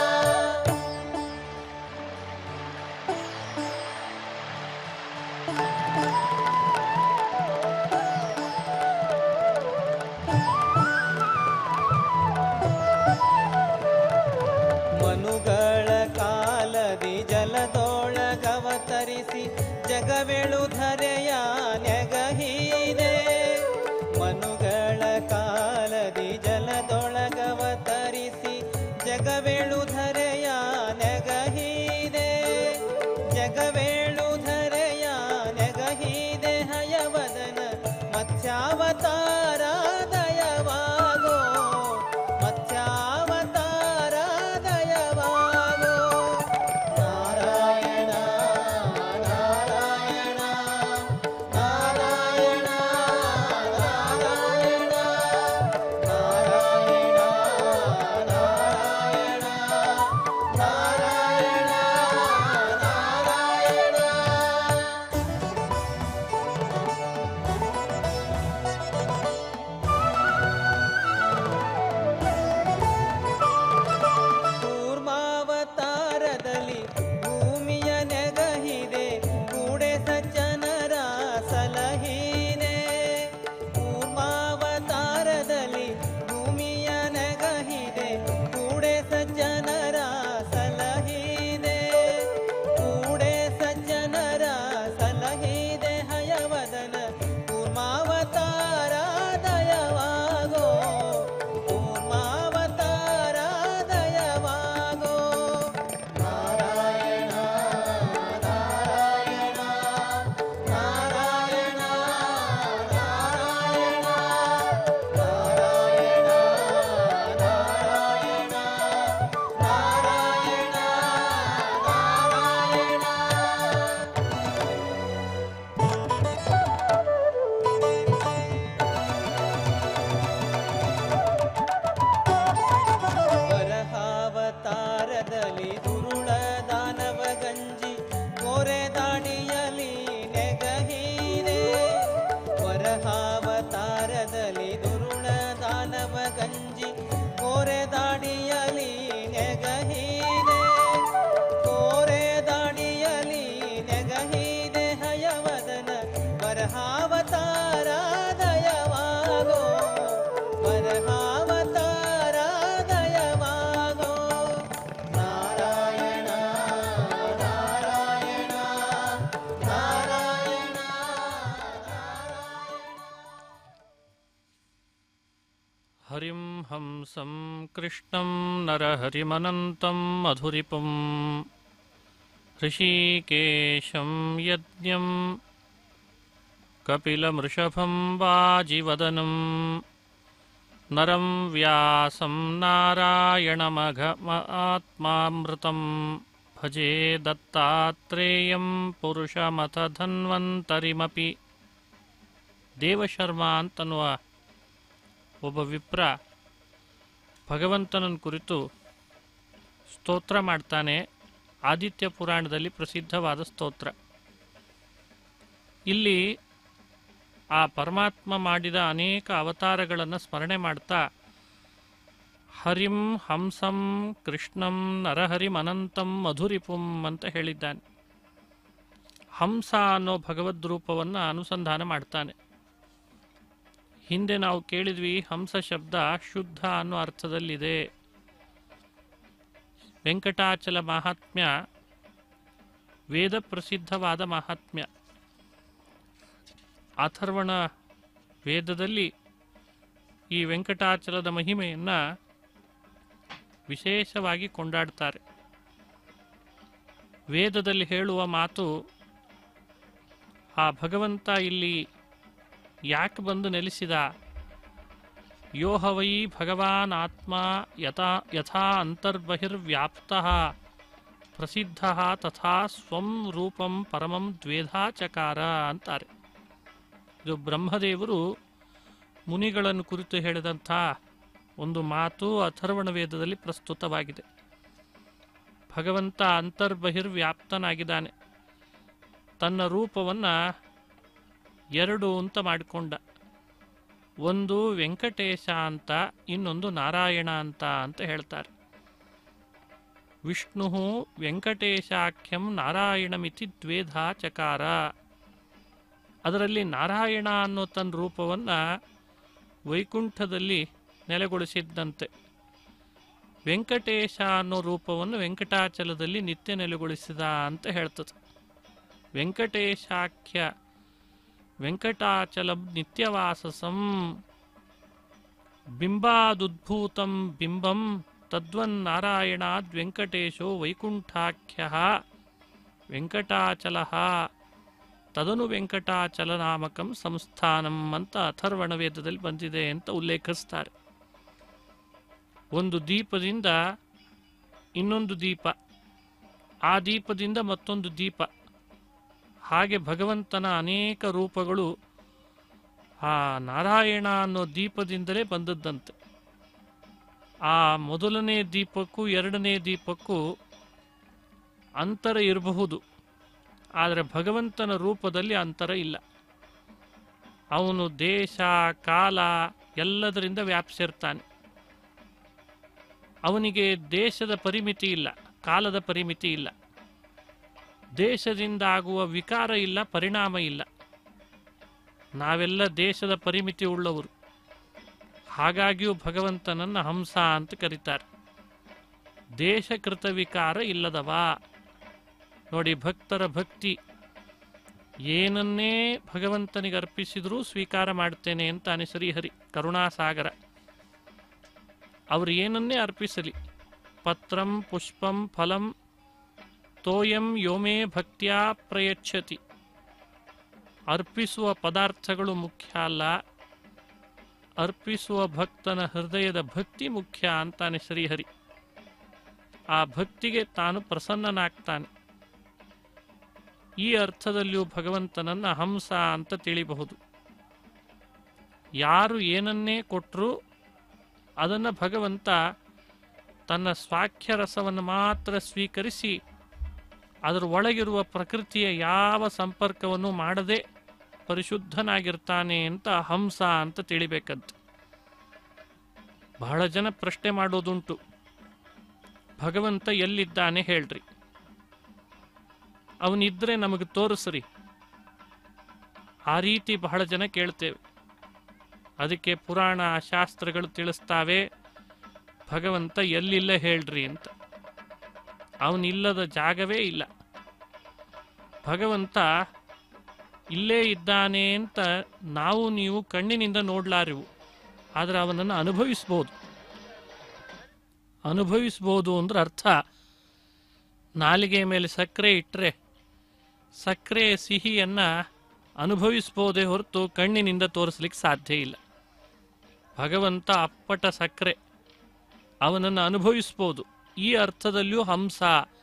ಮನುಗಳ ಕಾಲದಿ ಜಲದೊಳಗವತರಿಸಿ ಜಗವೆಳುಧರೆಯ ನೆಗಹೀದೆ ಮನುಗಳ ಕಾಲದಿ ಜಲದೊಳಗವತರಿಸಿ ಜಗವೆಳುಧರೆಯ ನೆಗಹೀದೆ ಜಗವೇಳುಧರೆಯ ನೆಗಹೀದೆ ಹಯವದನ ಮತ್ಸ್ಯಾವತಾರ ದಯವಾಗೋ ಮತ್ಸ್ಯಾವತಾರ ದಯವಾಗೋ ನಾರಾಯಣ ನಾರಾಯಣ ನಾರಾಯಣ ಹರಿಂ ಹಂಸಂ ಕೃಷ್ಣಂ ನರಹರಿಮನಂತಂ ಮಧುರಿಪುಂ ಋಷಿಕೇಶಂ ಯಜ್ಞಂ ಕಪಿಲಮೃಷಭಂ ವಾಜಿವದನಂ ನರಂ ವ್ಯಾಸಂ ನಾರಾಯಣಮಘಮಾತ್ಮಾಮೃತಂ ಭಜೆ ದತ್ತಾತ್ರೇಯಂ ಪುರುಷಮಥ ಧನ್ವಂತರಿಮಪಿ ದೇವಶರ್ಮ ಅಂತನ್ನುವ ಒಬ್ಬ ವಿಪ್ರ ಭಗವಂತನನ್ನು ಕುರಿತು ಸ್ತೋತ್ರ ಮಾಡ್ತಾನೆ ಆದಿತ್ಯ ಪುರಾಣದಲ್ಲಿ ಪ್ರಸಿದ್ಧವಾದ ಸ್ತೋತ್ರ ಇಲ್ಲಿ ಆ ಪರಮಾತ್ಮ ಮಾಡಿದ ಅನೇಕ ಅವತಾರಗಳನ್ನು ಸ್ಮರಣೆ ಮಾಡ್ತಾ ಹರಿಂ ಹಂಸಂ ಕೃಷ್ಣಂ ನರಹರಿಂ ಅನಂತಂ ಮಧುರಿಪುಂ ಅಂತ ಹೇಳಿದ್ದಾನೆ ಹಂಸ ಅನ್ನೋ ಭಗವದ್ ರೂಪವನ್ನು ಅನುಸಂಧಾನ ಮಾಡ್ತಾನೆ ಹಿಂದೆ ನಾವು ಕೇಳಿದ್ವಿ ಹಂಸ ಶಬ್ದ ಶುದ್ಧ ಅನ್ನೋ ಅರ್ಥದಲ್ಲಿದೆ ವೆಂಕಟಾಚಲ ಮಹಾತ್ಮ್ಯ ವೇದ ಪ್ರಸಿದ್ಧವಾದ ಮಹಾತ್ಮ್ಯ ಅಥರ್ವಣ ವೇದದಲ್ಲಿ ಈ ವೆಂಕಟಾಚಲದ ಮಹಿಮೆಯನ್ನು ವಿಶೇಷವಾಗಿ ಕೊಂಡಾಡ್ತಾರೆ ವೇದದಲ್ಲಿ ಹೇಳುವ ಮಾತು ಆ ಭಗವಂತ ಇಲ್ಲಿ ಯಾಕೆ ಬಂದು ನೆಲೆಸಿದ ಯೋಹ ವೈ ಭಗವಾನ್ ಆತ್ಮ ಯಥಾ ಯಥಾ ಅಂತರ್ಬಹಿರ್ವ್ಯಾಪ್ತ ಪ್ರಸಿದ್ಧ ತಥಾ ಸ್ವಂ ರೂಪಂ ಪರಮಂ ದ್ವೇಧಾ ಚಕಾರ ಅಂತಾರೆ ಇದು ಬ್ರಹ್ಮದೇವರು ಮುನಿಗಳನ್ನು ಕುರಿತು ಹೇಳಿದಂಥ ಒಂದು ಮಾತು ಅಥರ್ವಣ ವೇದದಲ್ಲಿ ಪ್ರಸ್ತುತವಾಗಿದೆ ಭಗವಂತ ಅಂತರ್ಬಹಿರ್ವ್ಯಾಪ್ತನಾಗಿದ್ದಾನೆ ತನ್ನ ರೂಪವನ್ನು ಎರಡು ಅಂತ ಮಾಡಿಕೊಂಡ ಒಂದು ವೆಂಕಟೇಶ ಅಂತ ಇನ್ನೊಂದು ನಾರಾಯಣ ಅಂತ ಅಂತ ಹೇಳ್ತಾರೆ ವಿಷ್ಣು ವೆಂಕಟೇಶಾಖ್ಯಂ ನಾರಾಯಣಮಿತಿ ದ್ವೇಧಾ ಚಕಾರ ಅದರಲ್ಲಿ ನಾರಾಯಣ ಅನ್ನೋ ತನ್ನ ರೂಪವನ್ನು ವೈಕುಂಠದಲ್ಲಿ ನೆಲೆಗೊಳಿಸಿದ್ದಂತೆ ವೆಂಕಟೇಶ ಅನ್ನೋ ರೂಪವನ್ನು ವೆಂಕಟಾಚಲದಲ್ಲಿ ನಿತ್ಯ ನೆಲೆಗೊಳಿಸಿದ ಅಂತ ಹೇಳ್ತದೆ ವೆಂಕಟೇಶಾಖ್ಯ ವೆಂಕಟಾಚಲಂ ನಿತ್ಯವಾಸಸಂ ಬಿಂಬಾದುದ್ಭೂತಂ ಬಿಂಬಂ ತದ್ವನ್ನಾರಾಯಣಾದ್ ವೆಂಕಟೇಶೋ ವೈಕುಂಠಾಖ್ಯ ವೆಂಕಟಾಚಲ ತದನು ವೆಂಕಟಾಚಲನಾಮಕಂ ಸಂಸ್ಥಾನಂ ಅಂತ ಅಥರ್ವಣ ವೇದದಲ್ಲಿ ಬಂದಿದೆ ಅಂತ ಉಲ್ಲೇಖಿಸ್ತಾರೆ ಒಂದು ದೀಪದಿಂದ ಇನ್ನೊಂದು ದೀಪ ಆ ದೀಪದಿಂದ ಮತ್ತೊಂದು ದೀಪ ಹಾಗೆ ಭಗವಂತನ ಅನೇಕ ರೂಪಗಳು ಆ ನಾರಾಯಣ ಅನ್ನೋ ದೀಪದಿಂದಲೇ ಬಂದದ್ದಂತೆ ಆ ಮೊದಲನೇ ದೀಪಕ್ಕೂ ಎರಡನೇ ದೀಪಕ್ಕೂ ಅಂತರ ಇರಬಹುದು ಆದರೆ ಭಗವಂತನ ರೂಪದಲ್ಲಿ ಅಂತರ ಇಲ್ಲ ಅವನು ದೇಶ ಕಾಲ ಎಲ್ಲದರಿಂದ ವ್ಯಾಪಿಸಿರ್ತಾನೆ ಅವನಿಗೆ ದೇಶದ ಪರಿಮಿತಿ ಇಲ್ಲ ಕಾಲದ ಪರಿಮಿತಿ ಇಲ್ಲ ದೇಶದಿಂದ ಆಗುವ ವಿಕಾರ ಇಲ್ಲ ಪರಿಣಾಮ ಇಲ್ಲ ನಾವೆಲ್ಲ ದೇಶದ ಪರಿಮಿತಿ ಉಳ್ಳವರು ಹಾಗಾಗಿಯೂ ಭಗವಂತನನ್ನು ಹಂಸ ಅಂತ ಕರೀತಾರೆ ದೇಶಕೃತ ವಿಕಾರ ಇಲ್ಲದವ ನೋಡಿ ಭಕ್ತರ ಭಕ್ತಿ ಏನನ್ನೇ ಭಗವಂತನಿಗೆ ಅರ್ಪಿಸಿದರೂ ಸ್ವೀಕಾರ ಮಾಡ್ತೇನೆ ಅಂತಾನೆ ಶ್ರೀಹರಿ ಕರುಣಾಸಾಗರ ಅವರು ಏನನ್ನೇ ಅರ್ಪಿಸಲಿ ಪತ್ರಂ ಪುಷ್ಪಂ ಫಲಂ ತೋಯಂ ಯೋಮೇ ಭಕ್ತ್ಯಾ ಪ್ರಯಚ್ಛತಿ ಅರ್ಪಿಸುವ ಪದಾರ್ಥಗಳು ಮುಖ್ಯ ಅಲ್ಲ ಅರ್ಪಿಸುವ ಭಕ್ತನ ಹೃದಯದ ಭಕ್ತಿ ಮುಖ್ಯ ಅಂತಾನೆ ಶ್ರೀಹರಿ ಆ ಭಕ್ತಿಗೆ ತಾನು ಪ್ರಸನ್ನನಾಗ್ತಾನೆ ಈ ಅರ್ಥದಲ್ಲಿಯೂ ಭಗವಂತನನ್ನ ಹಂಸ ಅಂತ ತಿಳಿಬಹುದು ಯಾರು ಏನನ್ನೇ ಕೊಟ್ಟರೂ ಅದನ್ನು ಭಗವಂತ ತನ್ನ ಸ್ವಾಖ್ಯ ರಸವನ್ನು ಮಾತ್ರ ಸ್ವೀಕರಿಸಿ ಅದರ ಒಳಗಿರುವ ಪ್ರಕೃತಿಯ ಯಾವ ಸಂಪರ್ಕವನ್ನು ಮಾಡದೆ ಪರಿಶುದ್ಧನಾಗಿರ್ತಾನೆ ಅಂತ ಹಂಸ ಅಂತ ತಿಳಿಬೇಕಂತ ಬಹಳ ಜನ ಪ್ರಶ್ನೆ ಮಾಡೋದುಂಟು ಭಗವಂತ ಎಲ್ಲಿದ್ದಾನೆ ಹೇಳ್ರಿ ಅವನಿದ್ರೆ ನಮಗೆ ತೋರಿಸ್ರಿ ಆ ರೀತಿ ಬಹಳ ಜನ ಕೇಳ್ತೇವೆ ಅದಕ್ಕೆ ಪುರಾಣ ಶಾಸ್ತ್ರಗಳು ತಿಳಿಸ್ತಾವೆ ಭಗವಂತ ಎಲ್ಲಿಲ್ಲ ಹೇಳ್ರಿ ಅಂತ ಅವನಿಲ್ಲದ ಜಾಗವೇ ಇಲ್ಲ ಭಗವಂತ ಇಲ್ಲೇ ಇದ್ದಾನೆ ಅಂತ ನಾವು ನೀವು ಕಣ್ಣಿನಿಂದ ನೋಡ್ಲಾರಿವು ಆದರೆ ಅವನನ್ನು ಅನುಭವಿಸ್ಬೋದು ಅನುಭವಿಸ್ಬೋದು ಅಂದ್ರೆ ಅರ್ಥ ನಾಲಿಗೆ ಮೇಲೆ ಸಕ್ಕರೆ ಇಟ್ಟರೆ ಸಕ್ಕರೆ ಸಿಹಿಯನ್ನು ಅನುಭವಿಸ್ಬೋದೇ ಹೊರತು ಕಣ್ಣಿನಿಂದ ತೋರಿಸ್ಲಿಕ್ಕೆ ಸಾಧ್ಯ ಇಲ್ಲ ಭಗವಂತ ಅಪ್ಪಟ ಸಕ್ಕರೆ ಅವನನ್ನು ಅನುಭವಿಸ್ಬೋದು ಈ ಅರ್ಥದಲ್ಲಿಯೂ ಹಂಸ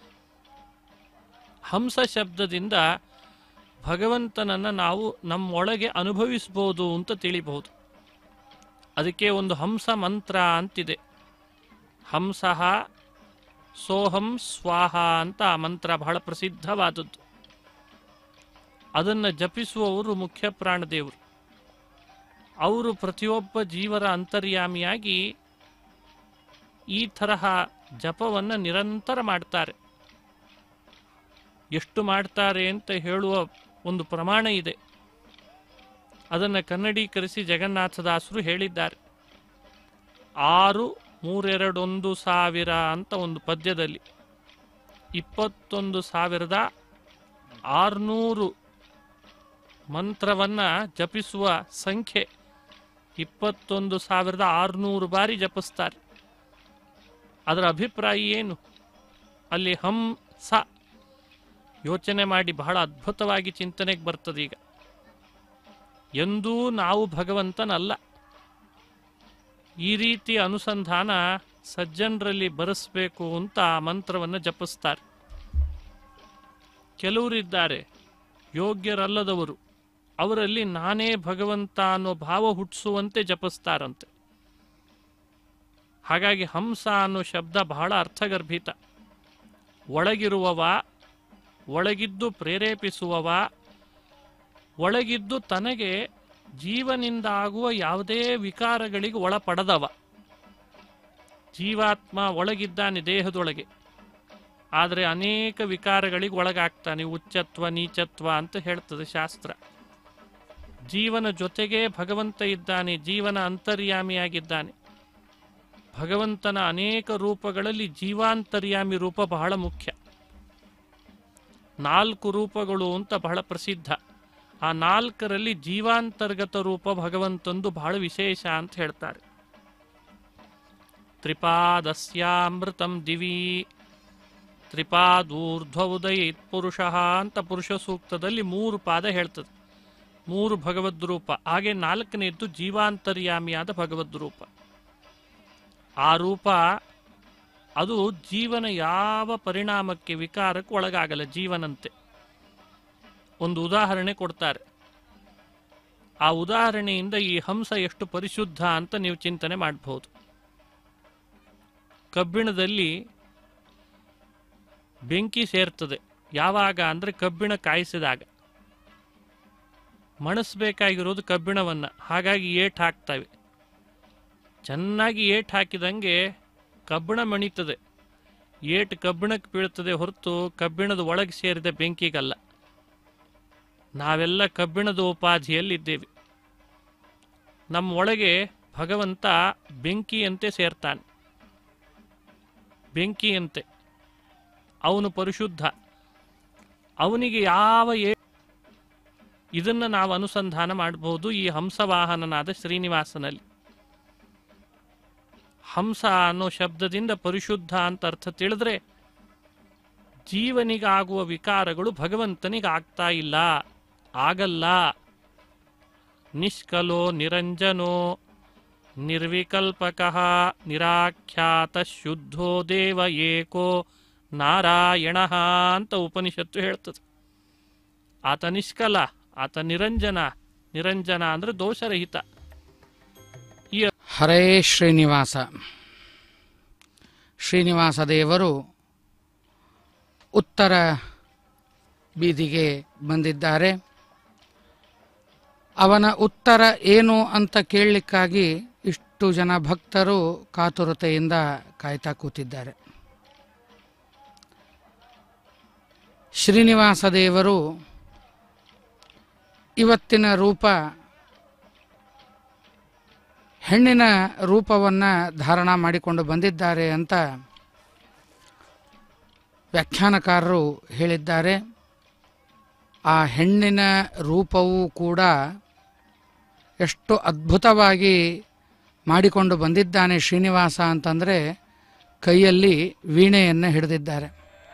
ಹಂಸ ಶಬ್ದದಿಂದ ಭಗವಂತನನ್ನು ನಾವು ನಮ್ಮೊಳಗೆ ಅನುಭವಿಸ್ಬೋದು ಅಂತ ತಿಳಿಬಹುದು ಅದಕ್ಕೆ ಒಂದು ಹಂಸ ಮಂತ್ರ ಅಂತಿದೆ ಹಂಸಃ ಸೋಹಂ ಸ್ವಾಹ ಅಂತ ಆ ಮಂತ್ರ ಬಹಳ ಪ್ರಸಿದ್ಧವಾದದ್ದು ಅದನ್ನು ಜಪಿಸುವವರು ಮುಖ್ಯ ಪ್ರಾಣದೇವರು ಅವರು ಪ್ರತಿಯೊಬ್ಬ ಜೀವರ ಅಂತರ್ಯಾಮಿಯಾಗಿ ಈ ತರಹ ಜಪವನ್ನು ನಿರಂತರ ಮಾಡ್ತಾರೆ ಎಷ್ಟು ಮಾಡ್ತಾರೆ ಅಂತ ಹೇಳುವ ಒಂದು ಪ್ರಮಾಣ ಇದೆ ಅದನ್ನು ಕನ್ನಡೀಕರಿಸಿ ಜಗನ್ನಾಥದಾಸರು ಹೇಳಿದ್ದಾರೆ ಆರು ಮೂರೆರಡೊಂದು ಸಾವಿರ ಅಂತ ಒಂದು ಪದ್ಯದಲ್ಲಿ ಇಪ್ಪತ್ತೊಂದು ಸಾವಿರದ ಆರುನೂರು ಮಂತ್ರವನ್ನು ಜಪಿಸುವ ಸಂಖ್ಯೆ ಇಪ್ಪತ್ತೊಂದು ಸಾವಿರದ ಆರುನೂರು ಬಾರಿ ಜಪಿಸ್ತಾರೆ ಅದರ ಅಭಿಪ್ರಾಯ ಏನು ಅಲ್ಲಿ ಹಂ ಸ ಯೋಚನೆ ಮಾಡಿ ಬಹಳ ಅದ್ಭುತವಾಗಿ ಚಿಂತನೆಗೆ ಬರ್ತದೆ ಈಗ ಎಂದೂ ನಾವು ಭಗವಂತನಲ್ಲ ಈ ರೀತಿ ಅನುಸಂಧಾನ ಸಜ್ಜನರಲ್ಲಿ ಬರೆಸ್ಬೇಕು ಅಂತ ಆ ಮಂತ್ರವನ್ನು ಜಪಿಸ್ತಾರೆ ಕೆಲವರಿದ್ದಾರೆ ಯೋಗ್ಯರಲ್ಲದವರು ಅವರಲ್ಲಿ ನಾನೇ ಭಗವಂತ ಅನ್ನೋ ಭಾವ ಹುಟ್ಟಿಸುವಂತೆ ಜಪಿಸ್ತಾರಂತೆ ಹಾಗಾಗಿ ಹಂಸ ಅನ್ನೋ ಶಬ್ದ ಬಹಳ ಅರ್ಥಗರ್ಭಿತ ಒಳಗಿರುವವ ಒಳಗಿದ್ದು ಪ್ರೇರೇಪಿಸುವವ ಒಳಗಿದ್ದು ತನಗೆ ಜೀವನಿಂದ ಆಗುವ ಯಾವುದೇ ವಿಕಾರಗಳಿಗೆ ಒಳಪಡದವ ಜೀವಾತ್ಮ ಒಳಗಿದ್ದಾನೆ ದೇಹದೊಳಗೆ ಆದರೆ ಅನೇಕ ವಿಕಾರಗಳಿಗೆ ಒಳಗಾಗ್ತಾನೆ ಉಚ್ಚತ್ವ ನೀಚತ್ವ ಅಂತ ಹೇಳ್ತದೆ ಶಾಸ್ತ್ರ ಜೀವನ ಜೊತೆಗೆ ಭಗವಂತ ಇದ್ದಾನೆ ಜೀವನ ಅಂತರ್ಯಾಮಿಯಾಗಿದ್ದಾನೆ ಭಗವಂತನ ಅನೇಕ ರೂಪಗಳಲ್ಲಿ ಜೀವಾಂತರ್ಯಾಮಿ ರೂಪ ಬಹಳ ಮುಖ್ಯ ನಾಲ್ಕು ರೂಪಗಳು ಅಂತ ಬಹಳ ಪ್ರಸಿದ್ಧ ಆ ನಾಲ್ಕರಲ್ಲಿ ಜೀವಾಂತರ್ಗತ ರೂಪ ಭಗವಂತಂದು ಬಹಳ ವಿಶೇಷ ಅಂತ ಹೇಳ್ತಾರೆ ತ್ರಿಪಾದಸ್ಯಾಮೃತಂ ದಿವಿ ತ್ರಿಪಾದೂರ್ಧ್ವ ಉದಯಿತ್ ಪುರುಷ ಅಂತ ಪುರುಷ ಸೂಕ್ತದಲ್ಲಿ ಮೂರು ಪಾದ ಹೇಳ್ತದೆ ಮೂರು ಭಗವದ್ ರೂಪ ಹಾಗೆ ನಾಲ್ಕನೆಯದ್ದು ಜೀವಾಂತರ್ಯಾಮಿಯಾದ ಭಗವದ್ ರೂಪ ಆ ರೂಪ ಅದು ಜೀವನ ಯಾವ ಪರಿಣಾಮಕ್ಕೆ ವಿಕಾರಕ್ಕೆ ಒಳಗಾಗಲ್ಲ ಜೀವನಂತೆ ಒಂದು ಉದಾಹರಣೆ ಕೊಡ್ತಾರೆ ಆ ಉದಾಹರಣೆಯಿಂದ ಈ ಹಂಸ ಎಷ್ಟು ಪರಿಶುದ್ಧ ಅಂತ ನೀವು ಚಿಂತನೆ ಮಾಡಬಹುದು ಕಬ್ಬಿಣದಲ್ಲಿ ಬೆಂಕಿ ಸೇರ್ತದೆ ಯಾವಾಗ ಅಂದರೆ ಕಬ್ಬಿಣ ಕಾಯಿಸಿದಾಗ ಮಣಸ್ಬೇಕಾಗಿರೋದು ಕಬ್ಬಿಣವನ್ನು ಹಾಗಾಗಿ ಏಟ್ ಹಾಕ್ತವೆ ಚೆನ್ನಾಗಿ ಏಟ್ ಹಾಕಿದಂಗೆ ಕಬ್ಬಿಣ ಮಣಿತದೆ ಏಟ್ ಕಬ್ಬಿಣಕ್ಕೆ ಬೀಳ್ತದೆ ಹೊರತು ಕಬ್ಬಿಣದ ಒಳಗೆ ಸೇರಿದ ಬೆಂಕಿಗಲ್ಲ ನಾವೆಲ್ಲ ಕಬ್ಬಿಣದ ಉಪಾಧಿಯಲ್ಲಿದ್ದೇವೆ ನಮ್ಮ ಒಳಗೆ ಭಗವಂತ ಬೆಂಕಿಯಂತೆ ಸೇರ್ತಾನೆ ಬೆಂಕಿಯಂತೆ ಅವನು ಪರಿಶುದ್ಧ ಅವನಿಗೆ ಯಾವ ಏ ಇದನ್ನು ನಾವು ಅನುಸಂಧಾನ ಮಾಡಬಹುದು ಈ ಹಂಸವಾಹನನಾದ ಶ್ರೀನಿವಾಸನಲ್ಲಿ ಹಂಸ ಅನ್ನೋ ಶಬ್ದದಿಂದ ಪರಿಶುದ್ಧ ಅಂತ ಅರ್ಥ ತಿಳಿದ್ರೆ ಜೀವನಿಗಾಗುವ ವಿಕಾರಗಳು ಭಗವಂತನಿಗೆ ಆಗ್ತಾ ಇಲ್ಲ ಆಗಲ್ಲ ನಿಷ್ಕಲೋ ನಿರಂಜನೋ ನಿರ್ವಿಕಲ್ಪಕ ನಿರಾಖ್ಯಾತ ಶುದ್ಧೋ ದೇವ ಏಕೋ ನಾರಾಯಣ ಅಂತ ಉಪನಿಷತ್ತು ಹೇಳ್ತದೆ ಆತ ನಿಷ್ಕಲ ಆತ ನಿರಂಜನ ನಿರಂಜನ ಅಂದ್ರೆ ದೋಷರಹಿತ ಈ ಹರೇ ಶ್ರೀನಿವಾಸ ಶ್ರೀನಿವಾಸ ದೇವರು ಉತ್ತರ ಬೀದಿಗೆ ಬಂದಿದ್ದಾರೆ ಅವನ ಉತ್ತರ ಏನು ಅಂತ ಕೇಳಲಿಕ್ಕಾಗಿ ಇಷ್ಟು ಜನ ಭಕ್ತರು ಕಾತುರತೆಯಿಂದ ಕಾಯ್ತಾ ಕೂತಿದ್ದಾರೆ ಶ್ರೀನಿವಾಸ ದೇವರು ಇವತ್ತಿನ ರೂಪ ಹೆಣ್ಣಿನ ರೂಪವನ್ನು ಧಾರಣ ಮಾಡಿಕೊಂಡು ಬಂದಿದ್ದಾರೆ ಅಂತ ವ್ಯಾಖ್ಯಾನಕಾರರು ಹೇಳಿದ್ದಾರೆ ಆ ಹೆಣ್ಣಿನ ರೂಪವೂ ಕೂಡ ಎಷ್ಟು ಅದ್ಭುತವಾಗಿ ಮಾಡಿಕೊಂಡು ಬಂದಿದ್ದಾನೆ ಶ್ರೀನಿವಾಸ ಅಂತಂದರೆ ಕೈಯಲ್ಲಿ ವೀಣೆಯನ್ನು ಹಿಡಿದಿದ್ದಾರೆ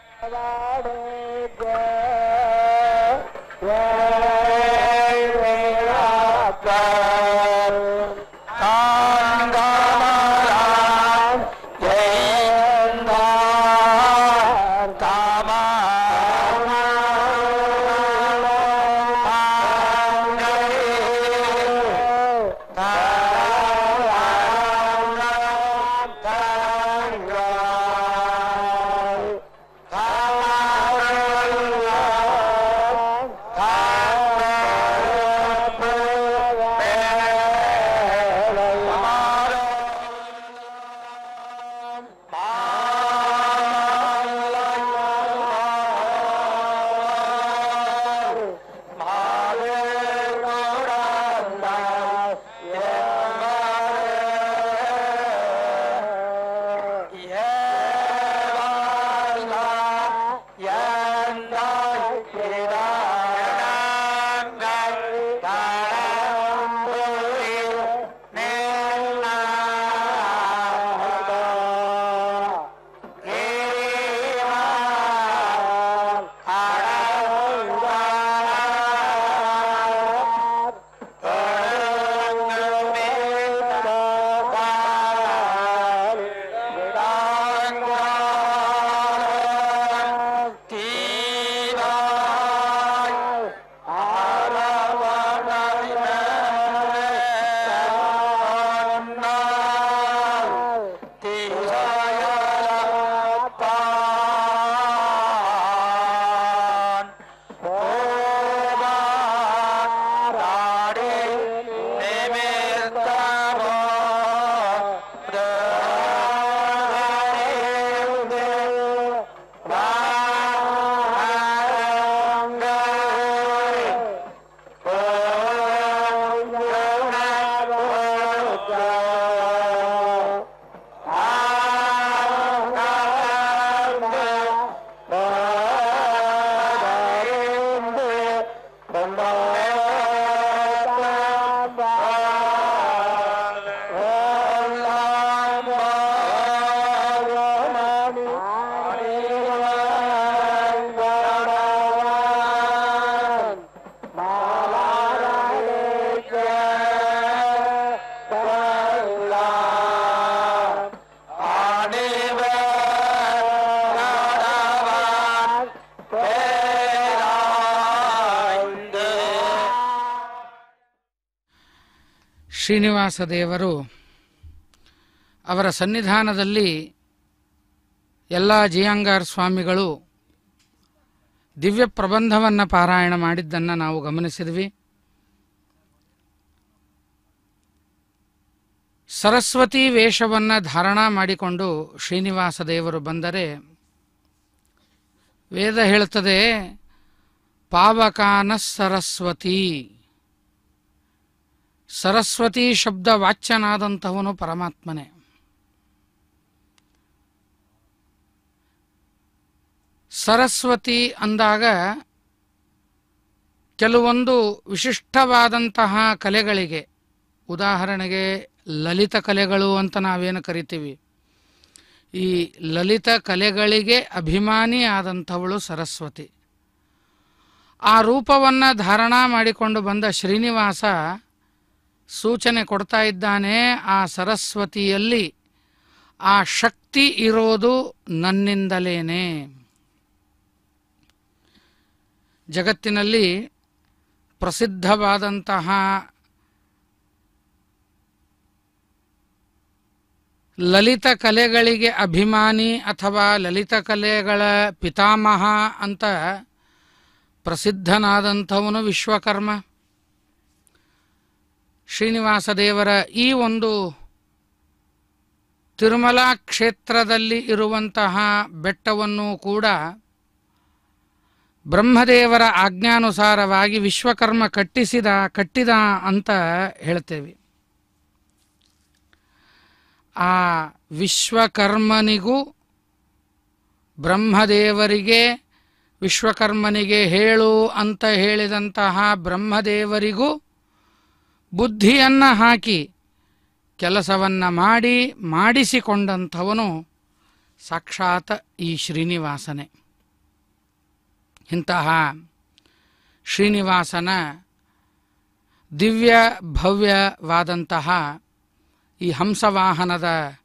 ಶ್ರೀನಿವಾಸ ದೇವರು ಅವರ ಸನ್ನಿಧಾನದಲ್ಲಿ ಎಲ್ಲ ಜಿಯಾಂಗಾರ್ ಸ್ವಾಮಿಗಳು ದಿವ್ಯ ಪ್ರಬಂಧವನ್ನು ಪಾರಾಯಣ ಮಾಡಿದ್ದನ್ನು ನಾವು ಗಮನಿಸಿದ್ವಿ ಸರಸ್ವತಿ ವೇಷವನ್ನು ಧಾರಣ ಮಾಡಿಕೊಂಡು ಶ್ರೀನಿವಾಸ ದೇವರು ಬಂದರೆ ವೇದ ಹೇಳುತ್ತದೆ ಪಾವಕಾನ ಸರಸ್ವತಿ ಸರಸ್ವತಿ ಶಬ್ದ ವಾಚ್ಯನಾದಂಥವನು ಪರಮಾತ್ಮನೇ ಸರಸ್ವತಿ ಅಂದಾಗ ಕೆಲವೊಂದು ವಿಶಿಷ್ಟವಾದಂತಹ ಕಲೆಗಳಿಗೆ ಉದಾಹರಣೆಗೆ ಲಲಿತ ಕಲೆಗಳು ಅಂತ ನಾವೇನು ಕರಿತೀವಿ ಈ ಲಲಿತ ಕಲೆಗಳಿಗೆ ಅಭಿಮಾನಿ ಆದಂಥವಳು ಸರಸ್ವತಿ ಆ ರೂಪವನ್ನು ಧಾರಣ ಮಾಡಿಕೊಂಡು ಬಂದ ಶ್ರೀನಿವಾಸ ಸೂಚನೆ ಕೊಡ್ತಾ ಇದ್ದಾನೆ ಆ ಸರಸ್ವತಿಯಲ್ಲಿ ಆ ಶಕ್ತಿ ಇರೋದು ನನ್ನಿಂದಲೇನೆ ಜಗತ್ತಿನಲ್ಲಿ ಪ್ರಸಿದ್ಧವಾದಂತಹ ಲಲಿತ ಕಲೆಗಳಿಗೆ ಅಭಿಮಾನಿ ಅಥವಾ ಲಲಿತ ಕಲೆಗಳ ಪಿತಾಮಹ ಅಂತ ಪ್ರಸಿದ್ಧನಾದಂಥವನು ವಿಶ್ವಕರ್ಮ ಶ್ರೀನಿವಾಸ ದೇವರ ಈ ಒಂದು ತಿರುಮಲ ಕ್ಷೇತ್ರದಲ್ಲಿ ಇರುವಂತಹ ಬೆಟ್ಟವನ್ನು ಕೂಡ ಬ್ರಹ್ಮದೇವರ ಆಜ್ಞಾನುಸಾರವಾಗಿ ವಿಶ್ವಕರ್ಮ ಕಟ್ಟಿಸಿದ ಕಟ್ಟಿದ ಅಂತ ಹೇಳ್ತೇವೆ ಆ ವಿಶ್ವಕರ್ಮನಿಗೂ ಬ್ರಹ್ಮದೇವರಿಗೆ ವಿಶ್ವಕರ್ಮನಿಗೆ ಹೇಳು ಅಂತ ಹೇಳಿದಂತಹ ಬ್ರಹ್ಮದೇವರಿಗೂ ಬುದ್ಧಿಯನ್ನು ಹಾಕಿ ಕೆಲಸವನ್ನು ಮಾಡಿ ಮಾಡಿಸಿಕೊಂಡಂಥವನು ಸಾಕ್ಷಾತ್ ಈ ಶ್ರೀನಿವಾಸನೇ ಇಂತಹ ಶ್ರೀನಿವಾಸನ ದಿವ್ಯ ಭವ್ಯವಾದಂತಹ ಈ ಹಂಸವಾಹನದ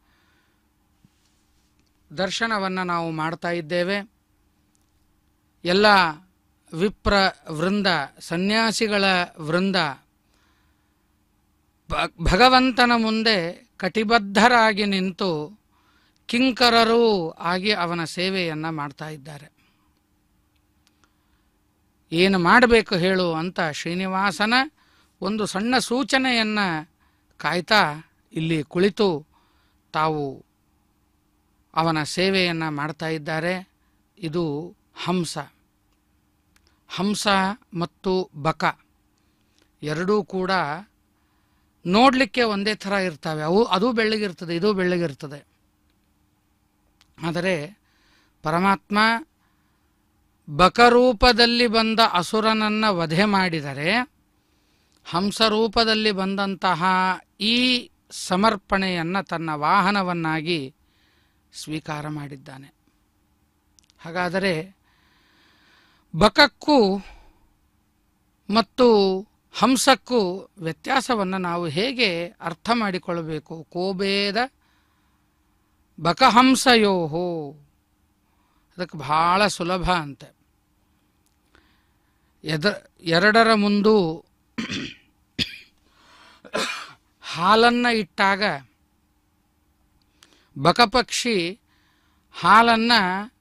ದರ್ಶನವನ್ನು ನಾವು ಮಾಡ್ತಾ ಇದ್ದೇವೆ ಎಲ್ಲ ವಿಪ್ರ ವೃಂದ ಸನ್ಯಾಸಿಗಳ ವೃಂದ ಭ- ಭಗವಂತನ ಮುಂದೆ ಕಟಿಬದ್ಧರಾಗಿ ನಿಂತು ಕಿಂಕರರೂ ಆಗಿ ಅವನ ಸೇವೆಯನ್ನು ಮಾಡ್ತಾ ಇದ್ದಾರೆ ಏನು ಮಾಡಬೇಕು ಹೇಳು ಅಂತ ಶ್ರೀನಿವಾಸನ ಒಂದು ಸಣ್ಣ ಸೂಚನೆಯನ್ನು ಕಾಯ್ತಾ ಇಲ್ಲಿ ಕುಳಿತು ತಾವು ಅವನ ಸೇವೆಯನ್ನು ಮಾಡ್ತಾ ಇದ್ದಾರೆ ಇದು ಹಂಸ ಹಂಸ ಮತ್ತು ಬಕ ಎರಡೂ ಕೂಡ ನೋಡಲಿಕ್ಕೆ ಒಂದೇ ಥರ ಇರ್ತವೆ ಅವು ಅದು ಬೆಳ್ಳಗಿರ್ತದೆ ಇದು ಬೆಳ್ಳಗಿರ್ತದೆ ಆದರೆ ಪರಮಾತ್ಮ ಬಕರೂಪದಲ್ಲಿ ಬಂದ ಅಸುರನನ್ನು ವಧೆ ಮಾಡಿದರೆ ಹಂಸರೂಪದಲ್ಲಿ ಬಂದಂತಹ ಈ ಸಮರ್ಪಣೆಯನ್ನು ತನ್ನ ವಾಹನವನ್ನಾಗಿ ಸ್ವೀಕಾರ ಮಾಡಿದ್ದಾನೆ ಹಾಗಾದರೆ ಬಕಕ್ಕೂ ಮತ್ತು ಹಂಸಕ್ಕೂ ವ್ಯತ್ಯಾಸವನ್ನು ನಾವು ಹೇಗೆ ಅರ್ಥ ಮಾಡಿಕೊಳ್ಳಬೇಕು ಕೋಬೇದ ಬಕಹಂಸಯೋಹೋ ಅದಕ್ಕೆ ಬಹಳ ಸುಲಭ ಅಂತೆ ಎದ ಎರಡರ ಮುಂದು ಹಾಲನ್ನು ಇಟ್ಟಾಗ ಬಕಪಕ್ಷಿ ಹಾಲನ್ನು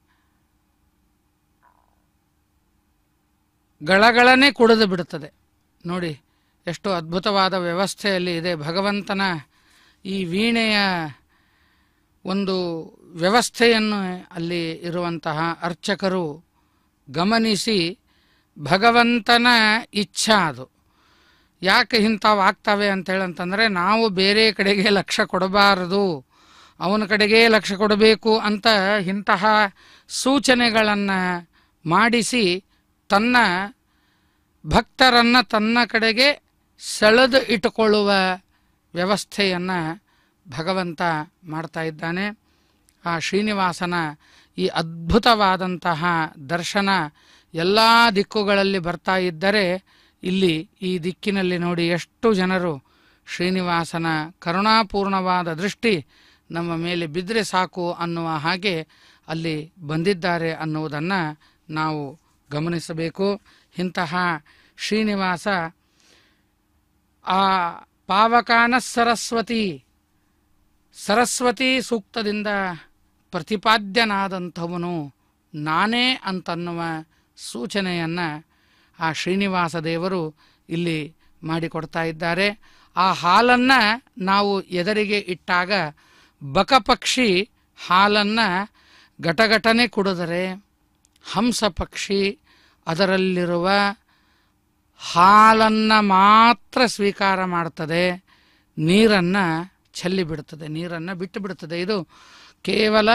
ಗಳಗಳನೆ ಕುಡಿದು ಬಿಡುತ್ತದೆ ನೋಡಿ ಎಷ್ಟು ಅದ್ಭುತವಾದ ವ್ಯವಸ್ಥೆಯಲ್ಲಿ ಇದೆ ಭಗವಂತನ ಈ ವೀಣೆಯ ಒಂದು ವ್ಯವಸ್ಥೆಯನ್ನು ಅಲ್ಲಿ ಇರುವಂತಹ ಅರ್ಚಕರು ಗಮನಿಸಿ ಭಗವಂತನ ಇಚ್ಛಾ ಅದು ಯಾಕೆ ಇಂಥವು ಆಗ್ತವೆ ಅಂತೇಳಂತಂದರೆ ನಾವು ಬೇರೆ ಕಡೆಗೆ ಲಕ್ಷ್ಯ ಕೊಡಬಾರದು ಅವನ ಕಡೆಗೆ ಲಕ್ಷ್ಯ ಕೊಡಬೇಕು ಅಂತ ಇಂತಹ ಸೂಚನೆಗಳನ್ನು ಮಾಡಿಸಿ ತನ್ನ ಭಕ್ತರನ್ನು ತನ್ನ ಕಡೆಗೆ ಸೆಳೆದು ಇಟ್ಟುಕೊಳ್ಳುವ ವ್ಯವಸ್ಥೆಯನ್ನು ಭಗವಂತ ಮಾಡ್ತಾ ಇದ್ದಾನೆ ಆ ಶ್ರೀನಿವಾಸನ ಈ ಅದ್ಭುತವಾದಂತಹ ದರ್ಶನ ಎಲ್ಲ ದಿಕ್ಕುಗಳಲ್ಲಿ ಬರ್ತಾ ಇದ್ದರೆ ಇಲ್ಲಿ ಈ ದಿಕ್ಕಿನಲ್ಲಿ ನೋಡಿ ಎಷ್ಟು ಜನರು ಶ್ರೀನಿವಾಸನ ಕರುಣಾಪೂರ್ಣವಾದ ದೃಷ್ಟಿ ನಮ್ಮ ಮೇಲೆ ಬಿದ್ದರೆ ಸಾಕು ಅನ್ನುವ ಹಾಗೆ ಅಲ್ಲಿ ಬಂದಿದ್ದಾರೆ ಅನ್ನುವುದನ್ನು ನಾವು ಗಮನಿಸಬೇಕು ಇಂತಹ ಶ್ರೀನಿವಾಸ ಆ ಪಾವಕಾನ ಸರಸ್ವತಿ ಸರಸ್ವತಿ ಸೂಕ್ತದಿಂದ ಪ್ರತಿಪಾದ್ಯನಾದಂಥವನು ನಾನೇ ಅಂತನ್ನುವ ಸೂಚನೆಯನ್ನು ಆ ಶ್ರೀನಿವಾಸ ದೇವರು ಇಲ್ಲಿ ಮಾಡಿಕೊಡ್ತಾ ಇದ್ದಾರೆ ಆ ಹಾಲನ್ನು ನಾವು ಎದರಿಗೆ ಇಟ್ಟಾಗ ಬಕಪಕ್ಷಿ ಹಾಲನ್ನು ಘಟಘಟನೆ ಕುಡಿದರೆ ಹಂಸ ಪಕ್ಷಿ ಅದರಲ್ಲಿರುವ ಹಾಲನ್ನು ಮಾತ್ರ ಸ್ವೀಕಾರ ಮಾಡ್ತದೆ ನೀರನ್ನು ಚೆಲ್ಲಿ ಬಿಡುತ್ತದೆ ನೀರನ್ನು ಬಿಟ್ಟು ಬಿಡುತ್ತದೆ ಇದು ಕೇವಲ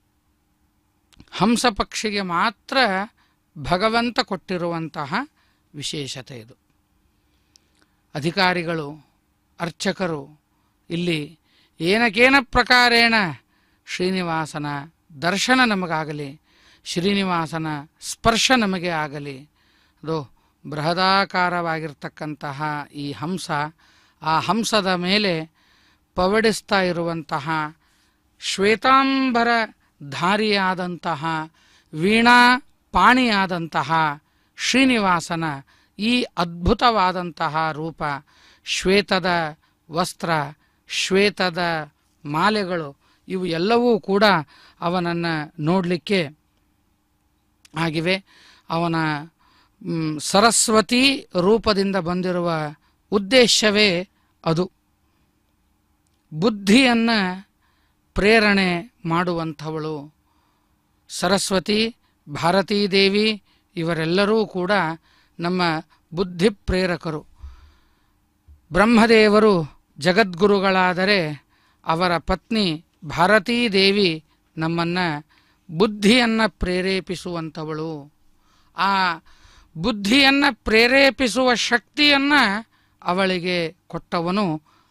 ಹಂಸ ಪಕ್ಷಿಗೆ ಮಾತ್ರ ಭಗವಂತ ಕೊಟ್ಟಿರುವಂತಹ ವಿಶೇಷತೆ ಇದು ಅಧಿಕಾರಿಗಳು ಅರ್ಚಕರು ಇಲ್ಲಿ ಏನಕೇನ ಪ್ರಕಾರೇಣ ಶ್ರೀನಿವಾಸನ ದರ್ಶನ ನಮಗಾಗಲಿ ಶ್ರೀನಿವಾಸನ ಸ್ಪರ್ಶ ನಮಗೆ ಆಗಲಿ ಅದು ಬೃಹದಾಕಾರವಾಗಿರ್ತಕ್ಕಂತಹ ಈ ಹಂಸ ಆ ಹಂಸದ ಮೇಲೆ ಪವಡಿಸ್ತಾ ಇರುವಂತಹ ಶ್ವೇತಾಂಬರ ಧಾರಿಯಾದಂತಹ ವೀಣಾ ಪಾಣಿಯಾದಂತಹ ಶ್ರೀನಿವಾಸನ ಈ ಅದ್ಭುತವಾದಂತಹ ರೂಪ ಶ್ವೇತದ ವಸ್ತ್ರ ಶ್ವೇತದ ಮಾಲೆಗಳು ಇವು ಎಲ್ಲವೂ ಕೂಡ ಅವನನ್ನು ನೋಡಲಿಕ್ಕೆ ಆಗಿವೆ ಅವನ ಮ್, ಸರಸ್ವತಿ ರೂಪದಿಂದ ಬಂದಿರುವ ಉದ್ದೇಶವೇ ಅದು ಬುದ್ಧಿಯನ್ನು ಪ್ರೇರಣೆ ಮಾಡುವಂಥವಳು ಸರಸ್ವತಿ ಭಾರತೀ ದೇವಿ ಇವರೆಲ್ಲರೂ ಕೂಡ ನಮ್ಮ ಬುದ್ಧಿ ಪ್ರೇರಕರು ಬ್ರಹ್ಮದೇವರು ಜಗದ್ಗುರುಗಳಾದರೆ ಅವರ ಪತ್ನಿ ಭಾರತೀ ದೇವಿ ನಮ್ಮನ್ನು ಬುದ್ಧಿಯನ್ನು ಪ್ರೇರೇಪಿಸುವಂಥವಳು ಆ ಬುದ್ಧಿಯನ್ನು ಪ್ರೇರೇಪಿಸುವ ಶಕ್ತಿಯನ್ನು ಅವಳಿಗೆ ಕೊಟ್ಟವನು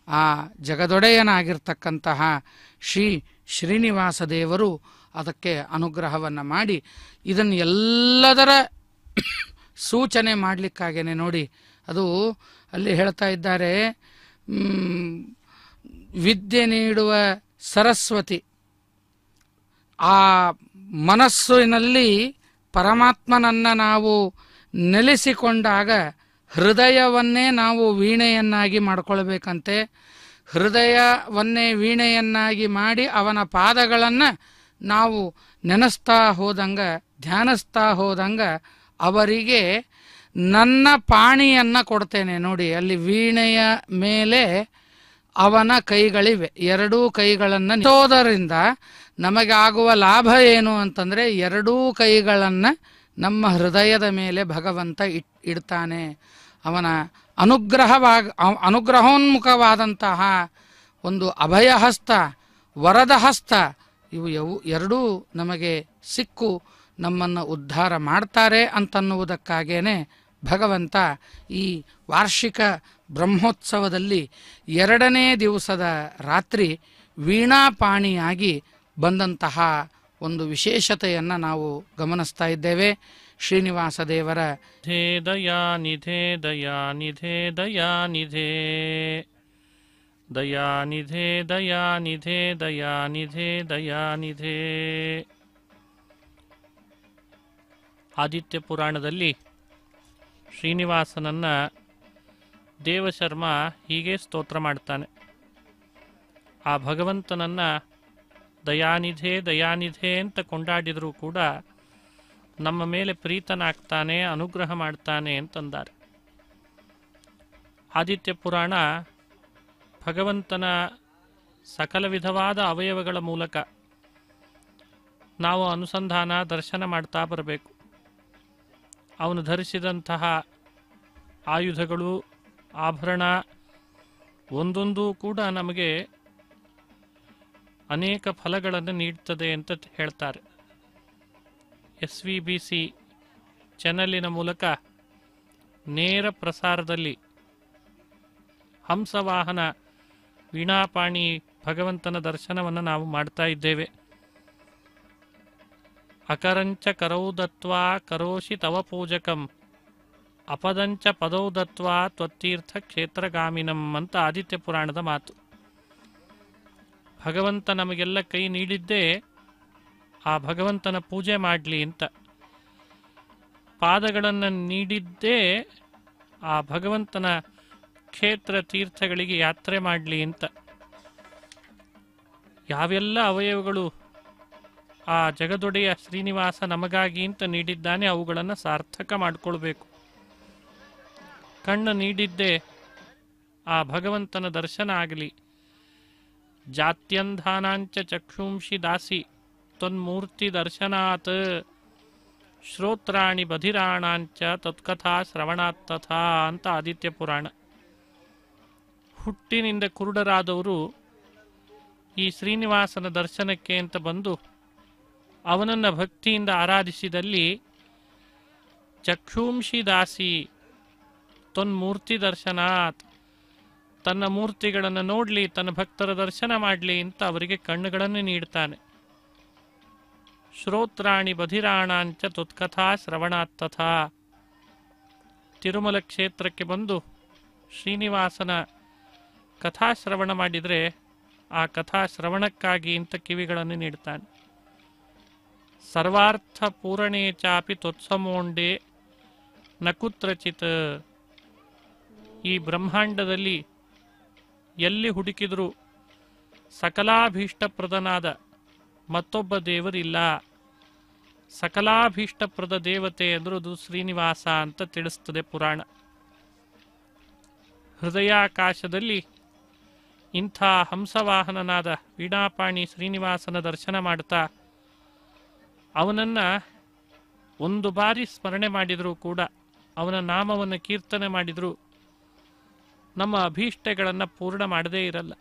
ಆ ಜಗದೊಡೆಯನಾಗಿರ್ತಕ್ಕಂತಹ ಶ್ರೀ ಶ್ರೀನಿವಾಸ ದೇವರು ಅದಕ್ಕೆ ಅನುಗ್ರಹವನ್ನು ಮಾಡಿ ಇದನ್ನು ಎಲ್ಲದರ ಸೂಚನೆ ಮಾಡಲಿಕ್ಕಾಗೇನೆ ನೋಡಿ ಅದು ಅಲ್ಲಿ ಹೇಳ್ತಾ ಇದ್ದಾರೆ ಮ್, ವಿದ್ಯೆ ನೀಡುವ ಸರಸ್ವತಿ ಆ ಮನಸ್ಸಿನಲ್ಲಿ ಪರಮಾತ್ಮನನ್ನು ನಾವು ನೆಲೆಸಿಕೊಂಡಾಗ ಹೃದಯವನ್ನೇ ನಾವು ವೀಣೆಯನ್ನಾಗಿ ಮಾಡ್ಕೊಳ್ಬೇಕಂತೆ ಹೃದಯವನ್ನೇ ವೀಣೆಯನ್ನಾಗಿ ಮಾಡಿ ಅವನ ಪಾದಗಳನ್ನು ನಾವು ನೆನೆಸ್ತಾ ಹೋದಂಗ ಧ್ಯಾನಿಸ್ತಾ ಹೋದಂಗ ಅವರಿಗೆ ನನ್ನ ಪಾಣಿಯನ್ನು ಕೊಡ್ತೇನೆ ನೋಡಿ ಅಲ್ಲಿ ವೀಣೆಯ ಮೇಲೆ ಅವನ ಕೈಗಳಿವೆ ಎರಡೂ ಕೈಗಳನ್ನು ನಿಟ್ಟೋದರಿಂದ ನಮಗೆ ಆಗುವ ಲಾಭ ಏನು ಅಂತಂದರೆ ಎರಡೂ ಕೈಗಳನ್ನು ನಮ್ಮ ಹೃದಯದ ಮೇಲೆ ಭಗವಂತ ಇಟ್ ಇಡ್ತಾನೆ ಅವನ ಅನುಗ್ರಹವಾಗ ಅವ- ಅನುಗ್ರಹೋನ್ಮುಖವಾದಂತಹ ಒಂದು ಅಭಯ ಹಸ್ತ ವರದ ಹಸ್ತ ಇವು ಯವು ಎರಡೂ ನಮಗೆ ಸಿಕ್ಕು ನಮ್ಮನ್ನು ಉದ್ಧಾರ ಮಾಡ್ತಾರೆ ಅಂತನ್ನುವುದಕ್ಕಾಗೇನೆ ಭಗವಂತ ಈ ವಾರ್ಷಿಕ ಬ್ರಹ್ಮೋತ್ಸವದಲ್ಲಿ ಎರಡನೇ ದಿವಸದ ರಾತ್ರಿ ವೀಣಾಪಾಣಿಯಾಗಿ ಬಂದಂತಹ ಒಂದು ವಿಶೇಷತೆಯನ್ನು ನಾವು ಗಮನಿಸ್ತಾ ಇದ್ದೇವೆ ಶ್ರೀನಿವಾಸ ದೇವರ ನಿಧೇ ದಯಾ ನಿಧೇ ದಯಾ ನಿಧೇ ದಯಾ ನಿಧೇ ದಯಾ ನಿಧೇ ದಯಾ ನಿಧೇ ದಯಾ ನಿಧೇ ದಯಾ ನಿಧೇ ಆದಿತ್ಯ ಪುರಾಣದಲ್ಲಿ ಶ್ರೀನಿವಾಸನನ್ನ ದೇವಶರ್ಮ ಹೀಗೆ ಸ್ತೋತ್ರ ಮಾಡ್ತಾನೆ ಆ ಭಗವಂತನನ್ನ ದಯಾನಿಧೆ ದಯಾನಿಧೆ ಅಂತ ಕೊಂಡಾಡಿದರೂ ಕೂಡ ನಮ್ಮ ಮೇಲೆ ಪ್ರೀತನಾಗ್ತಾನೆ ಅನುಗ್ರಹ ಮಾಡ್ತಾನೆ ಅಂತಂದಾರೆ ಆದಿತ್ಯ ಪುರಾಣ ಭಗವಂತನ ಸಕಲ ವಿಧವಾದ ಅವಯವಗಳ ಮೂಲಕ ನಾವು ಅನುಸಂಧಾನ ದರ್ಶನ ಮಾಡ್ತಾ ಬರಬೇಕು ಅವನು ಧರಿಸಿದಂತಹ ಆಯುಧಗಳು ಆಭರಣ ಒಂದೊಂದು ಕೂಡ ನಮಗೆ ಅನೇಕ ಫಲಗಳನ್ನು ನೀಡ್ತದೆ ಅಂತ ಹೇಳ್ತಾರೆ ಎಸ್ ವಿ ಬಿ ಸಿ ಚಾನಲಿನ ಮೂಲಕ ನೇರ ಪ್ರಸಾರದಲ್ಲಿ ಹಂಸವಾಹನ ವೀಣಾಪಾಣಿ ಭಗವಂತನ ದರ್ಶನವನ್ನು ನಾವು ಮಾಡ್ತಾ ಇದ್ದೇವೆ ಅಕರಂಚ ಕರೌ ದತ್ವಾ ಕರೋಷಿ ತವ ಪೂಜಕಂ ಅಪದಂಚ ಪದೌ ದತ್ವಾ ತ್ವತ್ತೀರ್ಥ ಕ್ಷೇತ್ರಗಾಮಿನಂ ಅಂತ ಆದಿತ್ಯ ಪುರಾಣದ ಮಾತು ಭಗವಂತ ನಮಗೆಲ್ಲ ಕೈ ನೀಡಿದ್ದೇ ಆ ಭಗವಂತನ ಪೂಜೆ ಮಾಡಲಿ ಅಂತ ಪಾದಗಳನ್ನು ನೀಡಿದ್ದೇ ಆ ಭಗವಂತನ ಕ್ಷೇತ್ರ ತೀರ್ಥಗಳಿಗೆ ಯಾತ್ರೆ ಮಾಡಲಿ ಅಂತ ಯಾವೆಲ್ಲ ಅವಯವಗಳು ಆ ಜಗದೊಡೆಯ ಶ್ರೀನಿವಾಸ ನಮಗಾಗಿ ಅಂತ ನೀಡಿದ್ದಾನೆ ಅವುಗಳನ್ನು ಸಾರ್ಥಕ ಮಾಡಿಕೊಳ್ಬೇಕು ಕಣ್ಣು ನೀಡಿದ್ದೇ ಆ ಭಗವಂತನ ದರ್ಶನ ಆಗಲಿ ಜಾತ್ಯಂಧಾನಾಂಚ ಚಕ್ಷುಂಷಿ ದಾಸಿ ತ್ವನ್ಮೂರ್ತಿ ದರ್ಶನಾತ್ ಶ್ರೋತ್ರಾಣಿ ಬಧಿರಾಣಾಂಚ ತತ್ಕಥಾ ಶ್ರವಣಾತ್ ತಥಾ ಅಂತ ಆದಿತ್ಯ ಪುರಾಣ ಹುಟ್ಟಿನಿಂದ ಕುರುಡರಾದವರು ಈ ಶ್ರೀನಿವಾಸನ ದರ್ಶನಕ್ಕೆ ಅಂತ ಬಂದು ಅವನನ್ನು ಭಕ್ತಿಯಿಂದ ಆರಾಧಿಸಿದಲ್ಲಿ ಚಕ್ಷುಂಷಿ ದಾಸಿ ತೊನ್ಮೂರ್ತಿ ದರ್ಶನಾತ್ ತನ್ನ ಮೂರ್ತಿಗಳನ್ನು ನೋಡಲಿ ತನ್ನ ಭಕ್ತರ ದರ್ಶನ ಮಾಡಲಿ ಅಂತ ಅವರಿಗೆ ಕಣ್ಣುಗಳನ್ನು ನೀಡ್ತಾನೆ ಶ್ರೋತ್ರಾಣಿ ಬಧಿರಾಣಾಂಚ ತುತ್ಕಥಾ ಶ್ರವಣಾತ್ ತಥಾ ತಿರುಮಲ ಕ್ಷೇತ್ರಕ್ಕೆ ಬಂದು ಶ್ರೀನಿವಾಸನ ಕಥಾಶ್ರವಣ ಮಾಡಿದರೆ ಆ ಕಥಾಶ್ರವಣಕ್ಕಾಗಿ ಅಂತ ಕಿವಿಗಳನ್ನು ನೀಡ್ತಾನೆ ಸರ್ವಾರ್ಥ ಪೂರಣೇ ಚಾಪಿ ತ್ವತ್ಸಮೋಂಡೆ ನಕುತ್ರಚಿತ್ ಈ ಬ್ರಹ್ಮಾಂಡದಲ್ಲಿ ಎಲ್ಲಿ ಹುಡುಕಿದರೂ ಸಕಲಾಭೀಷ್ಟಪ್ರದನಾದ ಮತ್ತೊಬ್ಬ ದೇವರಿಲ್ಲ ಸಕಲಾಭೀಷ್ಟಪ್ರದ ದೇವತೆ ಅಂದ್ರದು ಶ್ರೀನಿವಾಸ ಅಂತ ತಿಳಿಸ್ತದೆ ಪುರಾಣ ಹೃದಯಾಕಾಶದಲ್ಲಿ ಇಂಥ ಹಂಸವಾಹನನಾದ ವೀಣಾಪಾಣಿ ಶ್ರೀನಿವಾಸನ ದರ್ಶನ ಮಾಡ್ತಾ ಅವನನ್ನು ಒಂದು ಬಾರಿ ಸ್ಮರಣೆ ಮಾಡಿದರೂ ಕೂಡ ಅವನ ನಾಮವನ್ನು ಕೀರ್ತನೆ ಮಾಡಿದರೂ ನಮ್ಮ ಅಭೀಷ್ಟಗಳನ್ನು ಪೂರ್ಣ ಮಾಡದೇ ಇರಲ್ಲ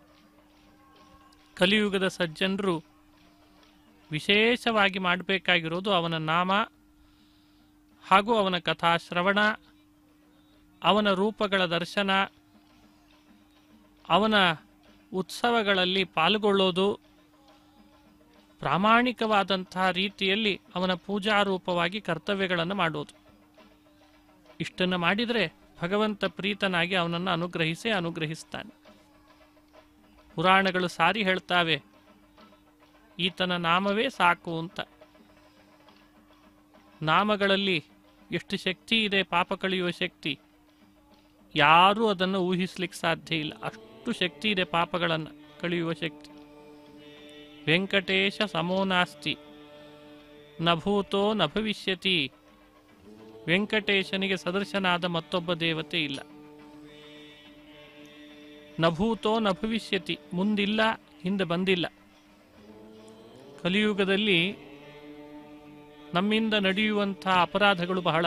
ಕಲಿಯುಗದ ಸಜ್ಜನರು ವಿಶೇಷವಾಗಿ ಮಾಡಬೇಕಾಗಿರೋದು ಅವನ ನಾಮ ಹಾಗೂ ಅವನ ಕಥಾಶ್ರವಣ ಅವನ ರೂಪಗಳ ದರ್ಶನ ಅವನ ಉತ್ಸವಗಳಲ್ಲಿ ಪಾಲ್ಗೊಳ್ಳೋದು ಪ್ರಾಮಾಣಿಕವಾದಂತಹ ರೀತಿಯಲ್ಲಿ ಅವನ ಪೂಜಾರೂಪವಾಗಿ ಕರ್ತವ್ಯಗಳನ್ನು ಮಾಡೋದು ಇಷ್ಟನ್ನು ಮಾಡಿದರೆ ಭಗವಂತ ಪ್ರೀತನಾಗಿ ಅವನನ್ನು ಅನುಗ್ರಹಿಸೇ ಅನುಗ್ರಹಿಸ್ತಾನೆ ಪುರಾಣಗಳು ಸಾರಿ ಹೇಳ್ತಾವೆ ಈತನ ನಾಮವೇ ಸಾಕು ಅಂತ ನಾಮಗಳಲ್ಲಿ ಎಷ್ಟು ಶಕ್ತಿ ಇದೆ ಪಾಪ ಕಳೆಯುವ ಶಕ್ತಿ ಯಾರೂ ಅದನ್ನು ಊಹಿಸ್ಲಿಕ್ಕೆ ಸಾಧ್ಯ ಇಲ್ಲ ಅಷ್ಟು ಶಕ್ತಿ ಇದೆ ಪಾಪಗಳನ್ನು ಕಳೆಯುವ ಶಕ್ತಿ ವೆಂಕಟೇಶ ಸಮೋ ನಾಸ್ತಿ ನ ಭೂತೋ ನ ಭವಿಷ್ಯತಿ ವೆಂಕಟೇಶನಿಗೆ ಸದೃಶನಾದ ಮತ್ತೊಬ್ಬ ದೇವತೆ ಇಲ್ಲ ನ ಭೂತೋ ನ ಭವಿಷ್ಯತಿ ಮುಂದಿಲ್ಲ ಹಿಂದೆ ಬಂದಿಲ್ಲ ಕಲಿಯುಗದಲ್ಲಿ ನಮ್ಮಿಂದ ನಡೆಯುವಂತಹ ಅಪರಾಧಗಳು ಬಹಳ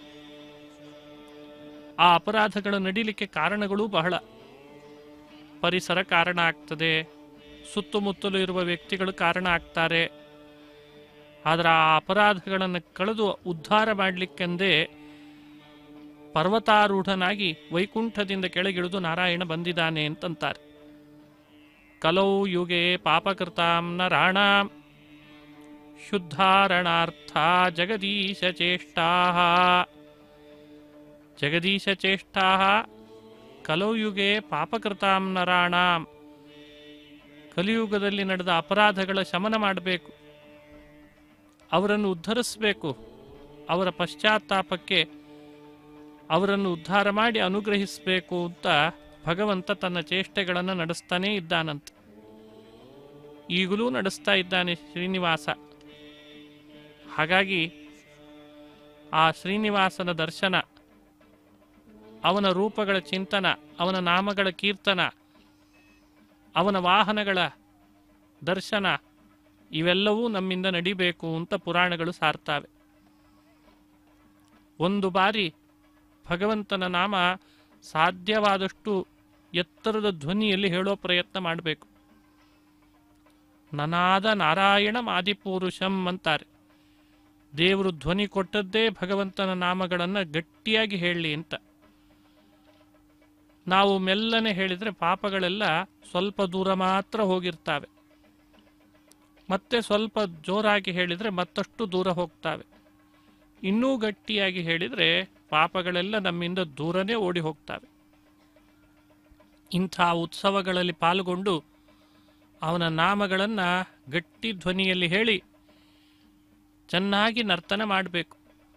ಆ ಅಪರಾಧಗಳು ನಡೀಲಿಕ್ಕೆ ಕಾರಣಗಳೂ ಬಹಳ ಪರಿಸರ ಕಾರಣ ಆಗ್ತದೆ ಸುತ್ತಮುತ್ತಲು ಇರುವ ವ್ಯಕ್ತಿಗಳು ಕಾರಣ ಆಗ್ತಾರೆ ಆದರೆ ಆ ಅಪರಾಧಗಳನ್ನು ಕಳೆದು ಉದ್ಧಾರ ಮಾಡಲಿಕ್ಕೆಂದೇ ಪರ್ವತಾರೂಢನಾಗಿ ವೈಕುಂಠದಿಂದ ಕೆಳಗಿಳಿದು ನಾರಾಯಣ ಬಂದಿದ್ದಾನೆ ಅಂತಂತಾರೆ ಕಲೌ ಯುಗೆ ಪಾಪಕೃತಾಂ ನರಾಣಾಂ ಶುದ್ಧಾರಣಾರ್ಥ ಜಗದೀಶ ಚೇಷ್ಟಾ ಜಗದೀಶ ಚೇಷ್ಟಾ ಕಲೌ ಯುಗೆ ಪಾಪಕೃತಾಂ ನರಾಣಾಂ ಕಲಿಯುಗದಲ್ಲಿ ನಡೆದ ಅಪರಾಧಗಳ ಶಮನ ಮಾಡಬೇಕು ಅವರನ್ನು ಉದ್ಧರಿಸಬೇಕು ಅವರ ಪಶ್ಚಾತ್ತಾಪಕ್ಕೆ ಅವರನ್ನು ಉದ್ಧಾರ ಮಾಡಿ ಅನುಗ್ರಹಿಸಬೇಕು ಅಂತ ಭಗವಂತ ತನ್ನ ಚೇಷ್ಟೆಗಳನ್ನು ನಡೆಸ್ತಾನೇ ಇದ್ದಾನಂತೆ ಈಗಲೂ ನಡೆಸ್ತಾ ಇದ್ದಾನೆ ಶ್ರೀನಿವಾಸ ಹಾಗಾಗಿ ಆ ಶ್ರೀನಿವಾಸನ ದರ್ಶನ ಅವನ ರೂಪಗಳ ಚಿಂತನ ಅವನ ನಾಮಗಳ ಕೀರ್ತನ ಅವನ ವಾಹನಗಳ ದರ್ಶನ ಇವೆಲ್ಲವೂ ನಮ್ಮಿಂದ ನಡಿಬೇಕು ಅಂತ ಪುರಾಣಗಳು ಸಾರ್ತಾವೆ ಒಂದು ಬಾರಿ ಭಗವಂತನ ನಾಮ ಸಾಧ್ಯವಾದಷ್ಟು ಎತ್ತರದ ಧ್ವನಿಯಲ್ಲಿ ಹೇಳೋ ಪ್ರಯತ್ನ ಮಾಡಬೇಕು ನನಾದ ನಾರಾಯಣ ಆದಿಪುರುಷಂ ಅಂತಾರೆ ದೇವರು ಧ್ವನಿ ಕೊಟ್ಟದ್ದೇ ಭಗವಂತನ ನಾಮಗಳನ್ನು ಗಟ್ಟಿಯಾಗಿ ಹೇಳಲಿ ಅಂತ ನಾವು ಮೆಲ್ಲನೆ ಹೇಳಿದರೆ ಪಾಪಗಳೆಲ್ಲ ಸ್ವಲ್ಪ ದೂರ ಮಾತ್ರ ಹೋಗಿರ್ತಾವೆ ಮತ್ತೆ ಸ್ವಲ್ಪ ಜೋರಾಗಿ ಹೇಳಿದರೆ ಮತ್ತಷ್ಟು ದೂರ ಹೋಗ್ತಾವೆ ಇನ್ನೂ ಗಟ್ಟಿಯಾಗಿ ಹೇಳಿದರೆ ಪಾಪಗಳೆಲ್ಲ ನಮ್ಮಿಂದ ದೂರನೇ ಓಡಿ ಹೋಗ್ತವೆ ಇಂಥ ಉತ್ಸವಗಳಲ್ಲಿ ಪಾಲ್ಗೊಂಡು ಅವನ ನಾಮಗಳನ್ನು ಗಟ್ಟಿ ಧ್ವನಿಯಲ್ಲಿ ಹೇಳಿ ಚೆನ್ನಾಗಿ ನರ್ತನ ಮಾಡಬೇಕು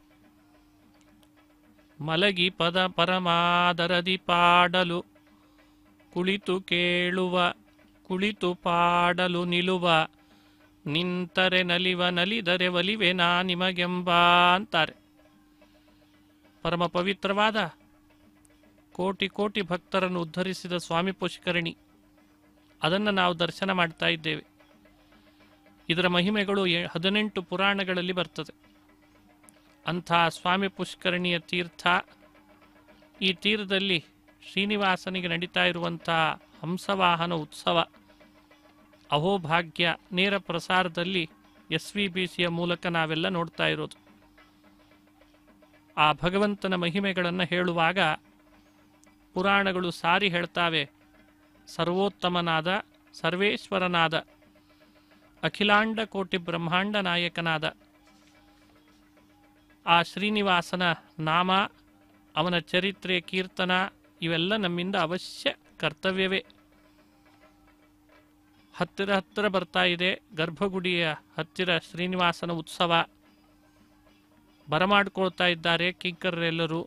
ಮಲಗಿ ಪದ ಪರಮಾದರದಿ ಪಾಡಲು ಕುಳಿತು ಕೇಳುವ ಕುಳಿತು ಪಾಡಲು ನಿಲುವ ನಿಂತರೆ ನಲಿವ ನಲಿದರೆ ಒಲಿವೆ ನಾ ನಿಮಗೆಂಬ ಅಂತಾರೆ ಪರಮ ಪವಿತ್ರವಾದ ಕೋಟಿ ಕೋಟಿ ಭಕ್ತರನ್ನು ಉದ್ಧರಿಸಿದ ಸ್ವಾಮಿ ಪುಷ್ಕರಣಿ ಅದನ್ನು ನಾವು ದರ್ಶನ ಮಾಡ್ತಾ ಇದ್ದೇವೆ ಇದರ ಮಹಿಮೆಗಳು ಎ- ಹದಿನೆಂಟು ಪುರಾಣಗಳಲ್ಲಿ ಬರ್ತದೆ ಅಂಥ ಸ್ವಾಮಿ ಪುಷ್ಕರಣಿಯ ತೀರ್ಥ ಈ ತೀರದಲ್ಲಿ ಶ್ರೀನಿವಾಸನಿಗೆ ನಡೀತಾ ಇರುವಂಥ ಹಂಸವಾಹನ ಉತ್ಸವ ಅಹೋಭಾಗ್ಯ ನೇರ ಪ್ರಸಾರದಲ್ಲಿ ಎಸ್ ವಿ ಬಿ ಸಿಯ ಮೂಲಕ ನಾವೆಲ್ಲ ನೋಡ್ತಾ ಇರೋದು ಆ ಭಗವಂತನ ಮಹಿಮೆಗಳನ್ನು ಹೇಳುವಾಗ ಪುರಾಣಗಳು ಸಾರಿ ಹೇಳ್ತಾವೆ ಸರ್ವೋತ್ತಮನಾದ ಸರ್ವೇಶ್ವರನಾದ ಅಖಿಲಾಂಡ ಕೋಟಿ ಬ್ರಹ್ಮಾಂಡ ನಾಯಕನಾದ ಆ ಶ್ರೀನಿವಾಸನ ನಾಮ ಅವನ ಚರಿತ್ರೆ ಕೀರ್ತನ ಇವೆಲ್ಲ ನಮ್ಮಿಂದ ಅವಶ್ಯ ಕರ್ತವ್ಯವೇ ಹತ್ತಿರ ಹತ್ತಿರ ಬರ್ತಾ ಇದೆ ಗರ್ಭಗುಡಿಯ ಹತ್ತಿರ ಶ್ರೀನಿವಾಸನ ಉತ್ಸವ ಬರಮಾಡ್ಕೊಳ್ತಾ ಇದ್ದಾರೆ ಕಿಂಕರರೆಲ್ಲರೂ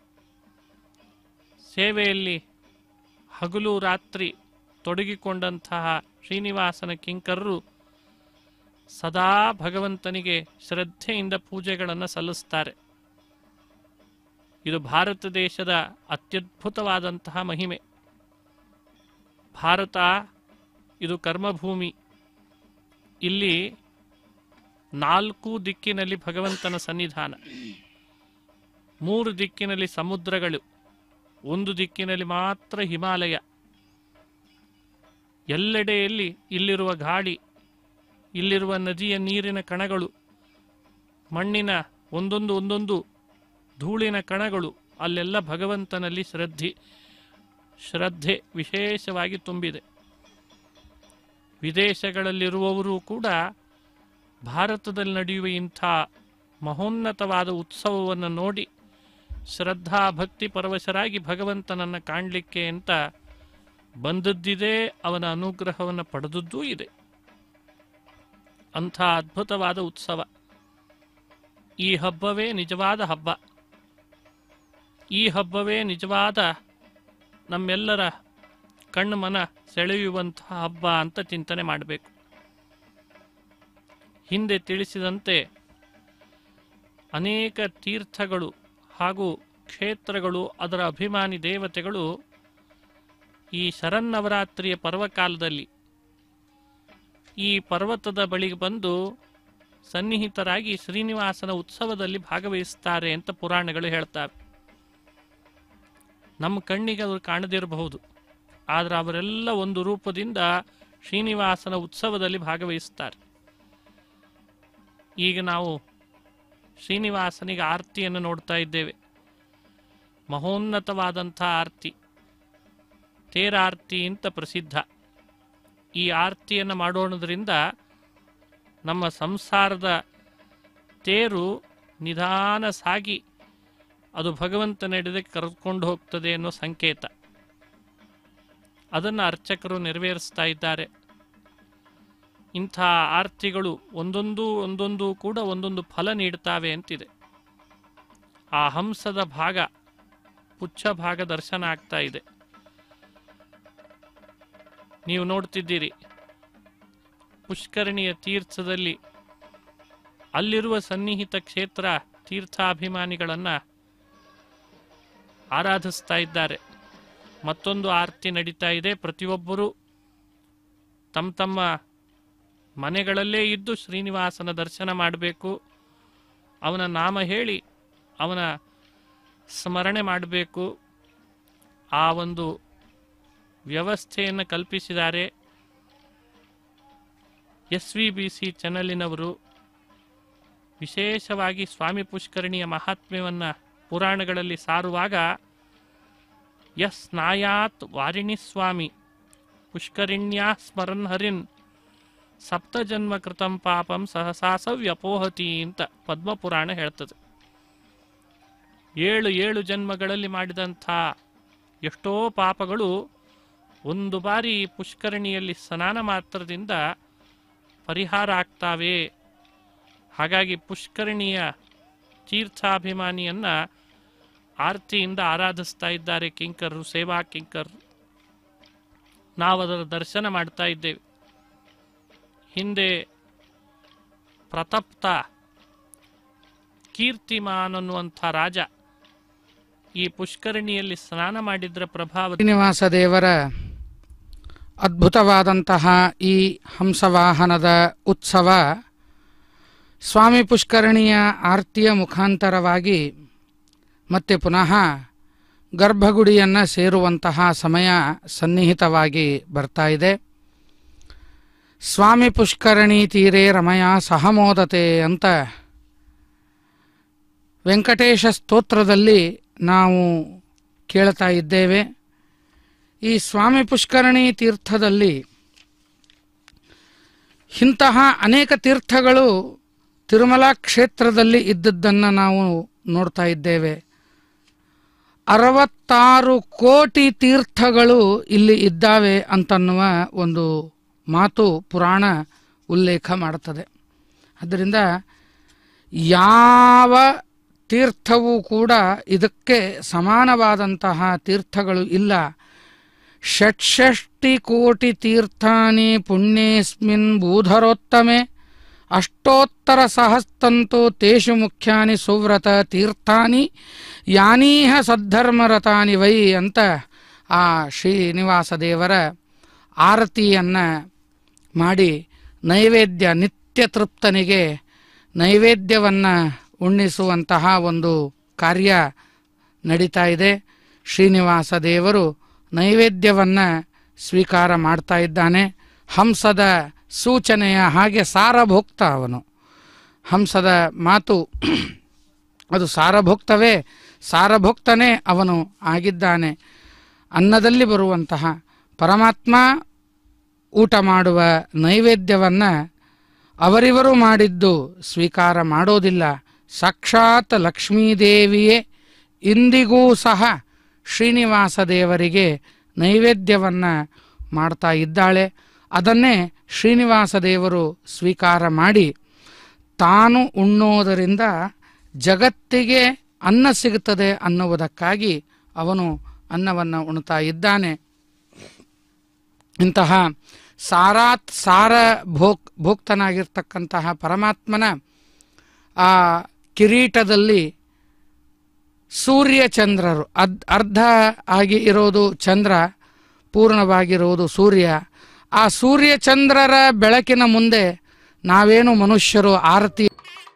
ಸೇವೆಯಲ್ಲಿ ಹಗಲು ರಾತ್ರಿ ತೊಡಗಿಕೊಂಡಂತಹ ಶ್ರೀನಿವಾಸನ ಕಿಂಕರರು ಸದಾ ಭಗವಂತನಿಗೆ ಶ್ರದ್ಧೆಯಿಂದ ಪೂಜೆಗಳನ್ನು ಸಲ್ಲಿಸ್ತಾರೆ ಇದು ಭಾರತ ದೇಶದ ಅತ್ಯದ್ಭುತವಾದಂತಹ ಮಹಿಮೆ ಭಾರತ ಇದು ಕರ್ಮಭೂಮಿ ಇಲ್ಲಿ ನಾಲ್ಕು ದಿಕ್ಕಿನಲ್ಲಿ ಭಗವಂತನ ಸನ್ನಿಧಾನ ಮೂರು ದಿಕ್ಕಿನಲ್ಲಿ ಸಮುದ್ರಗಳು ಒಂದು ದಿಕ್ಕಿನಲ್ಲಿ ಮಾತ್ರ ಹಿಮಾಲಯ ಎಲ್ಲೆಡೆಯಲ್ಲಿ ಇಲ್ಲಿರುವ ಗಾಳಿ ಇಲ್ಲಿರುವ ನದಿಯ ನೀರಿನ ಕಣಗಳು ಮಣ್ಣಿನ ಒಂದೊಂದು ಒಂದೊಂದು ಧೂಳಿನ ಕಣಗಳು ಅಲ್ಲೆಲ್ಲ ಭಗವಂತನಲ್ಲಿ ಶ್ರದ್ಧೆ ಶ್ರದ್ಧೆ ವಿಶೇಷವಾಗಿ ತುಂಬಿದೆ ವಿದೇಶಗಳಲ್ಲಿರುವವರು ಕೂಡ ಭಾರತದಲ್ಲಿ ನಡೆಯುವ ಇಂಥ ಮಹೋನ್ನತವಾದ ಉತ್ಸವವನ್ನು ನೋಡಿ ಶ್ರದ್ಧಾ ಭಕ್ತಿ ಪರವಶರಾಗಿ ಭಗವಂತನನ್ನು ಕಾಣಲಿಕ್ಕೆ ಅಂತ ಬಂದದ್ದಿದೆ ಅವನ ಅನುಗ್ರಹವನ್ನು ಪಡೆದದ್ದೂ ಇದೆ ಅಂಥ ಅದ್ಭುತವಾದ ಉತ್ಸವ ಈ ಹಬ್ಬವೇ ನಿಜವಾದ ಹಬ್ಬ ಈ ಹಬ್ಬವೇ ನಿಜವಾದ ನಮ್ಮೆಲ್ಲರ ಕಣ್ಣು ಮನ ಸೆಳೆಯುವಂತಹ ಹಬ್ಬ ಅಂತ ಚಿಂತನೆ ಮಾಡಬೇಕು ಹಿಂದೆ ತಿಳಿಸಿದಂತೆ ಅನೇಕ ತೀರ್ಥಗಳು ಹಾಗೂ ಕ್ಷೇತ್ರಗಳು ಅದರ ಅಭಿಮಾನಿ ದೇವತೆಗಳು ಈ ಶರನ್ನವರಾತ್ರಿಯ ಪರ್ವಕಾಲದಲ್ಲಿ ಈ ಪರ್ವತದ ಬಳಿಗೆ ಬಂದು ಸನ್ನಿಹಿತರಾಗಿ ಶ್ರೀನಿವಾಸನ ಉತ್ಸವದಲ್ಲಿ ಭಾಗವಹಿಸ್ತಾರೆ ಅಂತ ಪುರಾಣಗಳು ಹೇಳ್ತವೆ ನಮ್ಮ ಕಣ್ಣಿಗೆ ಅವರು ಕಾಣದಿರಬಹುದು ಆದರೆ ಅವರೆಲ್ಲ ಒಂದು ರೂಪದಿಂದ ಶ್ರೀನಿವಾಸನ ಉತ್ಸವದಲ್ಲಿ ಭಾಗವಹಿಸ್ತಾರೆ ಈಗ ನಾವು ಶ್ರೀನಿವಾಸನಿಗೆ ಆರತಿಯನ್ನು ನೋಡ್ತಾ ಇದ್ದೇವೆ ಮಹೋನ್ನತವಾದಂಥ ಆರತಿ ತೇರಾರ್ತಿ ಅಂತ ಪ್ರಸಿದ್ಧ ಈ ಆರತಿಯನ್ನು ಮಾಡೋಣದ್ರಿಂದ ನಮ್ಮ ಸಂಸಾರದ ತೇರು ನಿಧಾನ ಸಾಗಿ ಅದು ಭಗವಂತನೆಡೆದಕ್ಕೆ ಕರೆದುಕೊಂಡು ಹೋಗ್ತದೆ ಅನ್ನೋ ಸಂಕೇತ ಅದನ್ನು ಅರ್ಚಕರು ನೆರವೇರಿಸ್ತಾ ಇದ್ದಾರೆ ಇಂಥ ಆರ್ತಿಗಳು ಒಂದೊಂದು ಒಂದೊಂದು ಕೂಡ ಒಂದೊಂದು ಫಲ ನೀಡ್ತಾವೆ ಅಂತಿದೆ ಆ ಹಂಸದ ಭಾಗ ಪುಚ್ಛ ಭಾಗ ದರ್ಶನ ಆಗ್ತಾ ಇದೆ ನೀವು ನೋಡ್ತಿದ್ದೀರಿ ಪುಷ್ಕರಣಿಯ ತೀರ್ಥದಲ್ಲಿ ಅಲ್ಲಿರುವ ಸನ್ನಿಹಿತ ಕ್ಷೇತ್ರ ತೀರ್ಥಾಭಿಮಾನಿಗಳನ್ನು ಆರಾಧಿಸ್ತಾ ಇದ್ದಾರೆ ಮತ್ತೊಂದು ಆರತಿ ನಡೀತಾ ಇದೆ ಪ್ರತಿಯೊಬ್ಬರೂ ತಮ್ಮ ತಮ್ಮ ಮನೆಗಳಲ್ಲೇ ಇದ್ದು ಶ್ರೀನಿವಾಸನ ದರ್ಶನ ಮಾಡಬೇಕು ಅವನ ನಾಮ ಹೇಳಿ ಅವನ ಸ್ಮರಣೆ ಮಾಡಬೇಕು ಆ ಒಂದು ವ್ಯವಸ್ಥೆಯನ್ನು ಕಲ್ಪಿಸಿದ್ದಾರೆ ಎಸ್ ವಿ ಬಿ ಸಿ ಚಾನಲಿನವರು ವಿಶೇಷವಾಗಿ ಸ್ವಾಮಿ ಪುಷ್ಕರಣಿಯ ಮಹಾತ್ಮ್ಯವನ್ನು ಪುರಾಣಗಳಲ್ಲಿ ಸಾರುವಾಗ ಯಸ್ ನಾಯಾತ್ ವಾರಿಣಿ ಸ್ವಾಮಿ ಪುಷ್ಕರಿಣ್ಯಾ ಸ್ಮರನ್ ಹರಿನ್ ಸಪ್ತಜನ್ಮ ಕೃತಂ ಪಾಪಂ ಸಹಸಾಸ ವ್ಯಪೋಹತಿ ಅಂತ ಪದ್ಮಪುರಾಣ ಹೇಳ್ತದೆ ಏಳು ಏಳು ಜನ್ಮಗಳಲ್ಲಿ ಮಾಡಿದಂಥ ಎಷ್ಟೋ ಪಾಪಗಳು ಒಂದು ಬಾರಿ ಪುಷ್ಕರಣಿಯಲ್ಲಿ ಸ್ನಾನ ಮಾತ್ರದಿಂದ ಪರಿಹಾರ ಆಗ್ತಾವೆ ಹಾಗಾಗಿ ಪುಷ್ಕರಣಿಯ ತೀರ್ಥಾಭಿಮಾನಿಯನ್ನ ಆರತಿಯಿಂದ ಆರಾಧಿಸ್ತಾ ಇದ್ದಾರೆ ಕಿಂಕರರು ಸೇವಾ ಕಿಂಕರರು ನಾವು ಅದರ ದರ್ಶನ ಮಾಡ್ತಾ ಇದ್ದೇವೆ ಹಿಂದೆ ಪ್ರತಪ್ತ ಕೀರ್ತಿಮಾನ್ ಅನ್ನುವಂಥ ರಾಜ ಈ ಪುಷ್ಕರಣಿಯಲ್ಲಿ ಸ್ನಾನ ಮಾಡಿದ್ರ ಪ್ರಭಾವ ಶ್ರೀನಿವಾಸ ದೇವರ ಅದ್ಭುತವಾದಂತಹ ಈ ಹಂಸವಾಹನದ ಉತ್ಸವ ಸ್ವಾಮಿ ಪುಷ್ಕರಣಿಯ ಆರತಿಯ ಮುಖಾಂತರವಾಗಿ ಮತ್ತೆ ಪುನಃ ಗರ್ಭಗುಡಿಯನ್ನು ಸೇರುವಂತಹ ಸಮಯ ಸನ್ನಿಹಿತವಾಗಿ ಬರ್ತಾ ಇದೆ ಸ್ವಾಮಿ ಪುಷ್ಕರಣಿ ತೀರೆ ರಮಯ ಸಹಮೋದತೆ ಅಂತ ವೆಂಕಟೇಶ ಸ್ತೋತ್ರದಲ್ಲಿ ನಾವು ಕೇಳ್ತಾ ಇದ್ದೇವೆ ಈ ಸ್ವಾಮಿ ಪುಷ್ಕರಣಿ ತೀರ್ಥದಲ್ಲಿ ಇಂತಹ ಅನೇಕ ತೀರ್ಥಗಳು ತಿರುಮಲ ಕ್ಷೇತ್ರದಲ್ಲಿ ಇದ್ದದ್ದನ್ನು ನಾವು ನೋಡ್ತಾ ಇದ್ದೇವೆ ಅರವತ್ತಾರು ಕೋಟಿ ತೀರ್ಥಗಳು ಇಲ್ಲಿ ಇದ್ದಾವೆ ಅಂತನ್ನುವ ಒಂದು ಮಾತು ಪುರಾಣ ಉಲ್ಲೇಖ ಮಾಡುತ್ತದೆ ಆದ್ದರಿಂದ ಯಾವ ತೀರ್ಥವೂ ಕೂಡ ಇದಕ್ಕೆ ಸಮಾನವಾದಂತಹ ತೀರ್ಥಗಳು ಇಲ್ಲ ಷಟ್ಷಷ್ಟಿ ಕೋಟಿ ತೀರ್ಥಾನಿ ಪುಣ್ಯೇಸ್ಮಿನ್ ಭೂಧರೋತ್ತಮೆ ಅಷ್ಟೋತ್ತರ ಸಹಸ್ತಂತು ತೇಷು ಮುಖ್ಯಾನಿ ಸುವ್ರತ ತೀರ್ಥಾನಿ ಯಾನೀಹ ಸದ್ಧರ್ಮರತಾನಿ ವೈ ಅಂತ ಆ ಶ್ರೀನಿವಾಸ ದೇವರ ಆರತಿಯನ್ನು ಮಾಡಿ ನೈವೇದ್ಯ ನಿತ್ಯ ತೃಪ್ತನಿಗೆ ನೈವೇದ್ಯವನ್ನು ಉಣ್ಣಿಸುವಂತಹ ಒಂದು ಕಾರ್ಯ ನಡೀತಾ ಇದೆ ಶ್ರೀನಿವಾಸ ದೇವರು ನೈವೇದ್ಯವನ್ನು ಸ್ವೀಕಾರ ಮಾಡ್ತಾ ಇದ್ದಾನೆ ಹಂಸದ ಸೂಚನೆಯ ಹಾಗೆ ಸಾರಭೋಕ್ತ ಅವನು ಹಂಸದ ಮಾತು ಅದು ಸಾರಭೋಕ್ತವೇ ಸಾರಭೋಕ್ತನೇ ಅವನು ಆಗಿದ್ದಾನೆ ಅನ್ನದಲ್ಲಿ ಬರುವಂತಹ ಪರಮಾತ್ಮ ಊಟ ಮಾಡುವ ನೈವೇದ್ಯವನ್ನು ಅವರಿವರು ಮಾಡಿದ್ದು ಸ್ವೀಕಾರ ಮಾಡೋದಿಲ್ಲ ಸಾಕ್ಷಾತ್ ಲಕ್ಷ್ಮೀದೇವಿಯೇ ಇಂದಿಗೂ ಸಹ ಶ್ರೀನಿವಾಸ ದೇವರಿಗೆ ನೈವೇದ್ಯವನ್ನು ಮಾಡ್ತಾ ಇದ್ದಾಳೆ ಅದನ್ನೇ ಶ್ರೀನಿವಾಸ ದೇವರು ಸ್ವೀಕಾರ ಮಾಡಿ ತಾನು ಉಣ್ಣೋದರಿಂದ ಜಗತ್ತಿಗೆ ಅನ್ನ ಸಿಗುತ್ತದೆ ಅನ್ನುವುದಕ್ಕಾಗಿ ಅವನು ಅನ್ನವನ್ನು ಉಣ್ತಾ ಇದ್ದಾನೆ ಇಂತಹ ಸಾರಾತ್ ಸಾರ ಭೋಕ್ ಭೋಕ್ತನಾಗಿರ್ತಕ್ಕಂತಹ ಪರಮಾತ್ಮನ ಆ ಕಿರೀಟದಲ್ಲಿ ಸೂರ್ಯ ಚಂದ್ರರು ಅದ್ ಅರ್ಧ ಆಗಿ ಇರೋದು ಚಂದ್ರ ಪೂರ್ಣವಾಗಿರುವುದು ಸೂರ್ಯ ಆ ಸೂರ್ಯ ಚಂದ್ರರ ಬೆಳಕಿನ ಮುಂದೆ ನಾವೇನು ಮನುಷ್ಯರು ಆರತಿ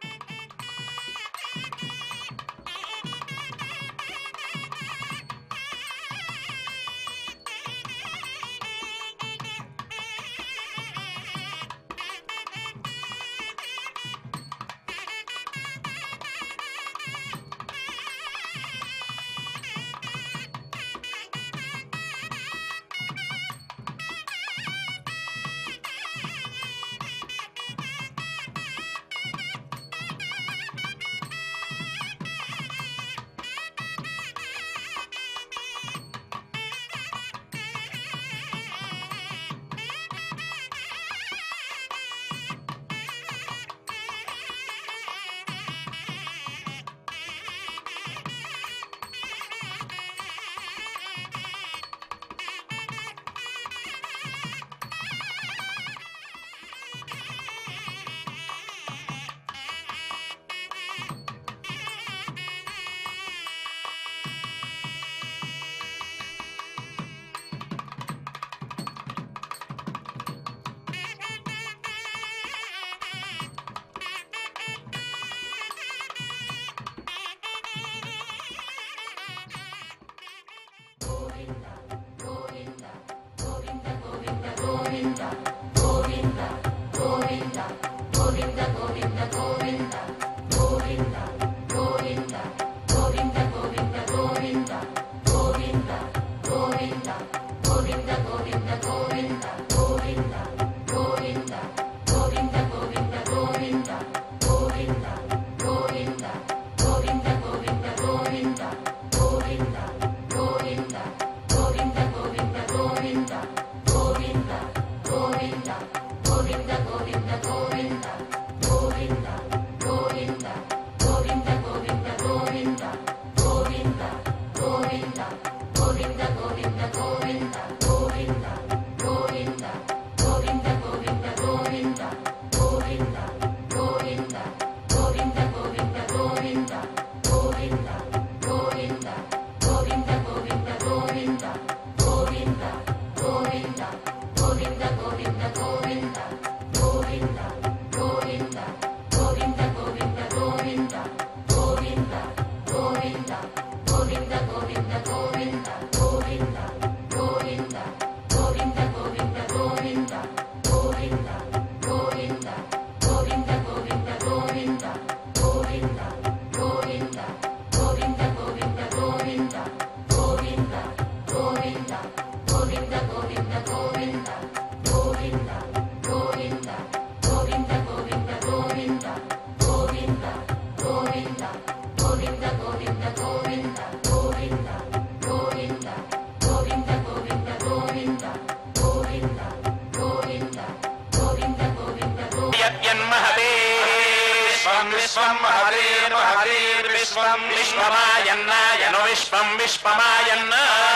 విశ్వం విశ్వం మహదేవ మహదేర్విశ్వం విశ్వమాయన్నాయను విశ్వం విశ్వమాయన్న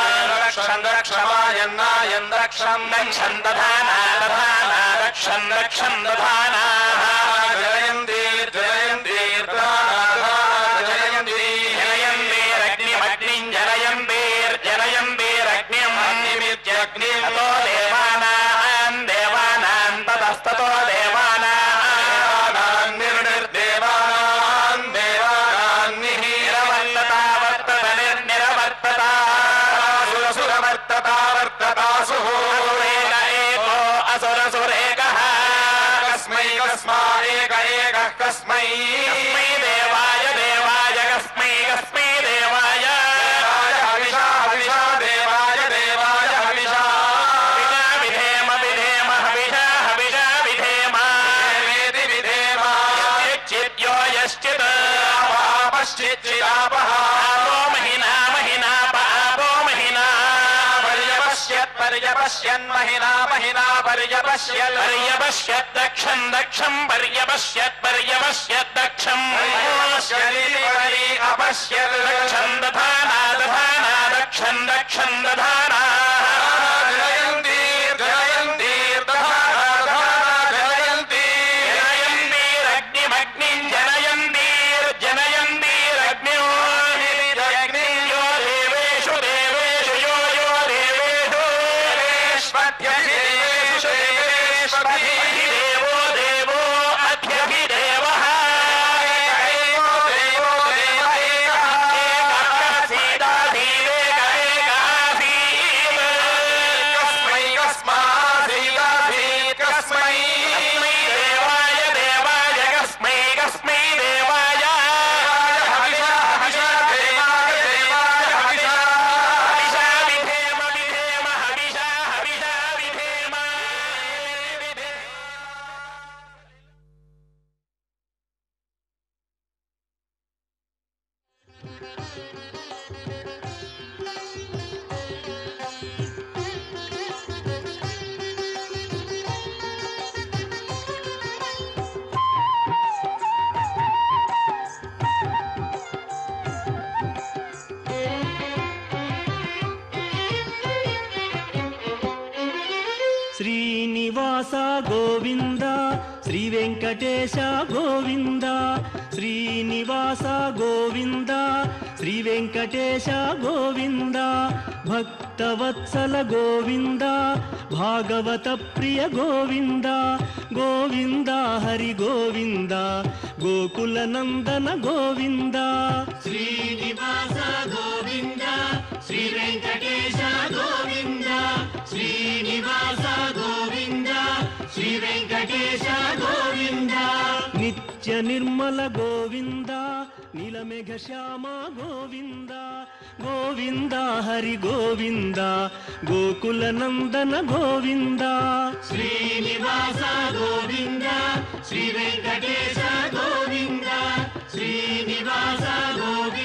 రక్షన్ రక్షమాయన్నాయన్ రక్షం రక్షన్ దధానా దధానా రక్షన్ రక్షన్ దధానా జయంతీర్ జయంతీర్ జయంతీ జయంతీరగ్నిమగ్నిం జనయంతీర్ జనయంతీరగ్నిం అగ్నిమిత్యగ్నిం దేవానాం దేవానాం తతస్తతో దేవానాం నిర్నిర్దేవానాం దేవానాం నిరవర్తతా వర్తత నిర్నిరవర్తతా సురసురవర్తతా వర్తతాసు అసురేక ఏకో అసురసురేకः కస్మై కస్మా ఏక ఏకः కస్మై पर्यपश्यन् महिना महिना पर्यपश्यन् पर्यपश्यत् दक्षम् दक्षम् पर्यपश्यत् पर्यपश्यत् दक्षम् अपश्यत् दक्षम् दधाना दधाना दक्षम् दक्षम् दधाना जयन्ती जयन्ती दधाना दधाना जयन्ती जनयन्तीरग्निमग्निम् जनयन्तीर्जनयन्तीरग्निो यो देवेषु देवेषु यो यो देवेषु देवेष्वध्यधिदेवेषु देवेष्वधिदेवो देवो अध्यधिदेवः देवो देवो देव एकासीदासीदेक एकासीत् कस्मै कस्मासीदासीत् कस्मै देवाय देवाय कस्मै कस्मै देवाय हविषा हविषा देवाय देवाय हविषा हविषा विधेम विधेम हविषा हविषा विधेम ಶ್ರೀನಿವಾಸ ಗೋವಿಂದ ಶ್ರೀ ವೆಂಕಟೇಶ ಗೋವಿಂದ ಶ್ರೀನಿವಾಸ ಗೋವಿಂದ ಶ್ರೀ ವೆಂಕಟೇಶ ಗೋವಿಂದ ಭಕ್ತವತ್ಸಲ ಗೋವಿಂದ ಭಾಗವತ ಪ್ರಿಯ ಗೋವಿಂದ ಗೋವಿಂದ ಹರಿ ಗೋವಿಂದ ಗೋಕುಲ ನಂದನ ಗೋವಿಂದ ಶ್ರೀನಿವಾಸ ಗೋವಿಂದ ಶ್ರೀ ವೆಂಕಟೇಶ ಗೋವಿಂದ ಶ್ರೀನಿವಾಸ ಗೋವಿಂದ ಶ್ರೀ ವೆಂಕಟೇಶ ಗೋವಿಂದ ನಿತ್ಯ ನಿರ್ಮಲ ಗೋವಿಂದ ನೀಲಮೇಘ ಶ್ಯಾಮ ಗೋವಿಂದ ಗೋವಿಂದ ಹರಿ ಗೋವಿಂದ ಗೋಕುಲ ನಂದನ ಗೋವಿಂದ ಶ್ರೀನಿವಾಸ ಗೋವಿಂದ ಶ್ರೀ ವೆಂಕಟೇಶ ಗೋವಿಂದ ಶ್ರೀನಿವಾಸ ಗೋವಿಂದ